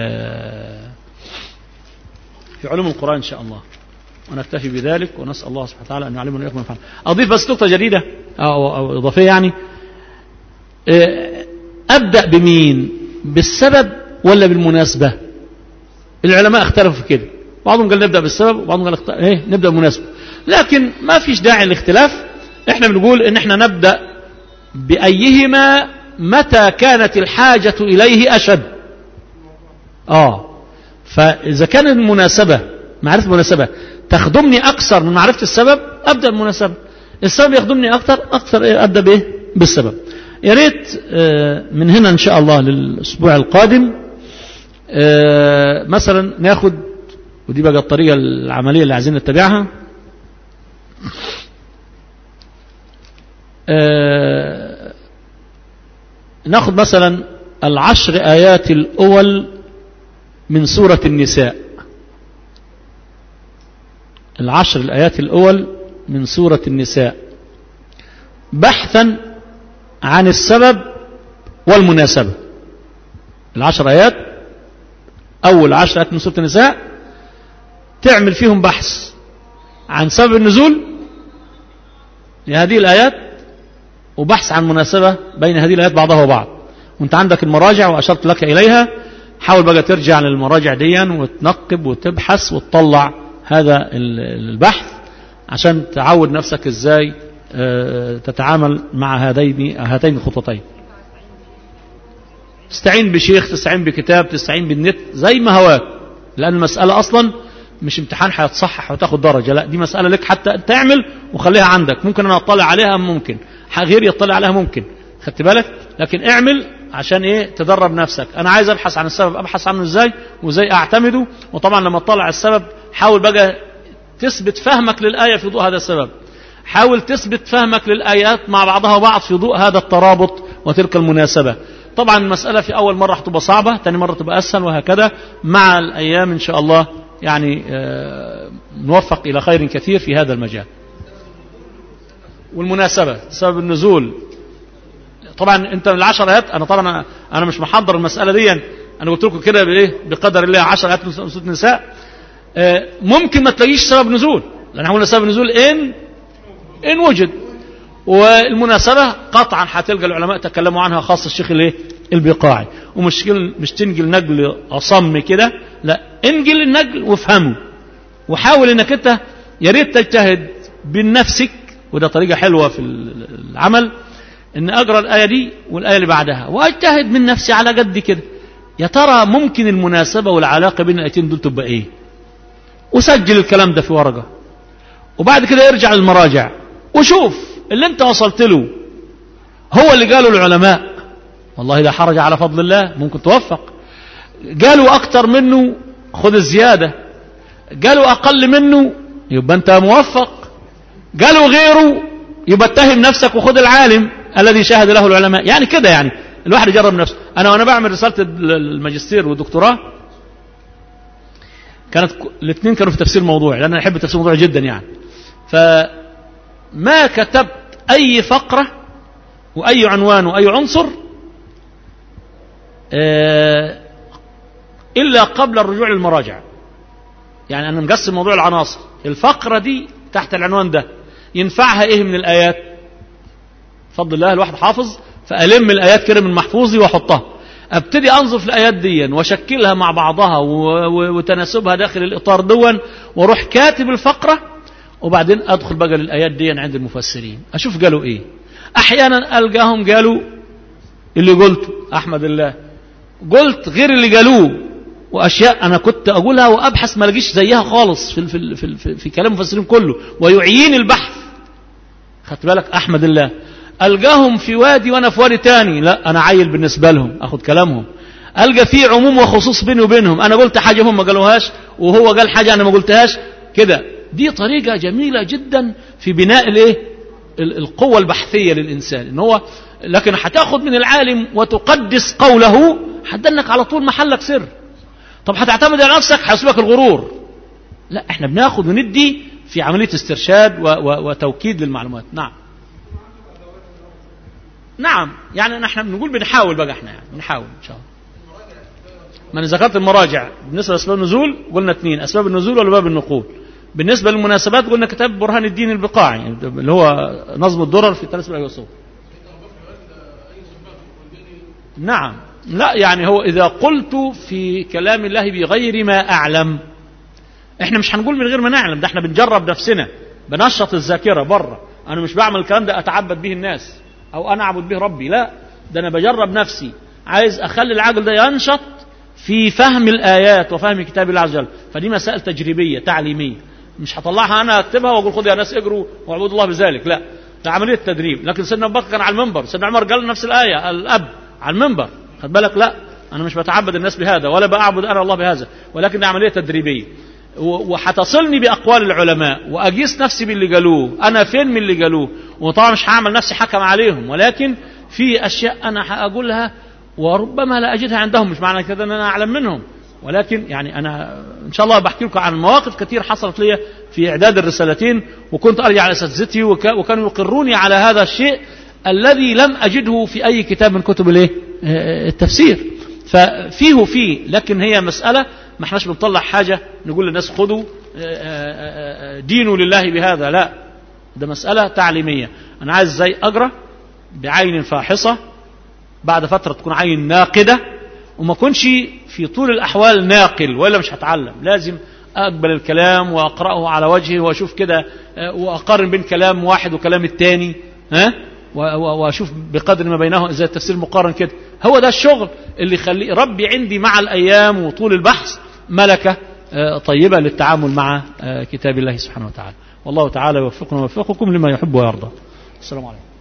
في علوم القرآن إن شاء الله ونكتفي بذلك ونسأل الله سبحانه وتعالى أن يعلمنا إياكم ينفعنا أضيف بس نقطة جديدة أو, أو إضافية يعني أبدأ بمين بالسبب ولا بالمناسبة العلماء اختلفوا في كده بعضهم قال نبدأ بالسبب وبعضهم قال اخت... ايه نبدأ بالمناسبة لكن ما فيش داعي للاختلاف احنا بنقول ان احنا نبدأ بأيهما متى كانت الحاجة إليه أشد آه فإذا كان المناسبة معرفة المناسبة تخدمني أكثر من معرفة السبب أبدأ بالمناسبة السبب يخدمني أكثر أكثر أبدأ به بالسبب يا ريت من هنا إن شاء الله للأسبوع القادم مثلا ناخد ودي بقى الطريقة العملية اللي عايزين نتبعها آه ناخذ مثلا العشر آيات الأول من سورة النساء العشر الآيات الأول من سورة النساء بحثا عن السبب والمناسبة العشر آيات أول عشر آيات من سورة النساء تعمل فيهم بحث عن سبب النزول لهذه الآيات وبحث عن مناسبة بين هذه الآيات بعضها وبعض وانت عندك المراجع وأشرت لك إليها حاول بقى ترجع للمراجع دي وتنقب وتبحث وتطلع هذا البحث عشان تعود نفسك ازاي تتعامل مع هذين هاتين الخطوتين تستعين بشيخ تستعين بكتاب تستعين بالنت زي ما هواك لأن المسألة أصلا مش امتحان هيتصحح وتاخد درجة لا دي مسألة لك حتى تعمل وخليها عندك ممكن أنا أطلع عليها ممكن غير يطلع عليها ممكن خدت بالك لكن اعمل عشان ايه تدرب نفسك انا عايز ابحث عن السبب ابحث عنه ازاي وازاي اعتمده وطبعا لما تطلع السبب حاول بقى تثبت فهمك للآية في ضوء هذا السبب حاول تثبت فهمك للآيات مع بعضها وبعض في ضوء هذا الترابط وتلك المناسبة طبعا المسألة في أول مرة هتبقى صعبة ثاني مرة تبقى أسهل وهكذا مع الأيام إن شاء الله يعني نوفق إلى خير كثير في هذا المجال والمناسبة سبب النزول طبعا انت من العشر ايات انا طبعا انا مش محضر المساله دي انا قلت لكم كده بايه بقدر الله 10 ايات من سوره النساء ممكن ما تلاقيش سبب نزول لان قلنا سبب نزول ان ان وجد والمناسبة قطعا هتلقى العلماء تكلموا عنها خاص الشيخ الايه البقاعي ومش مش تنقل نقل اصم كده لا انقل النقل وافهمه وحاول انك انت يا ريت تجتهد بنفسك وده طريقة حلوة في العمل ان اقرا الايه دي والايه اللي بعدها واجتهد من نفسي على قد كده يا ترى ممكن المناسبه والعلاقه بين الايتين دول تبقى ايه وسجل الكلام ده في ورقه وبعد كده ارجع للمراجع وشوف اللي انت وصلت له هو اللي قاله العلماء والله لا حرج على فضل الله ممكن توفق قالوا اكتر منه خذ الزياده قالوا اقل منه يبقى انت موفق قالوا غيره يبقى اتهم نفسك وخذ العالم الذي شاهد له العلماء يعني كده يعني الواحد يجرب نفسه انا وانا بعمل رساله الماجستير والدكتوراه كانت الاثنين كانوا في تفسير موضوعي لان انا احب التفسير الموضوعي جدا يعني فما كتبت اي فقره واي عنوان واي عنصر الا قبل الرجوع للمراجع يعني انا مقسم موضوع العناصر الفقره دي تحت العنوان ده ينفعها ايه من الايات بفضل الله الواحد حافظ فألم الآيات كده من محفوظي وأحطها أبتدي أنظر في الآيات دي وأشكلها مع بعضها وتناسبها داخل الإطار دون وأروح كاتب الفقرة وبعدين أدخل بقى للآيات دي عند المفسرين أشوف قالوا إيه أحيانا ألقاهم قالوا اللي قلته أحمد الله قلت غير اللي قالوه وأشياء أنا كنت أقولها وأبحث ما لقيش زيها خالص في, في, في, في, في كلام المفسرين كله ويعيين البحث خدت بالك أحمد الله ألقاهم في وادي وأنا في وادي تاني لا أنا عيل بالنسبة لهم أخذ كلامهم ألقى في عموم وخصوص بيني وبينهم أنا قلت حاجة هم ما قالوهاش وهو قال حاجة أنا ما قلتهاش كده دي طريقة جميلة جدا في بناء الايه القوة البحثية للإنسان إن هو لكن هتاخد من العالم وتقدس قوله هتدنك على طول محلك سر طب هتعتمد على نفسك هيصيبك الغرور لا احنا بناخد وندي في عملية استرشاد و و وتوكيد للمعلومات نعم نعم يعني نحن بنقول بنحاول بقى احنا يعني بنحاول ان شاء الله ما انا ذكرت المراجع بالنسبه لاسباب النزول قلنا اثنين اسباب النزول ولا باب النقول بالنسبه للمناسبات قلنا كتاب برهان الدين البقاعي اللي هو نظم الدرر في تناسب الايه والصوت نعم لا يعني هو اذا قلت في كلام الله بغير ما اعلم احنا مش هنقول من غير ما نعلم ده احنا بنجرب نفسنا بنشط الذاكره بره انا مش بعمل الكلام ده اتعبد به الناس او انا اعبد به ربي لا ده انا بجرب نفسي عايز اخلي العقل ده ينشط في فهم الايات وفهم كتاب الله عز وجل فدي مسائل تجريبيه تعليميه مش هطلعها انا اكتبها واقول خذوا يا ناس اجروا واعبدوا الله بذلك لا ده عمليه تدريب لكن سيدنا ابو بكر كان على المنبر سيدنا عمر قال نفس الايه الاب على المنبر خد بالك لا انا مش بتعبد الناس بهذا ولا بعبد انا الله بهذا ولكن دي عمليه تدريبيه و- وهتصلني بأقوال العلماء وأقيس نفسي باللي قالوه أنا فين من اللي قالوه وطبعا مش هعمل نفسي حكم عليهم ولكن في أشياء أنا هقولها وربما لا أجدها عندهم مش معنى كده أن أنا أعلم منهم ولكن يعني أنا إن شاء الله بحكي لكم عن مواقف كثير حصلت لي في إعداد الرسالتين وكنت أرجع على أساتذتي وك- وكانوا يقروني على هذا الشيء الذي لم أجده في أي كتاب من كتب الإيه؟ آه، التفسير ففيه فيه لكن هي مسألة ما احناش بنطلع حاجة نقول للناس خذوا آه، آه، آه، دينوا لله بهذا لا ده مسألة تعليمية أنا عايز زي أجرة بعين فاحصة بعد فترة تكون عين ناقدة وما أكونش في طول الأحوال ناقل وإلا مش هتعلم لازم أقبل الكلام وأقرأه على وجهه وأشوف كده آه، وأقارن بين كلام واحد وكلام التاني ها و- و- وأشوف بقدر ما بينهم زي التفسير مقارن كده هو ده الشغل اللي يخلي ربي عندي مع الأيام وطول البحث ملكة آه، طيبة للتعامل مع آه، كتاب الله سبحانه وتعالى والله تعالى يوفقنا ويوفقكم لما يحب ويرضى السلام عليكم